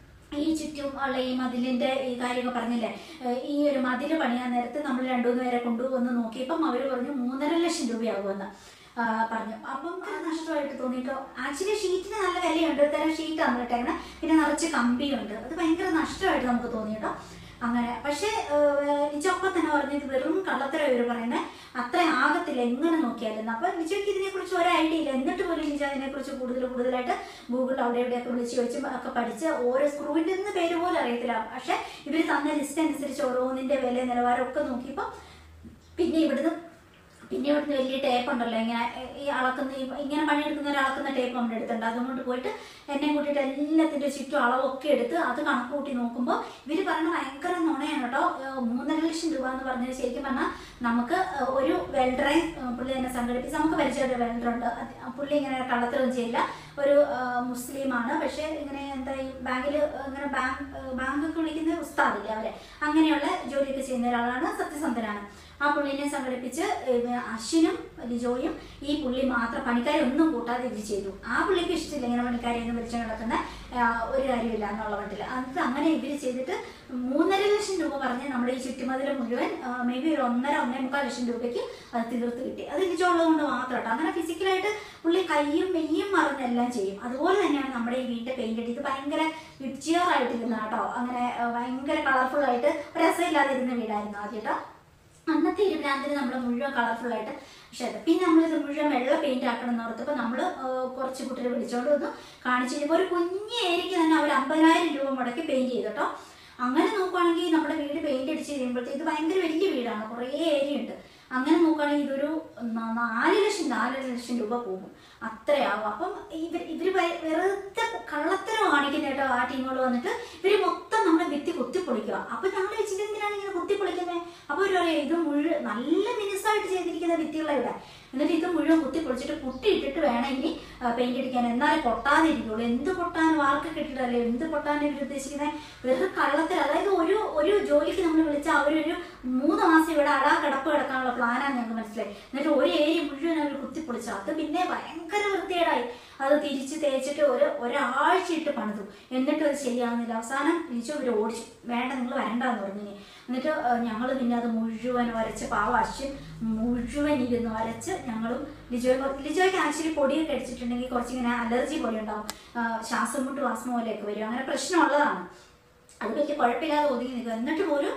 ഈ ചുറ്റും ഉള്ള ഈ മതിലിന്റെ ഈ കാര്യമൊക്കെ പറഞ്ഞില്ലേ ഏഹ് ഈ ഒരു മതിൽ പണിയാൻ നേരത്ത് നമ്മൾ രണ്ടു മൂന്ന് പേരെ കൊണ്ടുവന്ന് നോക്കിയപ്പം അവർ പറഞ്ഞു മൂന്നര ലക്ഷം രൂപയാകുമെന്ന് ആ, പറഞ്ഞു അപ്പം അത് നഷ്ടമായിട്ട് തോന്നിയിട്ടോ ആക്ച്വലി ഷീറ്റിന് നല്ല വിലയുണ്ട് ഒരു തരം ഷീറ്റ് നമ്മൾ ഇട്ടേക്കണേ പിന്നെ നിറച്ച് കമ്പിയുണ്ട് അത് ഭയങ്കര നഷ്ടമായിട്ട് നമുക്ക് തോന്നിയിട്ടോ അങ്ങനെ പക്ഷേ നിച്ചൊപ്പം തന്നെ പറഞ്ഞത് വെറും കള്ളത്തരം ഇവർ പറയുന്നത് അത്ര ആകത്തില്ല എങ്ങനെ നോക്കിയാലും അപ്പൊ നിജയ്ക്ക് ഇതിനെക്കുറിച്ച് ഒരു ഐഡിയ ഇല്ല എന്നിട്ട് പോലും നിജ അതിനെക്കുറിച്ച് കൂടുതൽ കൂടുതലായിട്ട് ഗൂഗിളിൽ അവിടെ ഇവിടെയൊക്കെ വിളിച്ച് ചോദിച്ച് ഒക്കെ പഠിച്ച് ഓരോ സ്ക്രൂവിൻ്റെ ഒന്നും പേര് പോലും അറിയത്തില്ല പക്ഷെ ഇവർ തന്ന ലിസ്റ്റ് അനുസരിച്ച് ഓരോന്നിന്റെ വില നിലവാരം ഒക്കെ നോക്കിയപ്പോൾ പിന്നെ ഇവിടുന്ന് പിന്നെ ഇവിടുന്ന് വലിയ ടേപ്പ് ഉണ്ടല്ലോ ഇങ്ങനെ ഏഹ്, ഈ അളക്കുന്ന ഈ ഇങ്ങനെ പണിയെടുക്കുന്ന ഒരു അളക്കുന്ന ടേപ്പ് നമ്മുടെ അടുത്തുണ്ട് അതുകൊണ്ട് പോയിട്ട് എന്നെ കൂട്ടിയിട്ട് എല്ലാത്തിൻ്റെ ചുറ്റും അളവൊക്കെ എടുത്ത് അത് കണക്ക് കൂട്ടി നോക്കുമ്പോൾ ഇവർ പറഞ്ഞ ഭയങ്കര നുണയാണ് കേട്ടോ ഏഹ്, മൂന്നര ലക്ഷം രൂപ എന്ന് പറഞ്ഞത് ശരിക്കും പറഞ്ഞാൽ നമുക്ക് ഏഹ്, ഒരു വെൽഡറെ ഏഹ്, പുള്ളി തന്നെ സംഘടിപ്പിച്ച് നമുക്ക് പരിചയം ഒരു വെൽഡറുണ്ട് അത് പുള്ളി ഇങ്ങനെ കള്ളത്തരവും ചെയ്യില്ല ഒരു ഏഹ്, മുസ്ലിമാണ് പക്ഷേ ഇങ്ങനെ എന്താ ഈ ബാങ്കിൽ ഇങ്ങനെ ബാങ്ക് ബാങ്കൊക്കെ വിളിക്കുന്ന ഉസ്താദില്ലേ അവരെ അങ്ങനെയുള്ള ജോലിയൊക്കെ ചെയ്യുന്ന ഒരാളാണ് സത്യസന്ധനാണ് ആ പുള്ളിനെ സംഘടിപ്പിച്ച് ഏഹ്, അശ്വിനും ലിജോയും ഈ പുള്ളി മാത്രം പണിക്കാരെ ഒന്നും കൂട്ടാതെ ഇത് ചെയ്തു ആ പുള്ളിക്ക് ഇഷ്ടമില്ല ഇങ്ങനെ പണിക്കാരെ ഒന്നും വിളിച്ചു നടക്കുന്ന ആഹ്, ഒരു കാര്യമില്ല എന്നുള്ള മട്ടിൽ അത് അങ്ങനെ ഇവർ ചെയ്തിട്ട് മൂന്നര ലക്ഷം രൂപ പറഞ്ഞ് നമ്മുടെ ഈ ചുറ്റുമതിൽ മുഴുവൻ മേ ബി ഒരു ഒന്നര ഒന്നേ മുക്കാൽ ലക്ഷം രൂപയ്ക്ക് അത് തീർത്ത് കിട്ടി അത് ലിജോ ഉള്ളത് കൊണ്ട് മാത്രം കേട്ടോ അങ്ങനെ ഫിസിക്കലായിട്ട് പുള്ളി കയ്യും മെയ്യും മറന്നെല്ലാം ചെയ്യും അതുപോലെ തന്നെയാണ് നമ്മുടെ ഈ വീട്ടിൽ പെയിന്റ് അടി ഇത് ഭയങ്കര വിബ്ജിയറായിട്ടിരുന്ന കേട്ടോ അങ്ങനെ ആഹ്, ഭയങ്കര കളർഫുൾ ആയിട്ട് ഒരു രസമില്ലാതിരുന്ന വീടായിരുന്നു ആദ്യം കേട്ടോ അന്നത്തെ ഒരു ഭ്രാന്തിന് നമ്മൾ മുഴുവൻ കളർഫുൾ ആയിട്ട് പക്ഷേ അത് പിന്നെ നമ്മളിത് മുഴുവൻ വെള്ള പെയിന്റ് ആക്കണം എന്ന് ഓർത്തപ്പോൾ നമ്മൾ കുറച്ച് കുട്ടികളെ വിളിച്ചോണ്ട് വന്നു കാണിച്ചു കഴിഞ്ഞപ്പോൾ ഒരു കുഞ്ഞ് ഏരിയക്ക് തന്നെ അവർ അമ്പതിനായിരം രൂപ മുടക്കി പെയിന്റ് ചെയ്തു കേട്ടോ അങ്ങനെ നോക്കുവാണെങ്കിൽ നമ്മുടെ വീട് പെയിന്റ് അടിച്ച് കഴിയുമ്പോഴത്തേക്ക് ഇത് ഭയങ്കര വലിയ വീടാണ് കുറേ ഏരിയ ഉണ്ട് അങ്ങനെ നോക്കുകയാണെങ്കിൽ ഇതൊരു ന- നാല് ലക്ഷം നാലര ലക്ഷം രൂപ പോകും അത്രയാവും അപ്പം ഇവർ ഇവർ വെറുതെ കള്ളത്തരം കാണിക്കുന്ന കേട്ടോ ആ ടീമുകൾ വന്നിട്ട് ഇവര് മൊത്തം നമ്മുടെ ഭിത്തി കുത്തിപ്പൊളിക്കുക അപ്പൊ ഞങ്ങൾ വെച്ചിട്ട് എന്തിനാണ് ഇങ്ങനെ കുത്തിപ്പൊളിക്കുന്നത് അപ്പൊ ഒരു പറയാം ഇത് മുഴുവൻ നല്ല മിനുസായിട്ട് ചെയ്തിരിക്കുന്ന ഭിത്തികളെ ഇവിടെ എന്നിട്ട് ഇത് മുഴുവൻ കുത്തിപ്പൊളിച്ചിട്ട് കുട്ടി ഇട്ടിട്ട് വേണം ഇനി പെയിന്റ് അടിക്കാൻ എന്നാലേ പൊട്ടാതിരിക്കുള്ളൂ എന്ത് പൊട്ടാനും ആർക്കൊക്കെ ഇട്ടിട്ടല്ലേ എന്ത് പൊട്ടാനും ഇവർ ഉദ്ദേശിക്കുന്നത് വെറുതെ കള്ളത്തിൽ അതായത് ഒരു ഒരു ജോലിക്ക് നമ്മൾ വിളിച്ചാൽ അവരൊരു മൂന്ന് മാസം ഇവിടെ അടാ കിടപ്പ് കിടക്കാനുള്ള പ്ലാനാണ് ഞങ്ങൾക്ക് മനസ്സിലായി എന്നിട്ട് ഒരു ഏരിയ മുഴുവൻ അവർ കുത്തിപ്പൊളിച്ചു അത് പിന്നെ ഭയങ്കര വൃത്തികേടായി അത് തിരിച്ച് തേച്ചിട്ട് ഒരു ഒരാഴ്ച ഇട്ട് പണിതു എന്നിട്ട് അത് ശരിയാവുന്നില്ല അവസാനം തിരിച്ചു അവർ ഓടിച്ചു വേണ്ട നിങ്ങൾ വരണ്ടെന്ന് പറഞ്ഞു ഇനി. എന്നിട്ട് ഞങ്ങൾ പിന്നെ അത് മുഴുവൻ വരച്ച് പാവ അശ്വിൻ മുഴുവൻ ഇരുന്ന് വരച്ച് ഞങ്ങളും ലിജോയ് ലിജോയ്ക്ക് ആക്ച്വലി പൊടിയൊക്കെ അടിച്ചിട്ടുണ്ടെങ്കിൽ കുറച്ചിങ്ങനെ അലർജി പോലെ ഉണ്ടാവും ആ, ശ്വാസം മുട്ട് വാസ്മ പോലെയൊക്കെ വരും അങ്ങനെ പ്രശ്നമുള്ളതാണ് അത് വലിയ കുഴപ്പമില്ലാതെ ഒതുങ്ങി നിൽക്കും എന്നിട്ട് പോലും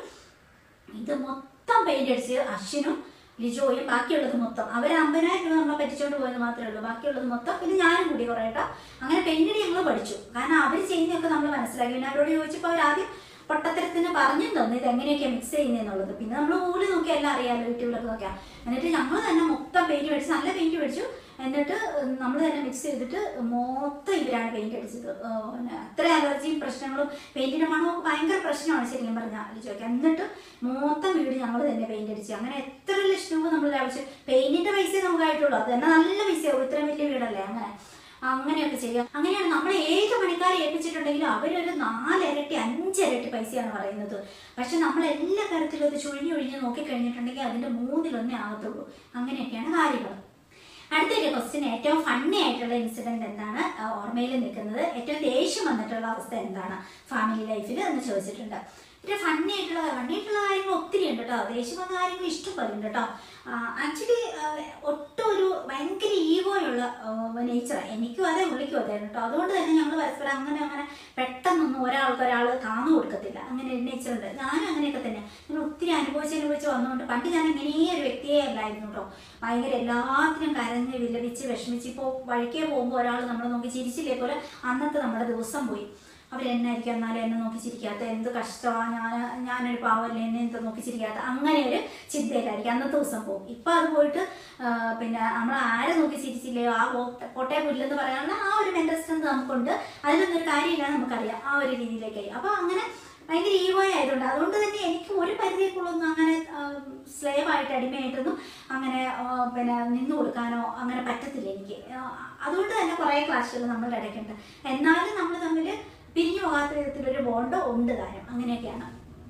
ഇത് മൊത്തം പെയിന്റ് അടിച്ച് അശ്വിനും ലിജോയും ബാക്കിയുള്ളത് മൊത്തം അവർ അമ്പതിനായിരം രൂപ നമ്മളെ പറ്റിച്ചോണ്ട് പോയത് മാത്രമേ ഉള്ളൂ ബാക്കിയുള്ളത് മൊത്തം പിന്നെ ഞാനും കൂടി കുറേ കേട്ടോ അങ്ങനെ പെയിന്റിന് ഞങ്ങൾ പഠിച്ചു കാരണം അവർ ചെയ്യുന്നതൊക്കെ നമ്മൾ മനസ്സിലാക്കി പിന്നെ അവരോട് ചോദിച്ചപ്പോൾ അവർ ആദ്യം പൊട്ടത്തരത്തിന് പറഞ്ഞും തന്നു ഇത് എങ്ങനെയൊക്കെയാണ് മിക്സ് ചെയ്യുന്നതെന്നുള്ളത് പിന്നെ നമ്മൾ ഗൂഗിളിൽ നോക്കി എല്ലാം അറിയാമല്ലോ യൂട്യൂബിലൊക്കെ നോക്കിയാൽ എന്നിട്ട് ഞങ്ങൾ തന്നെ മൊത്തം പെയിന്റ് മേടിച്ച് നല്ല പെയിന്റ് മേടിച്ചു എന്നിട്ട് നമ്മൾ തന്നെ മിക്സ് ചെയ്തിട്ട് മൊത്തം ഇവരാണ് പെയിന്റ് അടിച്ചത് ഏഹ് പിന്നെ അത്ര അലർജിയും പ്രശ്നങ്ങളും പെയിന്റിന്റെ മണമൊക്കെ ഭയങ്കര പ്രശ്നമാണ് ശരിക്കും പറഞ്ഞാൽ ചോദിക്കാം എന്നിട്ട് മൊത്തം വീട് ഞങ്ങൾ തന്നെ പെയിന്റ് അടിച്ചു അങ്ങനെ എത്ര ലക്ഷം രൂപ നമ്മൾ ലാഭിച്ചു പെയിന്റിന്റെ പൈസ നമുക്കായിട്ടുള്ളൂ അത് തന്നെ നല്ല പൈസയാവും ഇത്രയും വലിയ വീടല്ലേ അങ്ങനെ അങ്ങനെയൊക്കെ ചെയ്യുക അങ്ങനെയാണ് നമ്മൾ ഏത് പണിക്കാരെ ഏൽപ്പിച്ചിട്ടുണ്ടെങ്കിലും അവരൊരു നാലിരട്ടി അഞ്ചിരട്ടി പൈസയാണ് പറയുന്നത് പക്ഷെ നമ്മൾ എല്ലാ കാര്യത്തിലും അത് ചുഴിഞ്ഞു ഒഴിഞ്ഞ് നോക്കിക്കഴിഞ്ഞിട്ടുണ്ടെങ്കിൽ അതിന്റെ മൂന്നിലൊന്നേ ആകത്തുള്ളൂ അങ്ങനെയൊക്കെയാണ് കാര്യങ്ങൾ അടുത്തൊരു ക്വസ്റ്റ്യൻ ഏറ്റവും ഫണ്ണി ആയിട്ടുള്ള ഇൻസിഡന്റ് എന്താണ് ആ, ഓർമ്മയിൽ നിൽക്കുന്നത് ഏറ്റവും ദേഷ്യം വന്നിട്ടുള്ള അവസ്ഥ എന്താണ് ഫാമിലി ലൈഫിൽ എന്ന് ചോദിച്ചിട്ടുണ്ട് പിന്നെ ഫണ്ണി ആയിട്ടുള്ള ഫണ്ണി ആയിട്ടുള്ള കാര്യങ്ങൾ ഒത്തിരി ഉണ്ട് കേട്ടോ ദേഷ്യം വന്ന കാര്യങ്ങൾ ഇഷ്ടം പോലെ ഉണ്ട് കേട്ടോ ആക്ച്വലി ഒട്ടും ഒരു ഭയങ്കര ഈഗോയുള്ള നേച്ചർ എനിക്കും അതെ പുള്ളിക്കും അതെ കേട്ടോ അതുകൊണ്ട് തന്നെ ഞങ്ങൾ പരസ്പരം അങ്ങനെ അങ്ങനെ പെട്ടെന്നൊന്നും ഒരാൾക്ക് ഒരാൾ താന്നു കൊടുക്കത്തില്ല അങ്ങനെ ഒരു നേച്ചർ ഉണ്ട് ഞാനും അങ്ങനെയൊക്കെ തന്നെ ഞാൻ ഒത്തിരി അനുഭവിച്ച് അനുഭവിച്ച് വന്നുകൊണ്ട് പണ്ട് ഞാൻ ഇങ്ങനെ ഒരു വ്യക്തിയെ അല്ലായിരുന്നു കേട്ടോ ഭയങ്കര എല്ലാത്തിനും കരഞ്ഞ് വിലപിച്ച് വിഷമിച്ച് ഇപ്പോൾ വഴിക്കേ പോകുമ്പോൾ ഒരാൾ നമ്മളെ നോക്കി ചിരിച്ചില്ലേ പോലെ അന്നത്തെ നമ്മുടെ ദിവസം പോയി അവരെന്നായിരിക്കും എന്നാലും എന്നെ നോക്കി ചിരിക്കാത്ത എന്ത് കഷ്ടമാണ് ഞാൻ ഞാനൊരു പാവല്ലേ എന്നെ എന്ത് നോക്കി ചിരിക്കാത്ത അങ്ങനെ ഒരു ചിന്തയിലായിരിക്കും അന്നത്തെ ദിവസം പോകും ഇപ്പം അത് പോയിട്ട് ആ, പിന്നെ നമ്മൾ ആരെ നോക്കി ചിരിച്ചില്ലയോ ആ പോ- പൊട്ടേ പുല്ലെന്ന് പറയാനുള്ള ആ ഒരു മെന്റൽ സ്ട്രെങ്ത് നമുക്കുണ്ട് അതിലൊന്നും ഒരു കാര്യമില്ല നമുക്കറിയാം ആ ഒരു രീതിയിലേക്കായി അപ്പോൾ അങ്ങനെ ഭയങ്കര ഈഗോ ആയതുകൊണ്ട് അതുകൊണ്ട് തന്നെ എനിക്ക് ഒരു പരിധിക്കുള്ളൊന്നും അങ്ങനെ സ്ലേവ് ആയിട്ട് അടിമയായിട്ടൊന്നും അങ്ങനെ ആ, പിന്നെ നിന്നു കൊടുക്കാനോ അങ്ങനെ പറ്റത്തില്ല എനിക്ക് ആ, അതുകൊണ്ട് തന്നെ കുറേ ക്ലാസ്സുകൾ നമ്മൾ ഇടയ്ക്കുണ്ട് എന്നാലും നമ്മൾ തമ്മിൽ പിരിഞ്ഞു പോകാത്ത വിധത്തിലൊരു ബോണ്ട് ഉണ്ട് കാര്യം അങ്ങനെയൊക്കെയാണ്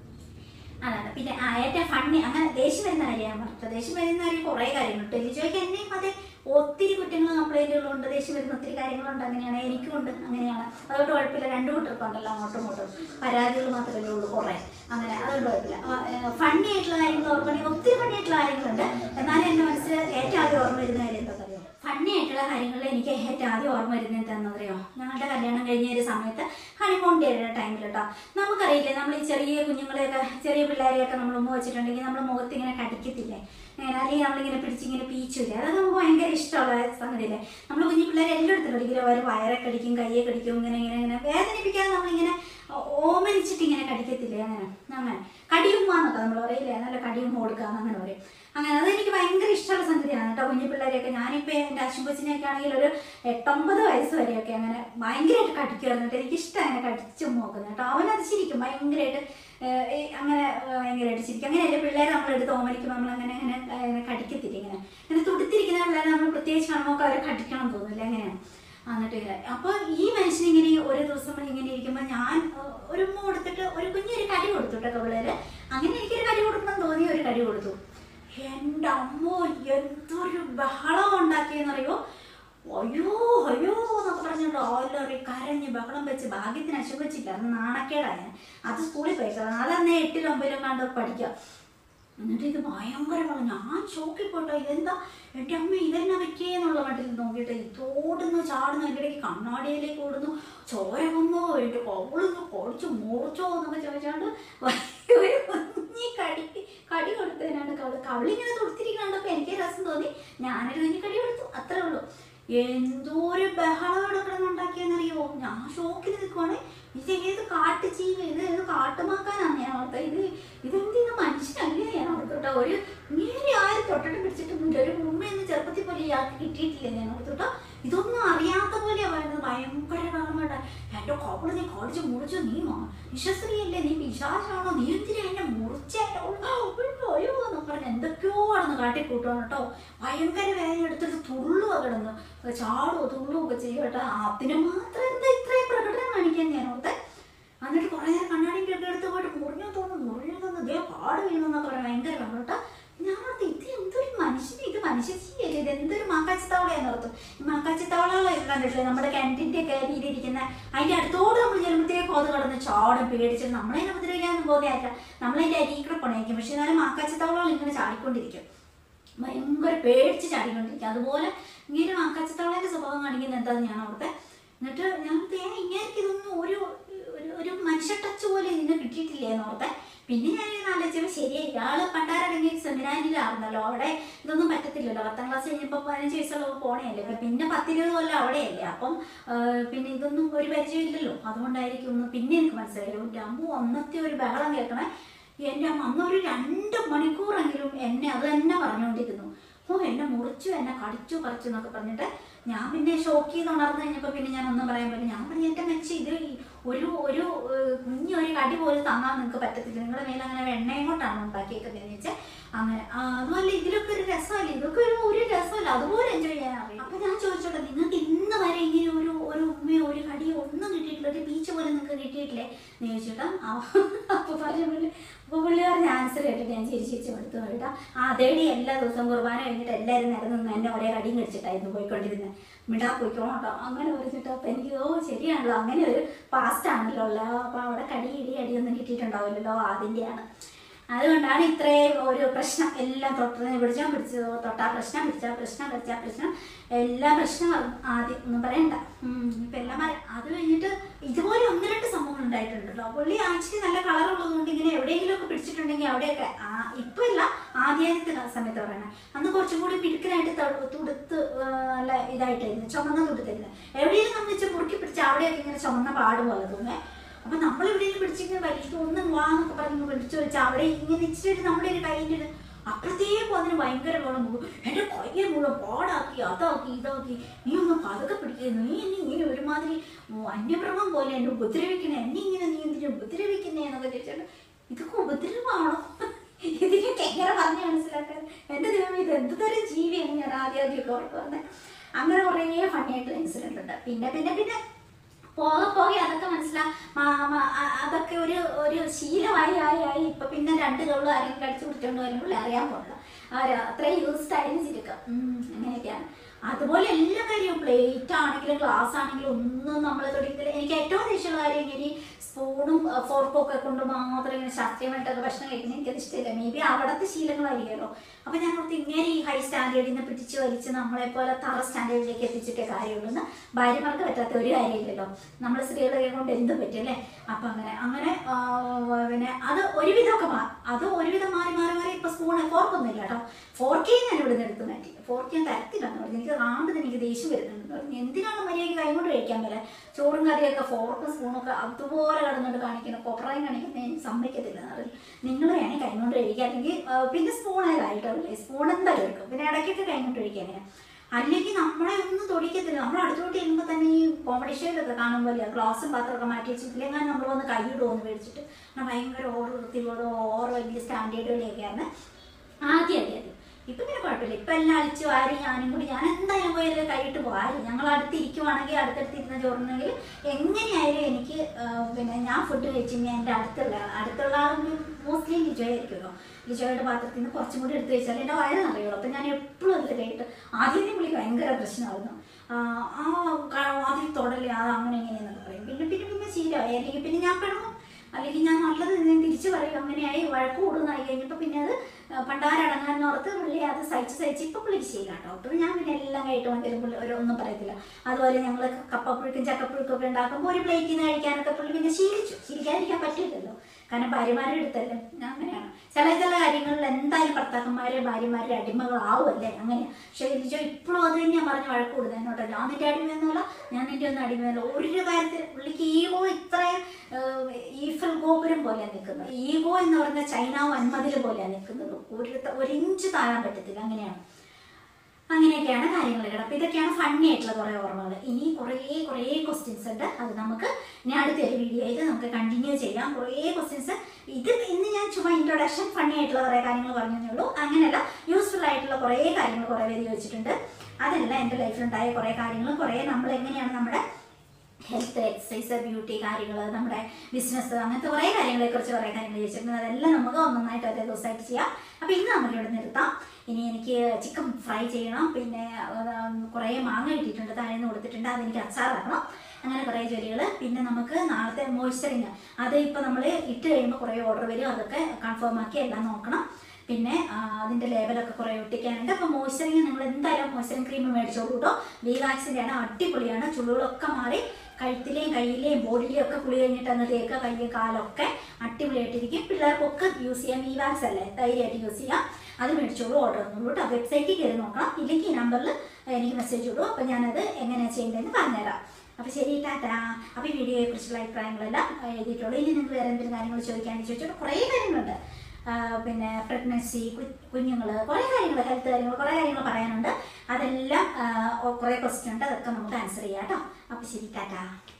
അതാണ് പിന്നെ ആ ഏറ്റവും ഫണ്ണി അങ്ങനെ ദേഷ്യം വരുന്ന കാര്യമാണ് പറഞ്ഞത് ദേഷ്യം വരുന്ന കാര്യം കുറേ കാര്യങ്ങളുണ്ട് ലിജോയ്ക്ക് എന്നെയും അതെ ഒത്തിരി കുറ്റങ്ങളും കംപ്ലൈൻറ്റുകളുണ്ട് ദേഷ്യം വരുന്ന ഒത്തിരി കാര്യങ്ങളുണ്ട് അങ്ങനെയാണ് എനിക്കും ഉണ്ട് അങ്ങനെയാണ് അതുകൊണ്ട് കുഴപ്പമില്ല രണ്ടു കൂട്ടർക്കും ഉണ്ടല്ലോ അങ്ങോട്ടും ഇങ്ങോട്ടും പരാതികൾ മാത്രമേ ഉള്ളൂ കുറേ അങ്ങനെ അതുകൊണ്ട് കുഴപ്പമില്ല ഫണ്ണി ആയിട്ടുള്ള കാര്യങ്ങൾ ഓർമ്മണെങ്കിൽ ഒത്തിരി ഫണ്ണി ആയിട്ടുള്ള കാര്യങ്ങളുണ്ട് എന്നാലും എൻ്റെ മനസ്സിൽ ഏറ്റവും ആദ്യം ഓർമ്മ വരുന്ന കാര്യം എന്താ പറയുക ഫണ്ണി ആയിട്ടുള്ള കാര്യങ്ങളിൽ എനിക്ക് ഏറ്റവും ആദ്യം ഓർമ്മ വരുന്നത് എന്താണെന്നറിയോ ഞങ്ങളുടെ കല്യാണം കഴിഞ്ഞ ഒരു സമയത്ത് ഹണിമൂൺ ഡേയുടെ ടൈമിൽ കേട്ടോ നമുക്കറിയില്ലേ നമ്മൾ ഈ ചെറിയ കുഞ്ഞുങ്ങളെയൊക്കെ ചെറിയ പിള്ളേരെയൊക്കെ നമ്മൾ ഉമ്മ വെച്ചിട്ടുണ്ടെങ്കിൽ നമ്മൾ മുഖത്ത് ഇങ്ങനെ കടിക്കത്തില്ലേ ഇങ്ങനെ അല്ലെങ്കിൽ നമ്മളിങ്ങനെ പിടിച്ചിങ്ങനെ പീച്ചില്ലേ അതൊക്കെ നമുക്ക് ഭയങ്കര ഇഷ്ടമുള്ള സംഗതിയല്ലേ നമ്മൾ കുഞ്ഞു പിള്ളേരെ എല്ലായിടത്തും കടിക്കില്ല അവർ വയറെ കടിക്കും കയ്യെ കടിക്കും ഇങ്ങനെ ഇങ്ങനെ ഇങ്ങനെ വേദനിപ്പിക്കാതെ നമ്മളിങ്ങനെ ഓമനിച്ചിട്ട് ഇങ്ങനെ കടിക്കത്തില്ലേ അങ്ങനെ അങ്ങനെ കടിയുമ്മ എന്നൊക്കെ നമ്മൾ പറയില്ലേ നല്ല കടിയുമ്മ കൊടുക്കാന്ന് അങ്ങനെ പറയും അങ്ങനെ അതെനിക്ക് ഭയങ്കര ഇഷ്ടമുള്ള സംഗതിയാണ് കേട്ടോ കുഞ്ഞു പിള്ളേരെയൊക്കെ ഞാനിപ്പോൾ എൻ്റെ അശ്വമ്പച്ചിനെയൊക്കെ ആണെങ്കിൽ ഒരു എട്ടൊമ്പത് വയസ്സ് വരെയൊക്കെ അങ്ങനെ ഭയങ്കരമായിട്ട് കടിക്കുമായിരുന്നു കേട്ടോ എനിക്ക് ഇഷ്ടം അങ്ങനെ കടിച്ചു നോക്കുന്നത് കേട്ടോ അവനത് ശരിക്കും ഭയങ്കരമായിട്ട് ഏഹ്, ഈ അങ്ങനെ ഏഹ്, ഭയങ്കരമായിട്ട് ശരിക്കും അങ്ങനെയല്ലേ പിള്ളേരെ നമ്മളെടുത്ത് ഓമനിക്കുമ്പോൾ നമ്മൾ അങ്ങനെ അങ്ങനെ ഏഹ്, ഇങ്ങനെ കടിക്കത്തില്ല ഇങ്ങനെ ഇങ്ങനെ തുടുത്തിരിക്കുന്ന പിള്ളേരെ നമ്മൾ പ്രത്യേകിച്ച് കാണുമ്പോൾ അവരെ കടിക്കണം തോന്നില്ല അങ്ങനെയാണ് എന്നിട്ട് ഇങ്ങനെ അപ്പോൾ ഈ മനുഷ്യൻ ഇങ്ങനെ ഒരു ദിവസം ഇങ്ങനെ ഇരിക്കുമ്പോൾ ഞാൻ ഏഹ്, ഒരു ഉമ്മ കൊടുത്തിട്ട് ഒരു കുഞ്ഞൊരു കടി കൊടുത്തു കേട്ടോ പിള്ളേര് അങ്ങനെ എനിക്കൊരു കടി കൊടുക്കണം തോന്നി ഒരു കടി കൊടുത്തു എൻ്റെ അമ്മോ എന്തൊരു ബഹളം ഉണ്ടാക്കിയെന്നറിയോ അയ്യോ അയ്യോ എന്നൊക്കെ പറഞ്ഞിട്ട് എല്ലാവരും കരഞ്ഞ് ബഹളം വെച്ച് ഭാഗ്യത്തിന് അശുഭിച്ചില്ല അന്ന് നാണക്കേടായ അത് സ്കൂളിൽ പോയിട്ടാണ് അതന്നേ എട്ടിലും ഒമ്പതിലും കണ്ട് പഠിക്കാം എന്നിട്ട് ഇത് ഭയങ്കരമാണ് ഞാൻ ഷോക്കിൽ പോട്ടോ ഇതെന്താ എൻ്റെ അമ്മ ഇതെന്നാ പറ്റിയേ എന്നുള്ള മട്ടിൽ നോക്കിയിട്ട് ഇത് ഓടുന്നു ചാടുന്നു എൻ്റെ ഇടയ്ക്ക് കണ്ണാടിയിലേക്ക് ഓടുന്നു ചോര വന്നോ എൻ്റെ കവളൊന്ന് കൊടിച്ച് മുറിച്ചോ എന്നൊക്കെ ചോദിച്ചാണ്ട് ഒരു കുഞ്ഞി കടി കടി കൊടുത്തതിനാണ് കവള് കവളിങ്ങനെ തൊടുത്തിരിക്കണ്ടപ്പോൾ എനിക്ക് രസം തോന്നി ഞാനൊരു കുഞ്ഞി കടി കൊടുത്തു അത്രേ ഉള്ളൂ എന്തോ ഒരു ബഹളം ഇവിടെ കിടന്നുണ്ടാക്കിയെന്നറിയോ ഞാൻ ഷോക്കിൽ നിൽക്കുവാണ് ഇത് ഏത് കാട്ടുചീവ ഇത് ഏത് കാട്ടുമാക്കാനാണ് ഞാൻ ഓർത്തത് ഇത് ഇതെന്തിനു മനുഷ്യനല്ലേ ഞാൻ ഓർത്തോട്ടോ ഒരു ഇങ്ങനെ ആരും തൊട്ടിട്ട് പിടിച്ചിട്ടൊന്നുമില്ല ഒരു ഉമ്മയൊന്നും ചെറുപ്പത്തിൽ പോലെ ഇയാൾക്ക് കിട്ടിയിട്ടില്ല ഞാൻ ഓർത്തോട്ടോ ഇതൊന്നും അറിയാത്ത പോലെയാ പറയുന്നത് ഭയങ്കര ബഹളമായിട്ട് എൻ്റെ കോപ്പള് നീ കോടിച്ച് മുറിച്ചു നീ മാ വിശ്വസ്ത്രീയല്ലേ നീ പിശാചാണോ നീ എന്തിനാ എന്നെ മുറിച്ചേട്ടോ അയ്യോ എന്ന് പറഞ്ഞ് എന്തൊക്കെയോ ആണെന്ന് കാട്ടിക്കൂട്ടുവാണ് കേട്ടോ ഭയങ്കര വേദന എടുത്തിട്ട് തുള്ളുക കിടന്ന് ചാടുവോ തുള്ളുവോ ഒക്കെ ചെയ്യും കേട്ടോ അതിന് മാത്രം എന്താ ഇത്രയും പ്രകടനം കാണിക്കാൻ ഞാൻ ഓർത്തെ എന്നിട്ട് കുറേ നേരം കണ്ണാടി ഒക്കെ എടുത്ത് പോയിട്ട് മുറിഞ്ഞു തോന്നുന്നു മുറിഞ്ഞു തോന്നുന്നു ഇതേ പാട് വീണു എന്നൊക്കെ പറയാം ഭയങ്കര ബഹളം കേട്ടോ ഞാൻ ഓർത്ത് ഇത് എന്തൊരു മനുഷ്യന് ഇത് മനുഷ്യജീവല്ലേ ഇത് എന്തൊരു മാക്കാച്ചിത്തവളയാന്ന് ഓർത്തു ഈ മാക്കാച്ചിത്തവളകളെല്ലാം കണ്ടിട്ടില്ലേ നമ്മുടെ കിണറ്റിന്റെ ഒക്കെ രീതിയിരിക്കുന്ന അതിന്റെ അടുത്തോട് നമ്മൾ ചെല്ലുമ്പോഴത്തേക്ക് അത് കടന്ന് ചാടും പേടിച്ചിട്ട് നമ്മളതിനെ ഉപദ്രവിക്കാനൊന്നും പോകുന്നതായില്ല നമ്മളതിന്റെ അരിയിൽ കൂടെ പണയിക്കും പക്ഷെ എന്നാലും മാക്കാച്ചിത്തവളകൾ ഇങ്ങനെ ചാടിക്കൊണ്ടിരിക്കും ഭയങ്കര പേടിച്ച് ചാടിക്കൊണ്ടിരിക്കും അതുപോലെ ഇങ്ങനെ മാക്കാച്ചിത്തവളേന്റെ സ്വഭാവം കാണിക്കുന്നത് എന്താന്ന് ഞാൻ ഓർത്തെ എന്നിട്ട് ഞാൻ ഓർത്തെ, ഏ ഇങ്ങനെ ഇതൊന്നും ഒരു ഒരു- ഒരു മനുഷ്യ ടച്ച് പോലെ ഇതിനെ കിട്ടിയിട്ടില്ലേ എന്ന് ഓർത്തെ പിന്നെ ഞാൻ ഇങ്ങനെ ആലോചിച്ചപ്പോൾ ശരിയായി ഇയാള് പണ്ടാരടങ്ങിയ സെമിനാരിലായിരുന്നല്ലോ അവിടെ ഇതൊന്നും പറ്റത്തില്ലല്ലോ പത്താം ക്ലാസ് കഴിഞ്ഞപ്പോൾ പതിനഞ്ച് വയസ്സുള്ള പോണേയല്ലേ ഇപ്പൊ പിന്നെ പത്തിരുപത് കൊല്ലം അവിടെയല്ലേ അപ്പം ആ, പിന്നെ ഇതൊന്നും ഒരു പരിചയമില്ലല്ലോ അതുകൊണ്ടായിരിക്കും ഒന്ന് പിന്നെ എനിക്ക് മനസ്സിലായി എൻ്റെ അമ്മ അന്നത്തെ ഒരു ബഹളം കേൾക്കണേ എൻ്റെ അമ്മ അന്നൊരു രണ്ട് മണിക്കൂറെങ്കിലും എന്നെ അത് തന്നെ പറഞ്ഞുകൊണ്ടിരുന്നു ഓ എന്നെ മുറിച്ചു എന്നെ കടിച്ചു പറിച്ചു എന്നൊക്കെ പറഞ്ഞിട്ട് ഞാൻ പിന്നെ ഷോക്ക് ചെയ്ത് ഉണർന്നു കഴിഞ്ഞപ്പോൾ പിന്നെ ഞാൻ ഒന്നും പറയാൻ പറ്റില്ല ഞാൻ പറഞ്ഞു എൻ്റെ മെച്ചം ഇത് ഈ ഒരു ഒരു ഏഹ്, കുഞ്ഞൊരു കടി പോലും തന്നാൽ നിങ്ങൾക്ക് പറ്റത്തില്ല നിങ്ങളുടെ മേലെ അങ്ങനെ വെണ്ണയും കൊണ്ടാണ് ഉണ്ടാക്കിയേക്കുന്നതെന്ന് വെച്ചാൽ അങ്ങനെ ആ, അതുമല്ല ഇതിലൊക്കെ ഒരു രസമല്ലേ ഇതൊക്കെ ഒരു ഒരു രസമല്ല അതുപോലെ എൻജോയ് ചെയ്യാൻ അറിയാം അപ്പൊ ഞാൻ ചോദിച്ചോട്ടെ നിങ്ങൾക്ക് ഇന്ന് വരെ ഇങ്ങനെ ഒരു ഒരു ഉമ്മയോ ഒരു കടിയോ ഒന്നും കിട്ടിയിട്ടില്ല ഒരു ബീച്ച് പോലെ നിങ്ങൾക്ക് കിട്ടിയിട്ടില്ലേ എന്ന് ചോദിച്ചിട്ടാ അപ്പൊ പറഞ്ഞു പുള്ളി അപ്പൊ പുള്ളി പറഞ്ഞ ആൻസർ കേട്ടിട്ട് ഞാൻ ചിരിച്ച് ചിരിച്ച് എടുത്തു കേട്ടാ അതേടി എല്ലാ ദിവസവും കുർബാന കഴിഞ്ഞിട്ട് എല്ലാവരും നിരന്ന് നിന്ന് എന്നെ ഒരേ കടിയും കഴിച്ചിട്ടായിരുന്നു പോയിക്കൊണ്ടിരുന്നത് മിണ്ടാ പോയിക്കോണം കേട്ടോ അങ്ങനെ പറഞ്ഞിട്ട് അപ്പൊ എനിക്ക് ഓ ശരിയാണല്ലോ അങ്ങനെ ഒരു പാസ്റ്റ് ആണല്ലോ ഉള്ളത് അപ്പൊ അവിടെ കടി ഇടി അടിയൊന്നും കിട്ടിയിട്ടുണ്ടാവില്ലല്ലോ അതിന്റെയാണ് അതുകൊണ്ടാണ് ഇത്രയും ഒരു പ്രശ്നം എല്ലാം തൊട്ടതിനെ പിടിച്ചാൽ പിടിച്ചു തൊട്ടാ പ്രശ്നം പിടിച്ചാൽ പ്രശ്നം പിടിച്ചാൽ പ്രശ്നം എല്ലാം പ്രശ്നമാകും ആദ്യം ഒന്നും പറയണ്ട ഉം, ഇപ്പൊ എല്ലാം പറയാം അത് കഴിഞ്ഞിട്ട് ഇതുപോലെ ഒന്ന് രണ്ട് സംഭവങ്ങൾ ഉണ്ടായിട്ടുണ്ടല്ലോ പുള്ളി ആക്ച്വലി നല്ല കളർ ഉള്ളതുകൊണ്ട് ഇങ്ങനെ എവിടെയെങ്കിലും ഒക്കെ പിടിച്ചിട്ടുണ്ടെങ്കിൽ അവിടെയൊക്കെ ആ, ഇപ്പൊ ഇല്ല ആദ്യത്തെ സമയത്ത് പറയണേ അന്ന് കുറച്ചും കൂടി പിടുക്കനായിട്ട് ത- തുടുത്ത് ആ, നല്ല ഇതായിട്ടായിരുന്നു ചുമന്ന തുടുത്തായിരുന്നു എവിടെയെങ്കിലും നമ്മൾ വെച്ച് മുറുക്കി പിടിച്ച് അവിടെയൊക്കെ ഇങ്ങനെ ചുമന്ന പാട് പോലെ തോന്നേ അപ്പൊ നമ്മൾ എവിടെയെങ്കിലും പിടിച്ചിങ്ങനെ വലിച്ചു ഒന്ന് വാന്നൊക്കെ പറഞ്ഞ് പിടിച്ചു വെച്ചാൽ അവിടെ ഇങ്ങനെ ഇച്ചിരി നമ്മുടെ ഒരു കൈൻ്റെ ഒരു അപ്പോഴത്തേക്കും അതിന് ഭയങ്കര വെള്ളം പോകും എന്റെ കയ്യെ മുഴുവൻ പാടാക്കി അതാക്കി ഇതാക്കി നീ ഒന്ന് പതുക്കെ പിടിക്കുന്നു നീ എന്നെ ഇങ്ങനെ ഒരുമാതിരി വന്യമൃഗം പോലെ എന്നെ ഉപദ്രവിക്കണേ എന്നെ ഇങ്ങനെ നീ എന്തിനു ഉപദ്രവിക്കുന്നേ എന്നൊക്കെ ചോദിച്ചിട്ട് ഇതൊക്കെ ഉപദ്രവമാണോ ഇതിനൊക്കെ എങ്ങനെ പറഞ്ഞ് മനസ്സിലാക്കാൻ എന്റെ ദൈവം ഇത് എന്ത് തരം ജീവിയാണ് ഞാൻ ആദ്യം ആദ്യമൊക്കെ ഓർത്ത് വന്നത് അങ്ങനെ കുറേ ഫണ്ണി ആയിട്ടുള്ള ഇൻസിഡന്റ് ഉണ്ട് പിന്നെ പിന്നെ പിന്നെ പോകെ പോകെ അതൊക്കെ മനസ്സിലാ മാ- മാ- അ- അതൊക്കെ ഒരു ഒരു ശീലമായി ആയി ആയി ഇപ്പൊ പിന്നെ രണ്ട് കവളും ആരെങ്കിലും കടിച്ചു പിടിച്ചോണ്ട് വരുമ്പോൾ അറിയാൻ പോകില്ല അത്രയും യൂസ്ഡ് ആയിരുന്നു ചുരുക്കം ഉം, അങ്ങനെയൊക്കെയാണ് അതുപോലെ എല്ലാ കാര്യവും പ്ലേറ്റ് ആണെങ്കിലും ഗ്ലാസ് ആണെങ്കിലും ഒന്നും നമ്മൾ തൊടിക്കത്തില്ല എനിക്ക് ഏറ്റവും ദേഷ്യമുള്ള കാര്യം ഇങ്ങനെ ഈ സ്പൂണും ഫോർക്കും ഒക്കെ കൊണ്ട് മാത്രം ഇങ്ങനെ ശാസ്ത്രീയമായിട്ടൊക്കെ ഭക്ഷണം കഴിക്കുന്നത് എനിക്കത് ഇഷ്ടമില്ല മേ ബി അവിടുത്തെ ശീലങ്ങളായിരിക്കുമല്ലോ അപ്പൊ ഞാൻ ഓർത്ത് ഇങ്ങനെ ഈ ഹൈ സ്റ്റാൻഡേർഡിൽ നിന്ന് പിടിച്ച് വലിച്ച് നമ്മളെ പോലെ തറ സ്റ്റാൻഡേർഡിലേക്ക് എത്തിച്ചിട്ടേ കാര്യമുള്ളൂ എന്ന് ഭാര്യമാർക്ക് പറ്റാത്ത ഒരു കാര്യമില്ലല്ലോ നമ്മൾ സ്ത്രീകളെ കൊണ്ട് എന്തും പറ്റും അല്ലേ അപ്പൊ അങ്ങനെ അങ്ങനെ ആ, പിന്നെ അത് ഒരുവിധമൊക്കെ മാ അത് ഒരുവിധം മാറി മാറി മാറി ഇപ്പൊ സ്പൂണ് ഫോർക്കൊന്നും ഇല്ല കേട്ടോ ഫോർക്കേ ഞാൻ ഇവിടെ നിന്ന് എടുത്ത് മാറ്റി ഫോർക്ക് ഞാൻ തരത്തില്ലെന്ന് പറഞ്ഞു എനിക്ക് കാണുമ്പോൾ എനിക്ക് ദേഷ്യം വരുന്നുണ്ടെന്ന് പറഞ്ഞു എന്തിനാണ് മര്യാദയ്ക്ക് കൈ കൊണ്ട് കഴിക്കാൻ പോലെ ചോറും കറിയൊക്കെ ഫോർക്കും സ്പൂണൊക്കെ അതുപോലെ കടന്നുകൊണ്ട് കാണിക്കണം കൊപ്രായും കാണിക്കുന്ന ഞാൻ സമ്മതിക്കത്തില്ല എന്ന് പറഞ്ഞു നിങ്ങൾ വേണേൽ കൈ കൊണ്ട് കഴിക്കുക അല്ലെങ്കിൽ ആ, പിന്നെ സ്പൂണേലായിട്ടല്ലേ സ്പൂൺ എന്തായാലും എടുക്കും പിന്നെ ഇടയ്ക്കൊക്കെ കൈ കൊണ്ട് കഴിക്കുക അങ്ങനെ അല്ലെങ്കിൽ നമ്മളെ ഒന്നും തൊടിക്കത്തില്ല നമ്മൾ അടുത്തോട്ട് ചെല്ലുമ്പോൾ തന്നെ ഈ കോമഡി ഷോയിലൊക്കെ കാണുമ്പോൾ ഗ്ലാസും പാത്രമൊക്കെ മാറ്റി വെച്ചിട്ടില്ലെങ്കിൽ നമ്മൾ വന്ന് കൈയിടുമെന്ന് മേടിച്ചിട്ട് അങ്ങനെ ഭയങ്കര ഓർ വൃത്തിയോടോ ഓർ വലിയ സ്റ്റാൻഡേർഡിലൊക്കെയാണ് ആദ്യം ആദ്യം ആദ്യം ഇപ്പൊ പിന്നെ കുഴപ്പമില്ല ഇപ്പൊ എല്ലാം അഴിച്ചു വാരി ഞാനും കൂടി ഞാൻ എന്തായാലും പോയാലും കൈയിട്ട് പോകാറ് ഞങ്ങൾ അടുത്തിരിക്കുവാണെങ്കിൽ അടുത്തടുത്തിരുന്ന ചോറുണ്ടെങ്കിൽ എങ്ങനെയായാലും എനിക്ക് ആ, പിന്നെ ഞാൻ ഫുഡ് കഴിച്ച് കഴിഞ്ഞാൽ എൻ്റെ അടുത്തുള്ള അടുത്തുള്ള ആളുകൾ മോസ്റ്റ്ലി ലിജോയായിരിക്കുമല്ലോ ലിജോയുടെ പാത്രത്തിൽ നിന്ന് കുറച്ചും കൂടി എടുത്ത് വെച്ചാൽ എൻ്റെ വയറ് നിറയുള്ളൂ അപ്പം ഞാൻ എപ്പോഴും അതിൽ കേട്ട് ആദ്യം പുള്ളി ഭയങ്കര പ്രശ്നമായിരുന്നു ആ ആ, ക- അതിൽ തൊടല്ലേ അത് അങ്ങനെ ഇങ്ങനെയെന്നൊക്കെ പറയും പിന്നെ പിന്നെ പിന്നെ ശീലമായി അല്ലെങ്കിൽ പിന്നെ ഞാൻ പിണങ്ങും അല്ലെങ്കിൽ ഞാൻ നല്ലത് ഞാൻ തിരിച്ചു പറയും അങ്ങനെയായി വഴക്ക് കൂടുന്നതായി കഴിഞ്ഞപ്പോൾ പിന്നെ അത് പണ്ടാരടങ്ങാൻ ഓർത്ത് പുള്ളി അത് സഹിച്ച് സഹിച്ച് ഇപ്പൊ പുള്ളിക്ക് ശീലാട്ടോ അപ്പൊ ഞാൻ പിന്നെ എല്ലാം കഴിയിട്ട് വന്നിട്ട് പുള്ളി ഒരു ഒന്നും പറയത്തില്ല അതുപോലെ ഞങ്ങൾ കപ്പപ്പുഴുക്കും ചക്കപ്പുഴുക്കും ഒക്കെ ഉണ്ടാക്കുമ്പോൾ ഒരു പ്ലേറ്റിൽ നിന്ന് കഴിക്കാനൊക്കെ പുള്ളി പിന്നെ ശീലിച്ചു ശീലിക്കാതിരിക്കാൻ പറ്റില്ലല്ലോ കാരണം ഭാര്യമാരുടെ അടുത്തല്ലേ അങ്ങനെയാണ് ചില ചില കാര്യങ്ങളിൽ എന്തായാലും ഭർത്താക്കന്മാര് ഭാര്യമാരുടെ അടിമകളാവുമല്ലേ അങ്ങനെയാ പക്ഷെ ലിജോ ഇപ്പോഴും അത് തന്നെയാ പറഞ്ഞ് വഴക്ക് കൂടുന്നത് എന്നോട്ടോ ഞാൻ നിന്റെ അടിമയൊന്നുമല്ല ഞാൻ നിന്റെ ഒന്നും അടിമയല്ല ഒരു കാര്യത്തിൽ പുള്ളിക്ക് ഈഗോ ഇത്രയും ഈഫൽ ഗോപുരം പോലെ നിൽക്കുന്നത് ഈഗോ എന്ന് പറയുന്ന ചൈന വൻമതിൽ പോലെയാണ് നിൽക്കുന്നത് ഒരു ത- ഒരു ഇഞ്ച് താഴാൻ പറ്റത്തില്ല അങ്ങനെയാണ് അങ്ങനെയൊക്കെയാണ് കാര്യങ്ങൾ കിടപ്പ് ഇതൊക്കെയാണ് ഫണ്ണി ആയിട്ടുള്ള കുറേ ഓർമ്മകൾ ഇനി കുറേ കുറേ ക്വസ്റ്റ്യൻസ് ഉണ്ട് അത് നമുക്ക് ഇനി അടുത്തൊരു വീഡിയോയിൽ നമുക്ക് കണ്ടിന്യൂ ചെയ്യാം കുറേ ക്വസ്റ്റ്യൻസ് ഇത് ഇന്ന് ഞാൻ ചുമ്മാ ഇൻട്രൊഡക്ഷൻ ഫണ്ണി ആയിട്ടുള്ള കുറേ കാര്യങ്ങൾ പറഞ്ഞതേ ഉള്ളൂ അങ്ങനെയല്ല യൂസ്ഫുൾ ആയിട്ടുള്ള കുറേ കാര്യങ്ങൾ കുറേ പേര് ചോദിച്ചിട്ടുണ്ട് അതല്ല എൻ്റെ ലൈഫിലുണ്ടായ കുറേ കാര്യങ്ങളും കുറേ നമ്മൾ എങ്ങനെയാണ് നമ്മുടെ ഹെൽത്ത് എക്സസൈസ് ബ്യൂട്ടി കാര്യങ്ങൾ നമ്മുടെ ബിസിനസ് അങ്ങനത്തെ കുറേ കാര്യങ്ങളെ കുറിച്ച് കുറേ കാര്യങ്ങൾ ചോദിച്ചിട്ടുണ്ട് അതെല്ലാം നമുക്ക് ഒന്നൊന്നായിട്ട് ഒരേ ദിവസമായിട്ട് ചെയ്യാം അപ്പോൾ ഇന്ന് നമുക്കിവിടെ നിർത്താം ഇനി എനിക്ക് ചിക്കൻ ഫ്രൈ ചെയ്യണം പിന്നെ ഉം, കുറേ മാങ്ങ കിട്ടിയിട്ടുണ്ട് താഴേന്ന് കൊടുത്തിട്ടുണ്ട് അതെനിക്ക് അച്ചാറാക്കണം അങ്ങനെ കുറേ ജോലികൾ പിന്നെ നമുക്ക് നാളത്തെ മോയ്സ്ചറിങ് അത് ഇപ്പോൾ നമ്മൾ ഇട്ട് കഴിയുമ്പോൾ കുറേ ഓർഡർ വരും അതൊക്കെ കൺഫേം ആക്കി എല്ലാം നോക്കണം പിന്നെ ആ, അതിന്റെ ലേബലൊക്കെ കുറെ ഒട്ടിക്കാനുണ്ട് അപ്പോൾ മോയ്സ്ചറിങ് നിങ്ങൾ എന്തായാലും മോയ്സ്ചറിങ് ക്രീം മേടിച്ചോളൂ കേട്ടോ വിവാക്സിന്റെ ആണ് അടിപൊളിയാണ് ചുളുകളൊക്കെ മാറി കഴുത്തിലെയും കയ്യിലെയും ബോഡിയിലെയും ഒക്കെ കുളി കഴിഞ്ഞിട്ട് അന്ന് തേക്കുക കയ്യ് കാലൊക്കെ അടിപൊളിയായിട്ടിരിക്കും പിള്ളേർക്കൊക്കെ യൂസ് ചെയ്യാം വിവാക്സ് അല്ലേ ധൈര്യമായിട്ട് യൂസ് ചെയ്യാം അത് മേടിച്ചോളൂ ഓർഡർ തന്നോളൂ കേട്ടോ വെബ്സൈറ്റിൽ കയറി നോക്കണം ഇല്ലെങ്കിൽ ഈ നമ്പറിൽ എനിക്ക് മെസ്സേജ് ഇടൂ അപ്പോൾ ഞാനത് എങ്ങനെയാണ് ചെയ്യേണ്ടതെന്ന് പറഞ്ഞുതരാം അപ്പോൾ ശരി ടാറ്റാ അപ്പോൾ ഈ വീഡിയോയെ കുറിച്ചുള്ള അഭിപ്രായങ്ങളെല്ലാം എഴുതിയിട്ടുള്ളൂ ഇനി നിങ്ങൾക്ക് വേറെ എന്തെങ്കിലും കാര്യങ്ങൾ ചോദിക്കാമെന്ന് ചോദിച്ചോട്ട് കുറേ കാര്യങ്ങളുണ്ട് ആ, പിന്നെ പ്രഗ്നൻസി കുഞ്ഞുങ്ങൾ കുറേ കാര്യങ്ങൾ ഹെൽത്ത് കാര്യങ്ങൾ കുറേ കാര്യങ്ങൾ പറയാനുണ്ട് അതെല്ലാം ആ, കുറേ ക്വസ്റ്റ്യൻ ഉണ്ട് അതൊക്കെ നമുക്ക് ആൻസർ ചെയ്യാം കേട്ടോ അപ്പോൾ ശരി ടാറ്റാ